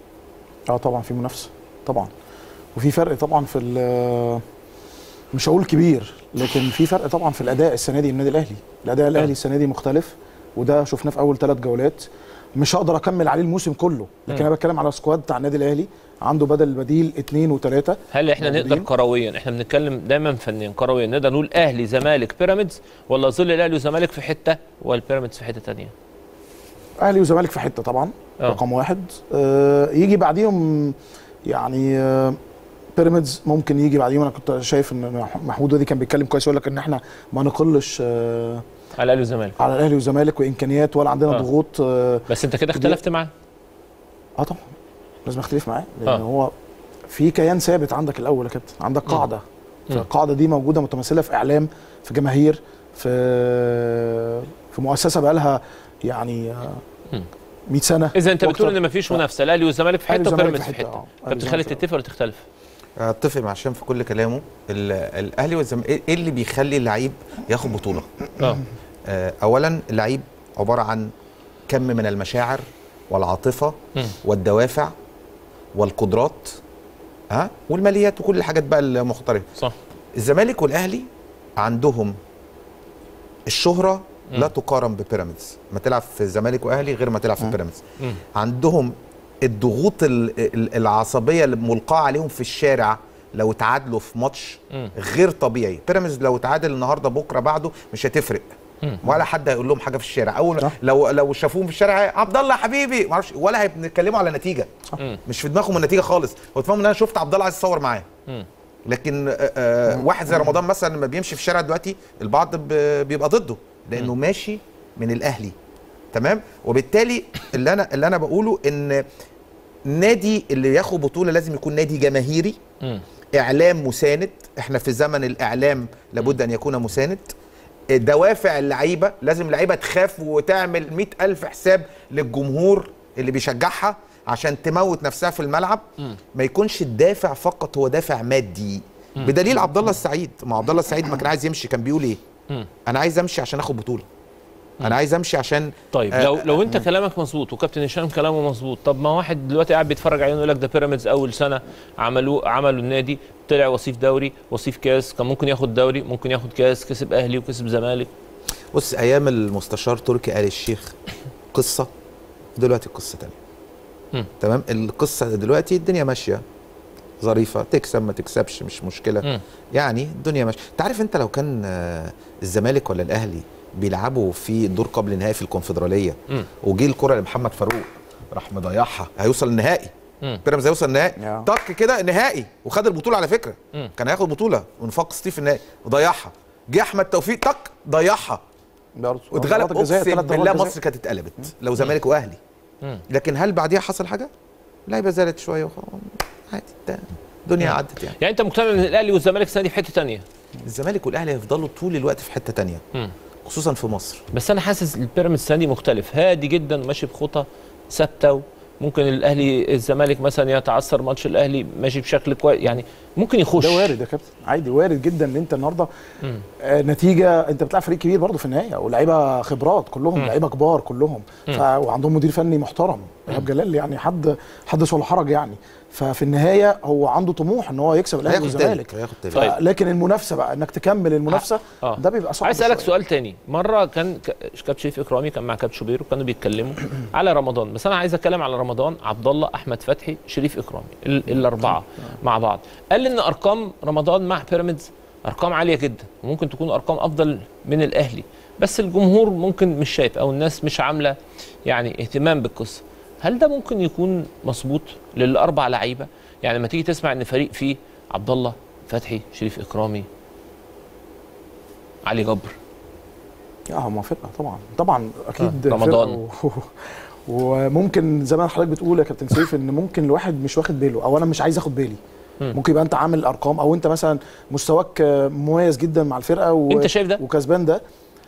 اه طبعا في منافسه طبعا وفي فرق طبعا في ال- مش هقول كبير لكن في فرق طبعا في الاداء السنه دي النادي الاهلي الاداء الاهلي السنه دي مختلف وده شفناه في اول ثلاث جولات مش هقدر اكمل عليه الموسم كله لكن مم. انا بتكلم على سكواد بتاع النادي الاهلي عنده بدل البديل اثنين وثلاثه هل احنا نقدر كرويا احنا بنتكلم دايما فنيا كرويا نقدر نقول اهلي زمالك بيراميدز ولا ظل الاهلي والزمالك في حته والبيراميدز في حته تانية اهلي وزمالك في حته طبعا آه. رقم واحد آه يجي بعديهم يعني آه بيراميدز ممكن يجي بعديهم انا كنت شايف ان محمود وادي كان بيتكلم كويس يقول لك ان احنا ما نقلش آه على الاهلي والزمالك على الاهلي والزمالك وامكانيات ولا عندنا آه. ضغوط آه بس انت كده اختلفت معاه اه طبعا لازم اختلف معاه لان آه. هو في كيان ثابت عندك الاول يا كابتن عندك قاعده فالقاعده دي موجوده متمثله في اعلام في جماهير في في مؤسسه بقى لها يعني آه، 100 سنه اذا انت بتقول وأكتر. ان مفيش منافسه الاهلي والزمالك في الأهلي حته والزمالك وبيراميدز في في حتة، حته آه. كابتن خالد تتفق ولا تختلف اتفق مع هشام في كل كلامه ال- الاهلي والزمالك ايه إيه اللي بيخلي اللعيب ياخد بطوله اه آه، اولا اللعيب عباره عن كم من المشاعر والعاطفه مم. والدوافع والقدرات ها والماليات وكل الحاجات بقى المختلفه صح الزمالك والاهلي عندهم الشهره مم. لا تقارن ببيراميدز ما تلعب في الزمالك واهلي غير ما تلعب في بيراميدز مم. عندهم الضغوط ال- ال- العصبيه اللي ملقاه عليهم في الشارع لو تعادلوا في ماتش مم. غير طبيعي بيراميدز لو تعادل النهارده بكره بعده مش هتفرق مم. ولا حد هيقول لهم حاجه في الشارع اول لو لو شافوهم في الشارع عبد الله حبيبي ما اعرفش ولا هيتكلموا على نتيجه مم. مش في دماغهم النتيجه خالص هو تفهم ان انا شفت عبد الله عايز اتصور معاه مم. لكن آه، آه واحد زي رمضان مثلا لما بيمشي في الشارع دلوقتي البعض ب- بيبقى ضده لانه ماشي من الاهلي تمام وبالتالي اللي انا اللي انا بقوله ان نادي اللي ياخد بطوله لازم يكون نادي جماهيري مم. اعلام مساند احنا في زمن الاعلام لابد ان يكون مساند دوافع اللعيبه لازم اللعيبه تخاف وتعمل مئة ألف حساب للجمهور اللي بيشجعها عشان تموت نفسها في الملعب مم. ما يكونش الدافع فقط هو دافع مادي مم. بدليل عبد الله السعيد ما عبد الله السعيد ما كان عايز يمشي كان بيقول ايه مم. انا عايز امشي عشان اخد بطوله انا عايز امشي عشان طيب آه، لو لو انت آه، كلامك مظبوط وكابتن هشام كلامه مظبوط طب ما واحد دلوقتي قاعد بيتفرج علينا يقول لك ده بيراميدز اول سنه عملوه عملوا النادي طلع وصيف دوري وصيف كاس كان ممكن ياخد دوري ممكن ياخد كاس كسب اهلي وكسب زمالك بص ايام المستشار تركي آل الشيخ قصه دلوقتي قصه تانية مم. تمام القصه دلوقتي الدنيا ماشيه ظريفه تكسب ما تكسبش مش مشكله مم. يعني الدنيا ماشيه انت عارف انت لو كان آه، الزمالك ولا الاهلي بيلعبوا في دور قبل النهائي في الكونفدراليه مم. وجه الكره لمحمد فاروق راح مضيعها هيوصل النهائي مم. بيراميدز هيوصل النهائي طك كده نهائي وخد البطوله على فكره مم. كان هياخد بطوله ونفاق ستيف النهائي وضيعها جه احمد توفيق تك ضيعها واتغلب ضربات الجزاء، اقسم ثلاث ضربات بالله جزاء. مصر كانت اتقلبت لو زمالك واهلي مم. لكن هل بعديها حصل حاجه؟ اللعيبه زادت شويه وخلاص عادي ده الدنيا مم. عدت يعني يعني انت مقتنع ان الاهلي والزمالك السنه دي في حته ثانيه الزمالك والاهلي هيفضلوا طول الوقت في حته تانية خصوصا في مصر بس انا حاسس البيراميدز السنه دي مختلف هادي جدا ماشي بخطى ثابته ممكن الاهلي الزمالك مثلا يتعثر ماتش الاهلي ماشي بشكل كويس يعني ممكن يخش ده وارد يا كابتن عادي وارد جدا ان انت النهارده آه، نتيجه انت بتلعب فريق كبير برضه في النهايه ولاعيبه خبرات كلهم مم. لعيبه كبار كلهم مم. ف... وعندهم مدير فني محترم ايهاب جلال يعني حد حدث ولا حرج يعني ففي النهايه هو عنده طموح ان هو يكسب الاهلي هياخد والزمالك تالت، هياخد تالت. ف... طيب. لكن المنافسه بقى انك تكمل المنافسه آه. ده بيبقى صعب عايز اسالك شوية. سؤال تاني مره كان ك- كابتن شريف اكرامي كان مع كابتن شوبير وكانوا بيتكلموا على رمضان بس انا عايز اتكلم على رمضان عبد الله احمد فتحي شريف اكرامي ال- الاربعه مع بعض قال لي ان ارقام رمضان مع بيراميدز ارقام عاليه جدا وممكن تكون ارقام افضل من الاهلي بس الجمهور ممكن مش شايف او الناس مش عامله يعني اهتمام بالقصه هل ده ممكن يكون مظبوط للاربع لعيبه يعني لما تيجي تسمع ان فريق فيه عبد الله فتحي شريف اكرامي علي جبر اه هم فرقه طبعا طبعا اكيد آه، رمضان. فرقة و... وممكن زي ما حضرتك بتقول يا كابتن سيف ان ممكن الواحد مش واخد باله او انا مش عايز اخد بالي مم. ممكن يبقى انت عامل ارقام او انت مثلا مستواك آه، مميز جدا مع الفرقه و... أنت شايف ده؟ وكسبان ده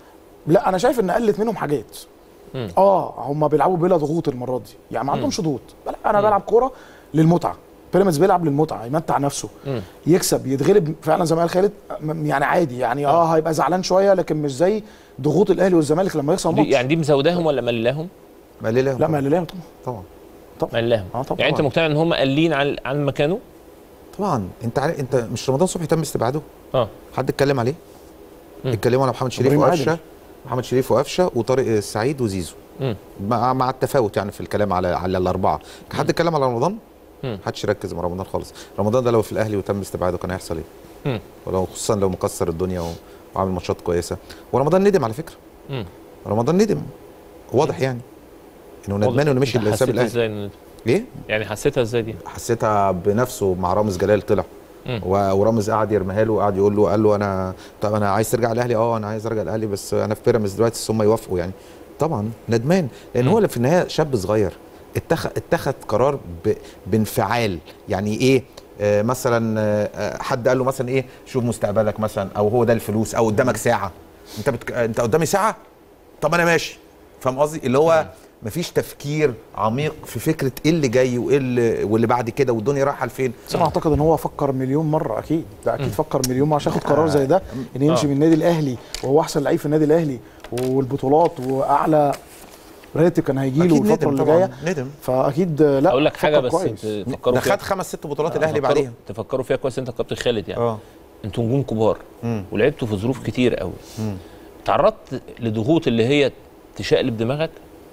لا انا شايف ان قلت منهم حاجات مم. اه هم بيلعبوا بلا ضغوط المره دي يعني ما مم. عندهمش ضغوط لا انا بلعب كوره للمتعه بيراميدز بيلعب للمتعه يمتع نفسه مم. يكسب يتغلب فعلا زي ما قال خالد م- يعني عادي يعني اه هيبقى زعلان شويه لكن مش زي ضغوط الاهلي والزمالك لما يخسر دي ماتش يعني دي مزوداهم ولا مللاهم؟ مللاهم لا مللاهم طبعا طبعا طبعا مللاهم اه طبعا يعني انت مقتنع ان هم قلين عن عن مكانه؟ طبعا انت عارف انت مش رمضان صبحي تم استبعاده اه حد اتكلم عليه مم. اتكلموا على محمد شريف إبراهيم عادل. وقفشه محمد شريف وقفشه وطارق السعيد وزيزو مم. مع مع التفاوت يعني في الكلام على على الاربعه حد اتكلم على رمضان مم. محدش ركز مع رمضان خالص رمضان ده لو في الاهلي وتم استبعاده كان هيحصل ايه مم. ولو خصوصا لو مكسر الدنيا و- وعامل ماتشات كويسه ورمضان ندم على فكره مم. رمضان ندم واضح يعني انه ندمان انه مشي انت اللي ساب حسيتها الاهلي ازاي إن- ايه يعني حسيتها ازاي دي؟ حسيتها بنفسه مع رامز جلال طلع مم. و- ورامز قعد يرميها له وقعد يقول له قال له انا طب انا عايز ترجع الاهلي اه انا عايز ارجع الاهلي بس انا في بيراميدز دلوقتي بس هم يوافقوا يعني طبعا ندمان لان هو اللي في النهايه شاب صغير اتخذ اتخذ قرار ب... بانفعال يعني ايه آه مثلا آه حد قال له مثلا ايه شوف مستقبلك مثلا او هو ده الفلوس او قدامك ساعه انت بتك... انت قدامي ساعه طب انا ماشي فاهم قصدي اللي هو مفيش تفكير عميق في فكره ايه اللي جاي وايه اللي واللي بعد كده والدنيا رايحه لفين بس انا اعتقد ان هو فكر مليون مره اكيد ده اكيد فكر مليون مره عشان ياخد قرار زي ده ان يمشي آه. من النادي الاهلي وهو احسن لعيب في النادي الاهلي والبطولات واعلى راتب كان هيجي له أكيد الفتره ندم اللي طبعاً، جايه ندم فاكيد لا اقول لك حاجه فكر بس كويس. تفكروا ده فيها خد خمس ست بطولات آه، الاهلي تفكروا- بعديها تفكروا فيها كويس انت كابتن خالد يعني اه انتوا نجوم كبار مم. ولعبتوا في ظروف كتير قوي مم. تعرضت لضغوط اللي هي تشقلب دماغك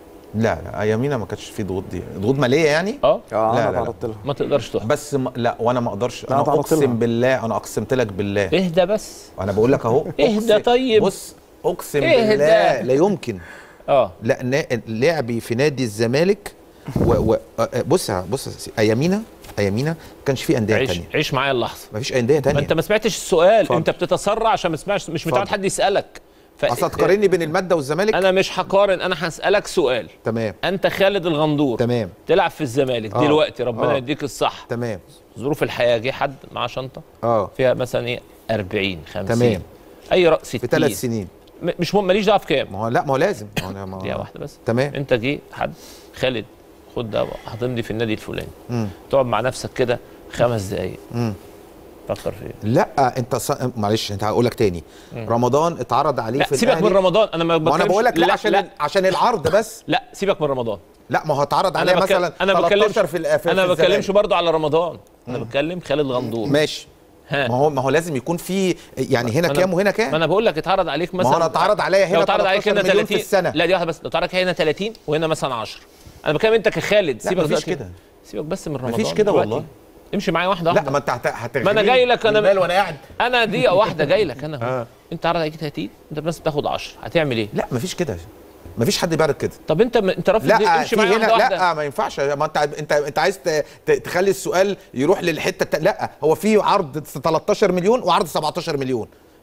لا لا ايامينا ما كانش في ضغوط دي ضغوط ماليه يعني اه اه لا انا لا لا. تعرضت لها ما تقدرش تحكم بس م... لا وانا ما اقدرش لا، انا تعرضت لها. اقسم بالله انا اقسمت لك بالله اهدى بس انا بقول لك اهو اهدى أقسم- طيب. بص اقسم اهدى. بالله لا يمكن اه لا نا- لعبي في نادي الزمالك و... و... آه، بص يا- بص يا سيدي، ايامينا ايامينا ما كانش في انديه عيش تانية عيش معايا اللحظه ما فيش انديه ما تانية انت ما سمعتش السؤال اتفضل. انت بتتسرع عشان ما تسمعش مش متعود اتفضل. حد يسالك ف... اصل تقارني بين الماده والزمالك انا مش هقارن انا هسالك سؤال تمام انت خالد الغندور تمام تلعب في الزمالك آه. دلوقتي ربنا آه. يديك الصح تمام ظروف الحياه جه حد معاه شنطه اه فيها مثلا ايه 40 50 تمام. اي راس 60 في ثلاث سنين م- مش مهم ماليش دعوه في كام ما هو لا ما هو لازم ما هو أنا- ما هو- دقيقه واحده بس تمام انت جه حد خالد خد ده هتمضي في النادي الفلاني مم. تقعد مع نفسك كده خمس دقايق مم. فكر في ايه لا انت ص... معلش انت هقول لك تاني مم. رمضان اتعرض عليه لا في سيبك الأهلي. من رمضان انا ما ما انا بتكلمش- بقول لك لا, عشان عشان العرض بس لا سيبك من رمضان لا ما هو اتعرض عليه انا بك... مثلا انا 13 بتكلمش في, ال- في انا في بتكلمش الزمالك. برضو على رمضان انا بتكلم خالد غندور ماشي ها ما هو ما هو لازم يكون في يعني هنا أنا- كام وهنا ما كام انا بقول لك اتعرض عليك ما مثلا هو انا اتعرض عليا هنا لو اتعرض عليك 13 هنا مليون 30 في السنة. لا دي واحده بس لو اتعرض عليك هنا 30 وهنا مثلا 10 انا بتكلم انت كخالد لا سيبك مفيش دلوقتي. كده سيبك بس من رمضان مفيش كده دلوقتي. والله. امشي معايا واحده واحده لا ما انت هت- هتغنيني ما انا جاي لك انا بالمال وانا قاعد انا دقيقه واحده جاي لك انا اهو آه. انت عرض عليك 30 انت بس بتاخد 10 هتعمل ايه لا مفيش كده مفيش حد بيعرض كده طب انت انت رافض ليه؟ لا امشي في معايا هنا واحده واحده لا ما ينفعش ما انت انت انت عايز ت- ت- تخلي السؤال يروح للحته التا- لا هو في عرض 13 مليون وعرض 17 مليون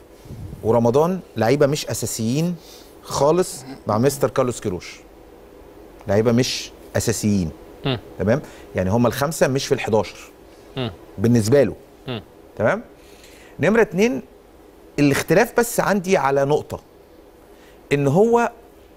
ورمضان لعيبه مش اساسيين خالص مع مستر كارلوس كيروش لعيبه مش اساسيين مم. تمام يعني هم الخمسه مش في ال11 مم. بالنسبه له مم. تمام نمره اتنين الاختلاف بس عندي على نقطه ان هو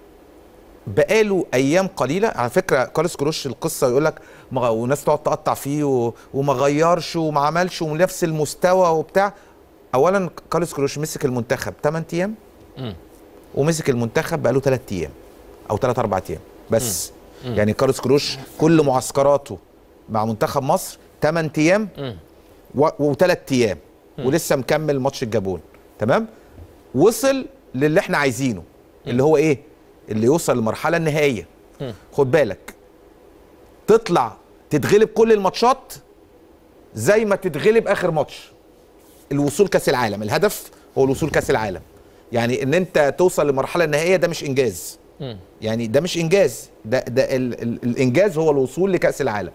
بقاله ايام قليله على فكره كارلوس كروش القصه يقول لك ما- وناس تقعد تقطع فيه و... وما غيرش وما عملش ونفس المستوى وبتاع اولا كارلوس كروش مسك المنتخب 8 ايام مم. ومسك المنتخب بقاله 3 ايام او 3 4 ايام بس مم. مم. يعني كارلوس كروش كل معسكراته مع منتخب مصر 8 ايام مم. وثلاث ايام مم. ولسه مكمل ماتش الجابون تمام وصل للي احنا عايزينه اللي هو ايه اللي يوصل للمرحله النهائيه مم. خد بالك تطلع تتغلب كل الماتشات زي ما تتغلب اخر ماتش الوصول كاس العالم الهدف هو الوصول كاس العالم يعني ان انت توصل للمرحله النهائيه ده مش انجاز مم. يعني ده مش انجاز ده ده ال ال الانجاز هو الوصول لكاس العالم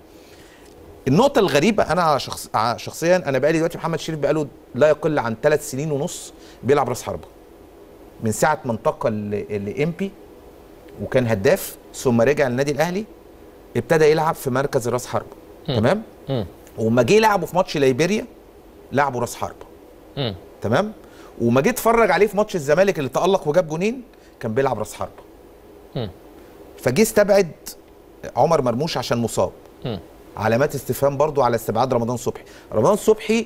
النقطة الغريبة أنا على شخص على شخصيا أنا بقالي دلوقتي محمد شريف بقاله لا يقل عن ثلاث سنين ونص بيلعب راس حربة من ساعة ما انتقل لإمبي وكان هداف ثم رجع للنادي الأهلي ابتدى يلعب في مركز راس حربة مم. تمام مم. وما جه لعبه في ماتش ليبيريا لعبه راس حربة مم. تمام وما جيت اتفرج عليه في ماتش الزمالك اللي تألق وجاب جونين كان بيلعب راس حربة مم. فجه استبعد عمر مرموش عشان مصاب مم. علامات استفهام برضو على استبعاد رمضان صبحي رمضان صبحي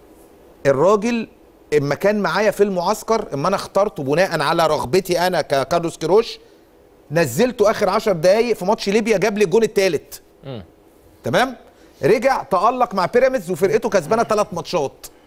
الراجل اما كان معايا في المعسكر اما انا اخترته بناء على رغبتي انا ككارلوس كيروش نزلته اخر 10 دقايق في ماتش ليبيا جاب لي الجون الثالث مم. تمام رجع تألق مع بيراميدز وفرقته كسبانه ثلاث ماتشات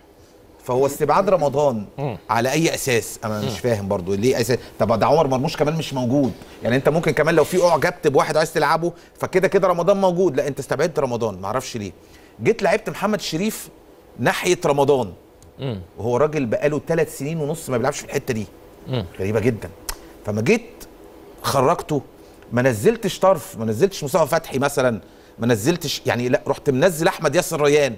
فهو استبعاد رمضان مم. على اي اساس انا مش فاهم برضو ليه اساس طب ده عمر مرموش كمان مش موجود يعني انت ممكن كمان لو في اعجبت بواحد عايز تلعبه فكده كده رمضان موجود لا انت استبعدت رمضان معرفش ليه جيت لعبت محمد شريف ناحيه رمضان مم. وهو راجل بقاله ثلاث سنين ونص ما بيلعبش في الحته دي مم. غريبه جدا فما جيت خرجته ما نزلتش طرف ما نزلتش مصطفى فتحي مثلا ما نزلتش يعني لا رحت منزل احمد ياسر ريان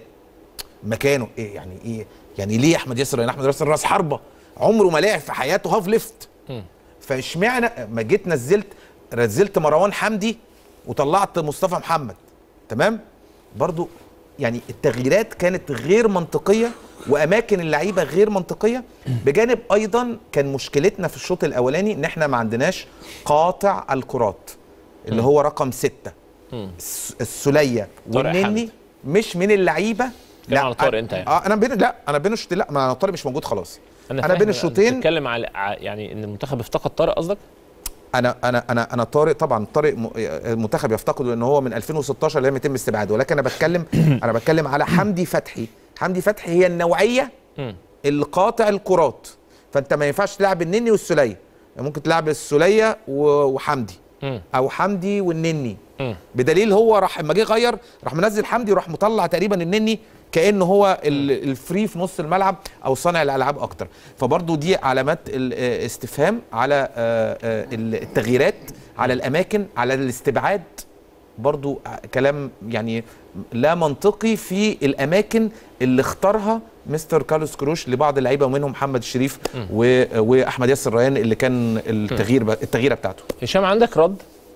مكانه ايه يعني ايه يعني ليه احمد ياسر ريان احمد ياسر راس حربه عمره ما لعب في حياته هاف ليفت مم. فاشمعنى ما جيت نزلت نزلت مروان حمدي وطلعت مصطفى محمد تمام برضو يعني التغييرات كانت غير منطقيه واماكن اللعيبه غير منطقيه بجانب ايضا كان مشكلتنا في الشوط الاولاني ان احنا ما عندناش قاطع الكرات اللي هو رقم ستة مم. الس- السوليه طارق والنني حامد. مش من اللعيبه بتتكلم على طارق انت يعني. اه انا بين لا انا بين الشوطين لا ما طارق مش موجود خلاص انا, فاهم بين الشوطين بتتكلم على ع- يعني ان المنتخب افتقد طارق قصدك؟ انا انا انا انا طارق طبعا طارق م- المنتخب يفتقده لان هو من 2016 لم يتم استبعاده ولكن انا بتكلم انا بتكلم على حمدي فتحي حمدي فتحي هي النوعيه مم. اللي قاطع الكرات فانت ما ينفعش تلعب النني والسوليه ممكن تلعب السوليه و- وحمدي مم. او حمدي والنني مم. بدليل هو راح اما جه غير راح منزل حمدي وراح مطلع تقريبا النني كانه هو ال- الفري في نص الملعب او صانع الالعاب اكتر فبرضو دي علامات الاستفهام على آه، آه، التغييرات على الاماكن على الاستبعاد برضو كلام يعني لا منطقي في الاماكن اللي اختارها مستر كارلوس كروش لبعض اللعيبه ومنهم محمد الشريف و- واحمد ياسر ريان اللي كان التغيير التغييره بتاعته هشام عندك رد؟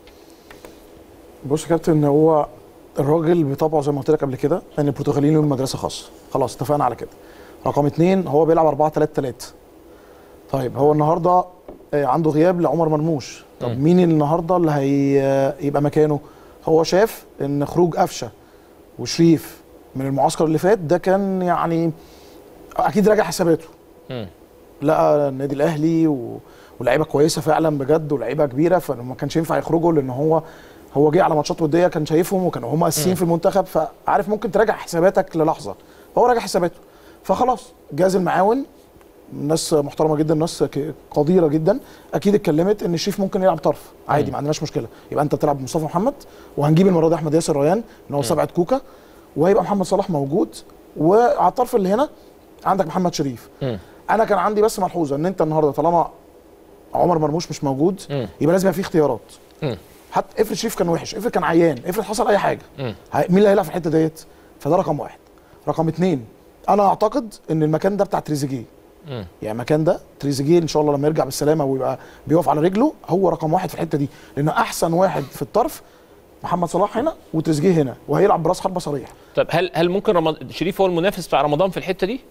بص يا كابتن هو الراجل بطبعه زي ما قلت لك قبل كده ان البرتغاليين لهم مدرسه خاصه خلاص اتفقنا على كده رقم اتنين هو بيلعب 4 3 3 طيب هو النهارده آه، عنده غياب لعمر مرموش طب مم. مين النهارده اللي هيبقى مكانه هو شاف ان خروج قفشه وشريف من المعسكر اللي فات ده كان يعني اكيد راجع حساباته مم. لقى النادي الاهلي و... ولاعيبه كويسه فعلا بجد ولاعيبه كبيره فما كانش ينفع يخرجوا لان هو هو جه على ماتشات وديه كان شايفهم وكانوا هم اساسيين مم. في المنتخب فعارف ممكن تراجع حساباتك للحظه فهو راجع حساباته فخلاص جاز المعاون ناس محترمه جدا ناس ك- قديره جدا اكيد اتكلمت ان شريف ممكن يلعب طرف عادي مم. ما عندناش مشكله يبقى انت تلعب مصطفى محمد وهنجيب المره دي احمد ياسر ريان ان هو مم. سبعه كوكا وهيبقى محمد صلاح موجود وعلى الطرف اللي هنا عندك محمد شريف مم. انا كان عندي بس ملحوظه ان انت النهارده طالما عمر مرموش مش موجود مم. يبقى لازم يبقى في اختيارات مم. حتى افرض شريف كان وحش افرض كان عيان افرض حصل اي حاجه مم. هي- مين اللي هيلعب في الحته ديت فده رقم واحد رقم اتنين انا اعتقد ان المكان ده بتاع تريزيجيه مم. يعني المكان ده تريزيجيه ان شاء الله لما يرجع بالسلامه ويبقى بيقف على رجله هو رقم واحد في الحته دي لان احسن واحد في الطرف محمد صلاح هنا وتريزيجيه هنا وهيلعب براس حربه صريح طب هل هل ممكن رمضان شريف هو المنافس بتاع رمضان في الحته دي؟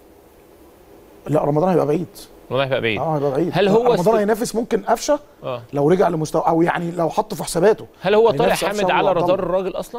لا رمضان هيبقى بعيد رمضان هيبقى بعيد اه هيبقى بعيد هل هو رمضان است- هينافس ممكن قفشه اه لو رجع لمستوى او يعني لو حطه في حساباته هل هو طارق هينافس قفشة حامد على وعبد الله. رادار الراجل اصلا؟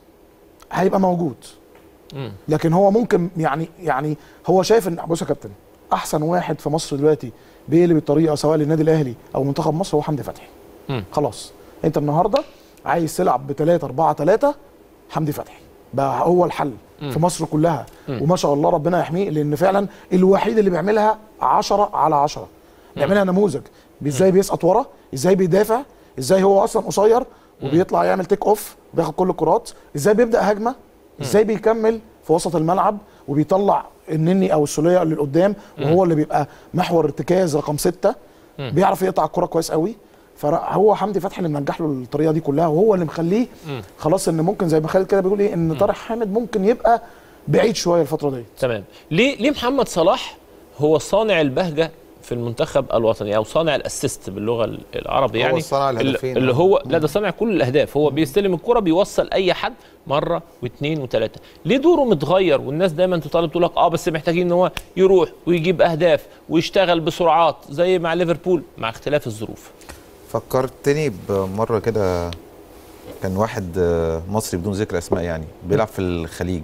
هيبقى موجود مم. لكن هو ممكن يعني يعني هو شايف ان بص يا كابتن احسن واحد في مصر دلوقتي بيقلب الطريقه سواء للنادي الاهلي او منتخب مصر هو حمدي فتحي مم. خلاص انت النهارده عايز تلعب ب 3 4 3 حمدي فتحي بقى هو الحل مم. في مصر كلها مم. وما شاء الله ربنا يحميه لان فعلا الوحيد اللي بيعملها 10 على 10 بيعملها نموذج ازاي بيسقط ورا ازاي بيدافع ازاي هو اصلا قصير وبيطلع يعمل تيك اوف بياخد كل الكرات ازاي بيبدا هجمه ازاي بيكمل في وسط الملعب وبيطلع النني او السوليه اللي قدام وهو اللي بيبقى محور ارتكاز رقم ستة مم. بيعرف يقطع الكره كويس قوي فهو حمدي فتحي اللي منجح له الطريقه دي كلها وهو اللي مخليه مم. خلاص ان ممكن زي ما خالد كده بيقول ايه ان طارق حامد ممكن يبقى بعيد شويه الفتره دي تمام ليه ليه محمد صلاح هو صانع البهجه في المنتخب الوطني او صانع الاسيست باللغه ال- العربي هو يعني صانع اللي- الهدفين. اللي هو لا ده صانع كل الاهداف هو بيستلم الكره بيوصل اي حد مره واثنين وثلاثه ليه دوره متغير والناس دايما تطالب تقول لك اه بس محتاجين ان هو يروح ويجيب اهداف ويشتغل بسرعات زي مع ليفربول مع اختلاف الظروف فكرتني بمره كده كان واحد آه، مصري بدون ذكر اسماء يعني بيلعب في الخليج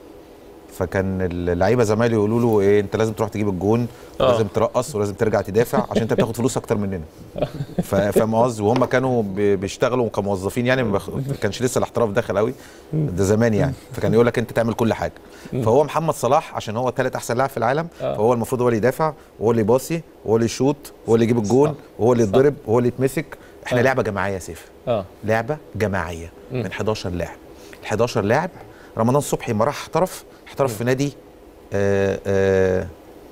فكان اللعيبه زمايله يقولوا له ايه انت لازم تروح تجيب الجون آه. ولازم ترقص ولازم ترجع تدافع عشان انت بتاخد فلوس اكتر مننا ف- فاهم قصدي وهم كانوا بي- بيشتغلوا كموظفين يعني ما بخ- ما كانش لسه الاحتراف دخل قوي ده زمان يعني فكان يقول لك انت تعمل كل حاجه فهو محمد صلاح عشان هو ثالث احسن لاعب في العالم آه. فهو المفروض هو اللي يدافع وهو اللي يباصي وهو اللي يشوط وهو اللي يجيب الجون وهو اللي يتضرب وهو اللي يتمسك احنا آه. لعبه جماعيه يا سيف اه لعبه جماعيه مم. من 11 لاعب ال 11 لاعب رمضان صبحي ما راح احترف احترف في نادي آه آه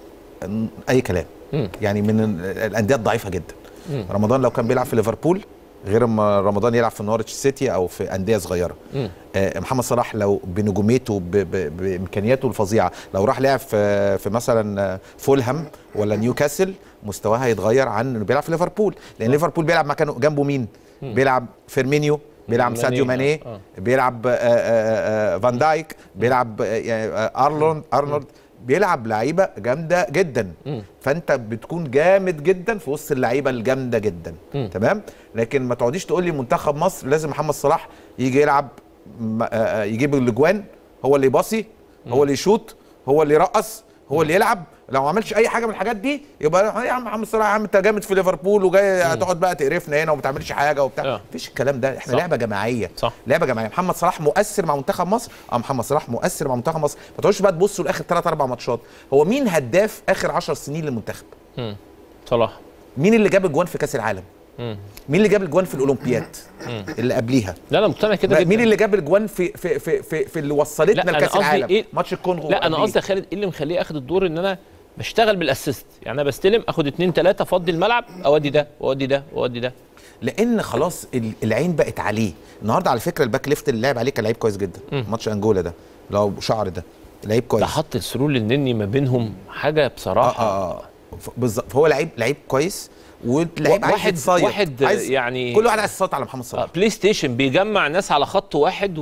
اي كلام مم. يعني من ال- الانديه الضعيفه جدا مم. رمضان لو كان بيلعب في ليفربول غير ما رمضان يلعب في نورتش سيتي او في انديه صغيره مم. آه، محمد صلاح لو بنجوميته ب- ب- بامكانياته الفظيعه لو راح لعب في في مثلا آه، فولهام ولا نيوكاسل مستواه هيتغير عن انه بيلعب في ليفربول لان ليفربول بيلعب مكانه جنبه مين مم. بيلعب فيرمينيو بيلعب ماني، ساديو آه، ماني آه. بيلعب آه، آه، آه، فان دايك بيلعب آه، يعني، آه، ارلون ارنولد بيلعب لعيبه جامده جدا مم. فانت بتكون جامد جدا في وسط اللعيبه الجامده جدا مم. تمام لكن ما تقعديش تقول لي منتخب مصر لازم محمد صلاح يجي يلعب م- آه، آه، يجيب الاجوان هو اللي يباصي هو اللي يشوط هو اللي يرقص هو اللي يلعب لو ما عملش اي حاجه من الحاجات دي يبقى يا عم محمد صلاح يا عم انت جامد في ليفربول وجاي هتقعد بقى تقرفنا هنا وما تعملش حاجه وبتاع آه. مفيش الكلام ده احنا صح. لعبه جماعيه صح. لعبه جماعيه محمد صلاح مؤثر مع منتخب مصر اه محمد صلاح مؤثر مع منتخب مصر ما تقعدوش بقى تبصوا لاخر ثلاث اربع ماتشات هو مين هداف اخر 10 سنين للمنتخب مم. صلاح مين اللي جاب اجوان في كاس العالم مم. مين اللي جاب الاجوان في الاولمبياد مم. اللي قبليها لا انا مقتنع كده جدا مين اللي جاب الاجوان في في في في, في اللي وصلتنا لا، أنا لكاس قصدي العالم إيه؟ ماتش الكونغو لا انا وقبليه. قصدي يا خالد ايه اللي مخليه اخد الدور ان انا بشتغل بالاسيست يعني انا بستلم اخد اتنين تلاته افضي الملعب اودي ده واودي ده واودي ده لان خلاص ال- العين بقت عليه النهارده على فكره الباك ليفت اللي لعب عليه كان لعيب كويس جدا مم. ماتش انجولا ده لو شعر ده لعيب كويس ده حط السرور للنني ما بينهم حاجه بصراحه اه اه ف- بالظبط فهو لعيب لعيب كويس واللعيب عايز واحد يتصيد واحد عايز يعني كل واحد عايز يتصيد على محمد صلاح آه بلاي ستيشن بيجمع ناس على خط واحد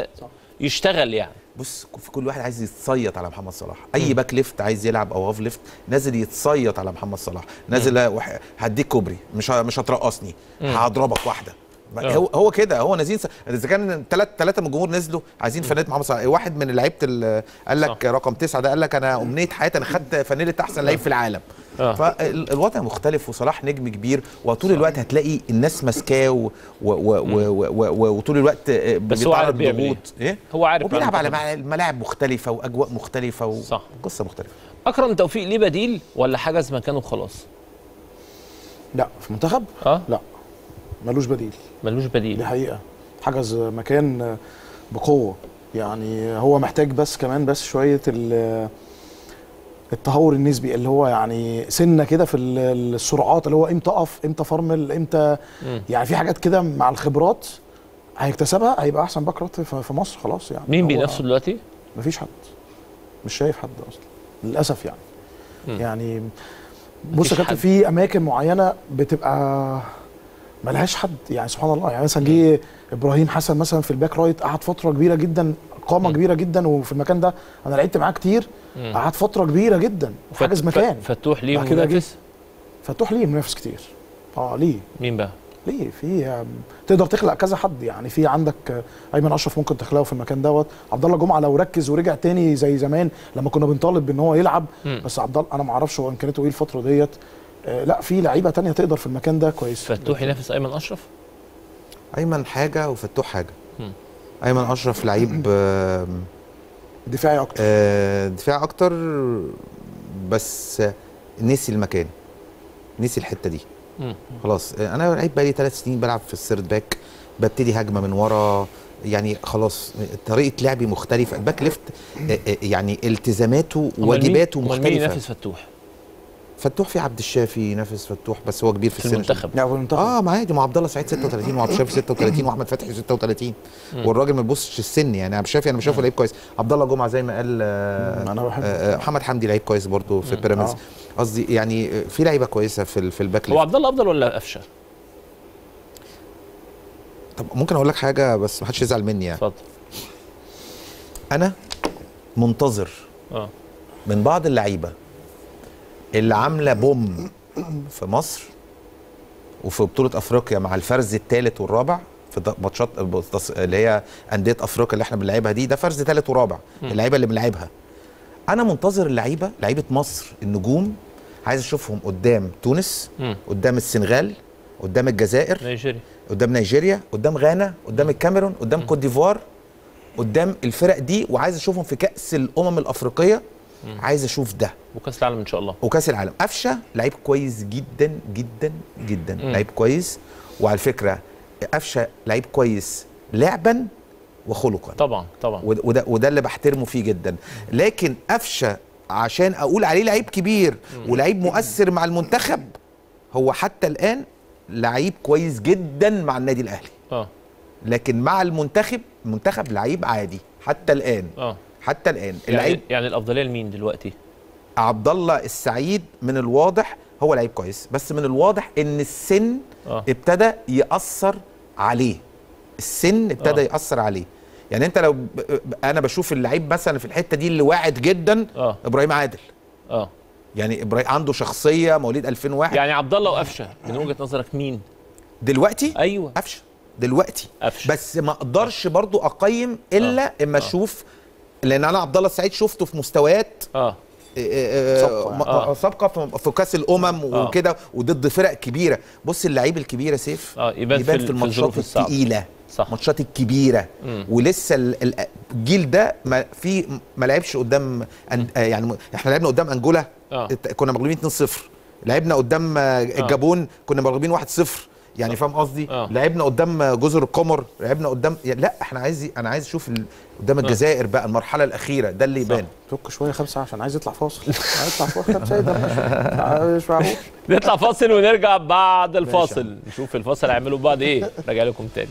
ويشتغل يعني بص في كل واحد عايز يتصيط على محمد صلاح اي باك ليفت عايز يلعب او هاف ليفت نازل يتصيط على محمد صلاح نازل وح- هديك كوبري مش ه- مش هترقصني مم. هضربك واحده آه. هو هو كده هو نازلين س- اذا كان ثلاث ثلاثه من الجمهور نزلوا عايزين فانيله محمد صلاح واحد من لعيبه ال- قال لك رقم تسعه ده قال لك انا امنيه حياتي انا خدت فانيله احسن لعيب في العالم آه. فالوضع مختلف وصلاح نجم كبير وطول الوقت هتلاقي الناس ماسكاه و- و- و- و- و- و- وطول الوقت آه، بس هو عارف بيتعرض بيعمل لضغوط. ايه هو عارف وبيلعب على بيعمل مع- ملاعب مختلفه واجواء مختلفه و... صح قصه مختلفه اكرم توفيق ليه بديل ولا حجز مكانه خلاص لا في منتخب اه لا ملوش بديل ملوش بديل دي حقيقه حجز مكان بقوه يعني هو محتاج بس كمان بس شويه ال- التهور النسبي اللي هو يعني سنه كده في ال- السرعات اللي هو امتى اقف امتى فرمل امتى مم. يعني في حاجات كده مع الخبرات هيكتسبها هيبقى احسن باك رايت في في مصر خلاص يعني مين هو بينافسه دلوقتي؟ مفيش حد مش شايف حد اصلا للاسف يعني يعني بص يا مفيش كابتن حد. في اماكن معينه بتبقى ملهاش حد يعني سبحان الله يعني مثلا جه ابراهيم حسن مثلا في الباك رايت قعد فتره كبيره جدا قامه كبيره جدا وفي المكان ده انا لعبت معاه كتير مم. قعد فتره كبيره جدا وحاجز فت- مكان فتوح ليه بعد كده جه- منافس فتوح ليه منافس كتير اه ليه مين بقى ليه في آم، تقدر تخلق كذا حد يعني في عندك آه، ايمن اشرف ممكن تخلقه في المكان دوت عبد الله جمعه لو ركز ورجع تاني زي زمان لما كنا بنطالب بان هو يلعب مم. بس عبد الله انا ما اعرفش هو امكانياته ايه الفتره ديت آه، لا في لعيبه تانية تقدر في المكان ده كويس فتوح ينافس ايمن اشرف ايمن حاجه وفتوح حاجه مم. ايمن اشرف لعيب آم، دفاعي اكتر آه، دفاعي اكتر بس نسي المكان نسي الحته دي مم. خلاص آه، انا لعيب بقالي ثلاث سنين بلعب في السيرد باك ببتدي هجمه من ورا يعني خلاص طريقه لعبي مختلفه الباك ليفت آه، آه، يعني التزاماته أمال مين- وواجباته أمال مين مختلفه ينافس فتوح فتوح في عبد الشافي ينافس فتوح بس هو كبير في, في السن المنتخب. لا في المنتخب اه ما عادي ما عبد الله سعيد 36 وعبد الشافي 36 واحمد فتحي 36 مم. والراجل ما بيبصش السن يعني عبد الشافي انا بشوفه لعيب كويس عبد الله جمعه زي ما قال آه انا بحبه آه، محمد حمدي لعيب كويس برضه في مم. بيراميدز آه. قصدي يعني آه، في لعيبه كويسه في ال- في الباك هو ليفت عبد الله افضل ولا قفشه طب ممكن اقول لك حاجه بس ما حدش يزعل مني يعني اتفضل انا منتظر اه من بعض اللعيبه اللي عامله بوم في مصر وفي بطوله افريقيا مع الفرز الثالث والرابع في د- ماتشات البطس- اللي هي انديه افريقيا اللي احنا بنلعبها دي ده فرز ثالث ورابع مم. اللعيبه اللي بنلعبها انا منتظر اللعيبه لعيبه مصر النجوم عايز اشوفهم قدام تونس مم. قدام السنغال قدام الجزائر نيجيريا قدام نيجيريا قدام غانا قدام الكاميرون قدام كوت ديفوار قدام الفرق دي وعايز اشوفهم في كاس الامم الافريقيه مم. عايز اشوف ده وكاس العالم ان شاء الله وكاس العالم قفشه لعيب كويس جدا جدا جدا مم. لعيب كويس وعلى فكره قفشه لعيب كويس لعبا وخلقا طبعا طبعا وده وده, وده اللي بحترمه فيه جدا لكن قفشه عشان اقول عليه لعيب كبير ولعيب مؤثر مع المنتخب هو حتى الان لعيب كويس جدا مع النادي الاهلي اه لكن مع المنتخب المنتخب لعيب عادي حتى الان اه حتى الان يعني اللعيب يعني الافضليه لمين دلوقتي عبد الله السعيد من الواضح هو لعيب كويس بس من الواضح ان السن اه ابتدى ياثر عليه السن ابتدى آه. ياثر عليه يعني انت لو ب... ب- انا بشوف اللعيب مثلا في الحته دي اللي واعد جدا اه ابراهيم عادل اه يعني ابراهيم عنده شخصيه مواليد 2001 يعني عبد الله وقفشه من وجهه نظرك مين دلوقتي ايوه قفشه دلوقتي قفشه بس ما اقدرش برضو اقيم الا اما اشوف لان انا عبد الله السعيد شفته في مستويات اه سابقه يعني. آه. سابقه في- في كاس الامم آه. وكده وضد فرق كبيره بص اللعيب الكبير يا سيف اه يبان, يبان في, في ال- الماتشات الظروف الصعبه التقيله صح الماتشات الكبيره مم. ولسه ال- ال- الجيل ده ما في ما لعبش قدام أن- آه يعني احنا لعبنا قدام انجولا اه ات- كنا مغلوبين 2-0 لعبنا قدام آه، الجابون كنا مغلوبين 1-0 يعني فاهم قصدي آه. لعبنا قدام جزر القمر لعبنا قدام يعني لا احنا عايز انا عايز اشوف ال- قدام الجزائر بقى المرحله الاخيره ده اللي يبان فك شويه خمسه عشان عايز يطلع فاصل عايز يطلع فاصل خمسه ايه ده مش معقول نطلع فاصل ونرجع بعد الفاصل نشوف الفاصل هيعملوا بعض ايه راجع لكم تاني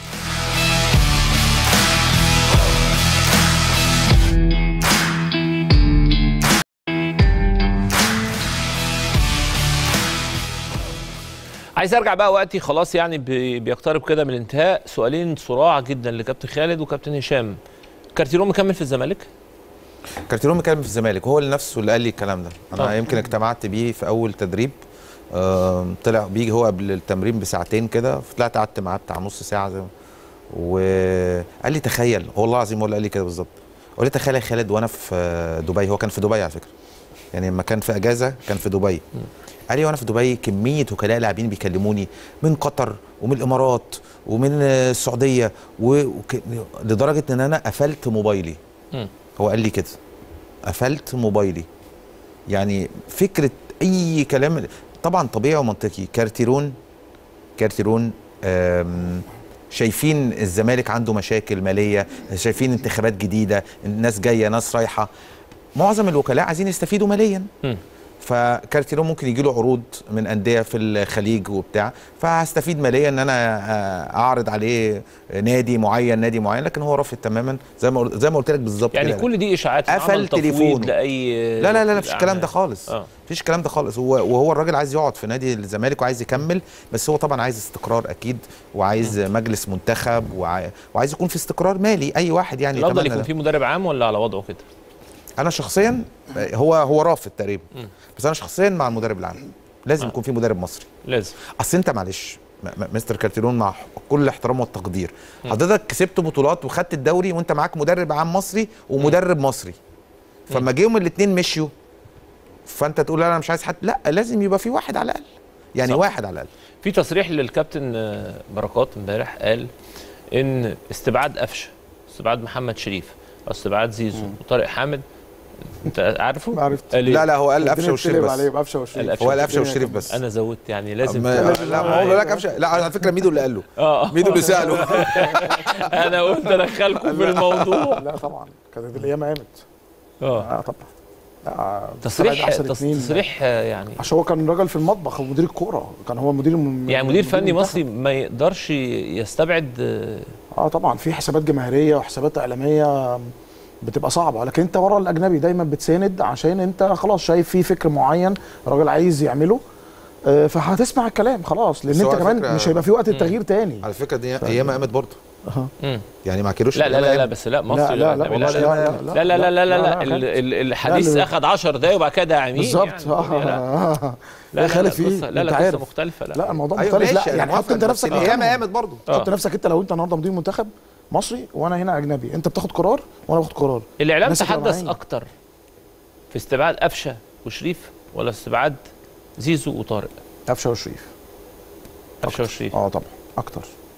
عايز ارجع بقى وقتي خلاص يعني بي- بيقترب كده من الانتهاء سؤالين صراع جدا لكابتن خالد وكابتن هشام كارتيرون مكمل في الزمالك كارتيرون مكلم في الزمالك هو اللي نفسه اللي قال لي الكلام ده انا آه. يمكن اجتمعت بيه في اول تدريب آم، طلع بيجي هو قبل التمرين بساعتين كده طلعت قعدت معاه بتاع نص ساعه زي ما وقال لي تخيل هو والله العظيم هو اللي قال لي كده بالظبط قال لي تخيل يا خالد وانا في دبي هو كان في دبي على فكره يعني لما كان في اجازه كان في دبي قال لي وانا في دبي كميه وكلاء لاعبين بيكلموني من قطر ومن الامارات ومن السعوديه و... وك... لدرجه ان انا قفلت موبايلي مم. هو قال لي كده قفلت موبايلي يعني فكره اي كلام طبعا طبيعي ومنطقي كارتيرون كارتيرون آم، شايفين الزمالك عنده مشاكل ماليه شايفين انتخابات جديده الناس جايه ناس رايحه معظم الوكلاء عايزين يستفيدوا ماليا مم. فكارتيرون ممكن يجي له عروض من انديه في الخليج وبتاع فهستفيد ماليا ان انا آه، اعرض عليه نادي معين نادي معين لكن هو رافض تماما زي ما قلت- زي ما قلت لك بالظبط يعني كده. كل دي اشاعات قفل عمل تفويض تليفونه. لاي لا لا لا مفيش الكلام ده أعمال. خالص اه مفيش الكلام ده خالص هو وهو الراجل عايز يقعد في نادي الزمالك وعايز يكمل بس هو طبعا عايز استقرار اكيد وعايز مجلس منتخب وعاي- وعايز يكون في استقرار مالي اي واحد يعني الافضل يتمنى يكون ده. في مدرب عام ولا على وضعه كده انا شخصيا هو هو رافض تقريبا مم. بس انا شخصيا مع المدرب العام لازم يكون في مدرب مصري لازم اصل انت معلش م- م- مستر كارتيرون مع كل الاحترام والتقدير مم. حضرتك كسبت بطولات وخدت الدوري وانت معاك مدرب عام مصري ومدرب مصري فلما جيهم الاثنين مشيوا فانت تقول لا انا مش عايز حد لا لازم يبقى في واحد على الاقل يعني صح. واحد على الاقل في تصريح للكابتن آه، بركات امبارح قال ان استبعاد قفشه استبعاد محمد شريف استبعاد زيزو وطارق حامد انت عارفه؟ عرفت قال إيه؟ لا لا هو قال الدنيا قفشه وشريف بتقلب بس عليه بقفشه وشريف قال هو قال قفشه الدنيا وشريف كانت- بس انا زودت يعني لازم ما تبقى- لا ما هو لا قفشه لا على فكره ميدو اللي قال له اه ميدو اللي ساله انا قلت ادخلكم في الموضوع لا طبعا كانت الايام قامت اه اه طبعا لا، تصريح أحسن تص- اتنين. تصريح آه، يعني عشان هو كان راجل في المطبخ ومدير الكوره كان هو مدير م- يعني مدير فني المنتخب. مصري ما يقدرش يستبعد آه، اه طبعا في حسابات جماهيريه وحسابات اعلاميه بتبقى صعبه لكن انت ورا الاجنبي دايما بتساند عشان انت خلاص شايف في فكر معين الراجل عايز يعمله آه، فهتسمع الكلام خلاص لان بس هو انت على كمان فكرة- مش هيبقى في وقت التغيير تاني على فكره دي ايام قامت برضه أها. مم. يعني مع كيروش لا لا لا, أيام لا قامت. بس لا مصري لا، لا، لا والله لا لا، لا لا لا لا لا لا، لا لا، ال- ال- الحديث لا، لا. اخذ 10 دقايق وبعد كده عميق بالظبط يعني. اه لا آه. لا لا لا خالف فيه قصة- لا انت لا عارف قصه مختلفه لا لا الموضوع أيوة مختلف ماشي، لا أنا يعني حط موافق، انت بس نفسك الايام مكانهم. قامت برضه حط آه. نفسك انت لو انت النهارده مدير منتخب مصري وانا هنا اجنبي انت بتاخد قرار وانا باخد قرار الاعلام الناس هتبقى تحدث معايا. اكتر في استبعاد قفشه وشريف ولا استبعاد زيزو وطارق قفشه وشريف قفشه وشريف اه طبعا اكتر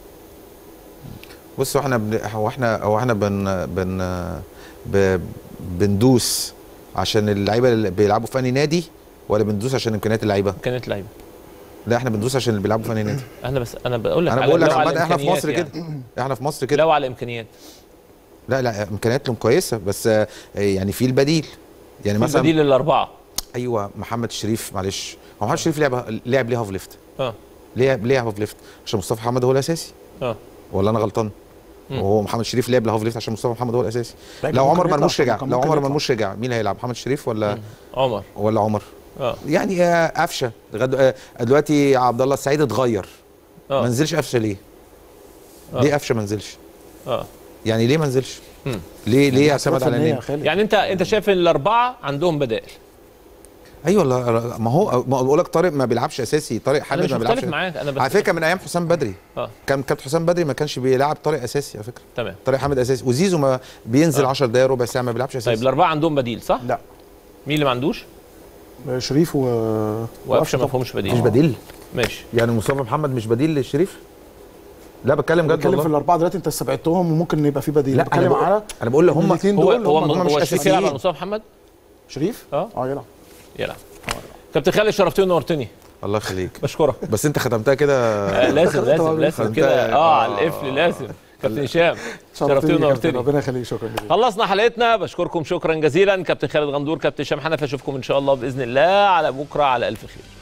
بص هو احنا بن... هو احنا هو احنا بن بن ب... بندوس عشان اللعيبه اللي بيلعبوا في انهي نادي ولا بندوس عشان امكانيات اللعيبه؟ كانت لعيبه لا احنا بندوس عشان اللي بيلعبوا في انهي نادي انا بس انا بقول لك انا على- بقول لك لو على عامة احنا في الإمكانيات مصر يعني. كده احنا في مصر كده لو على الامكانيات لا لا امكانياتهم كويسه بس آه، يعني في البديل يعني في مثلا بديل الاربعه ايوه محمد شريف معلش هو محمد شريف لعب لعب ليه هاف ليفت اه ليه ليه هاف ليفت عشان مصطفى محمد هو الاساسي اه ولا انا غلطان مم. وهو محمد شريف لعب لهاف ليفت عشان مصطفى محمد هو الاساسي لا، لو كان عمر ممكن يطلع، مرموش رجع كان لو ممكن عمر يطلع. مرموش رجع مين هيلعب محمد شريف ولا عمر ولا عمر اه يعني آه، قفشه غد- آه، دلوقتي عبد الله السعيد اتغير آه. ما نزلش قفشه ليه؟ آه. ليه قفشه ما نزلش؟ اه يعني ليه ما نزلش؟ مم. ليه ليه يعني اعتمد على فنية يا النادي؟ خالد. يعني انت انت شايف ان الاربعه عندهم بدائل ايوه لا ما هو ما بقول لك طارق ما بيلعبش اساسي طارق انا حامد مش ما بيلعبش مختلف معاك انا بس على فكره من ايام حسام بدري اه كان كابتن حسام بدري ما كانش بيلعب طارق اساسي على فكره تمام طارق حامد اساسي وزيزو ما بينزل آه. 10 دقايق ربع ساعه ما بيلعبش اساسي طيب الاربعه عندهم بديل صح؟ لا مين اللي ما عندوش؟ شريف و وقفشه ما طبعاً. فيهمش بديل مش بديل ماشي يعني مصطفى محمد مش بديل للشريف لا بتكلم جد بتكلم في والله الاربعه دلوقتي انت استبعدتهم وممكن يبقى في بديل لا انا بتكلم بقول, على أنا بقول هم الاثنين هو دول هو هم هم مش هو شريف يلعب على أساسيين. مصطفى محمد؟ شريف اه اه يلعب يلعب كابتن خالد شرفتني ونورتني الله يخليك بشكرك بس انت ختمتها كده آه لازم لازم لازم ختمتها- كده اه على القفل لازم كابتن هشام شرفتني شرفتني يا كابتن. ونورتني ربنا يخليك شكرا جزيلا خلصنا حلقتنا بشكركم شكرا جزيلا كابتن خالد غندور كابتن هشام حنفي اشوفكم ان شاء الله باذن الله على بكره على الف خير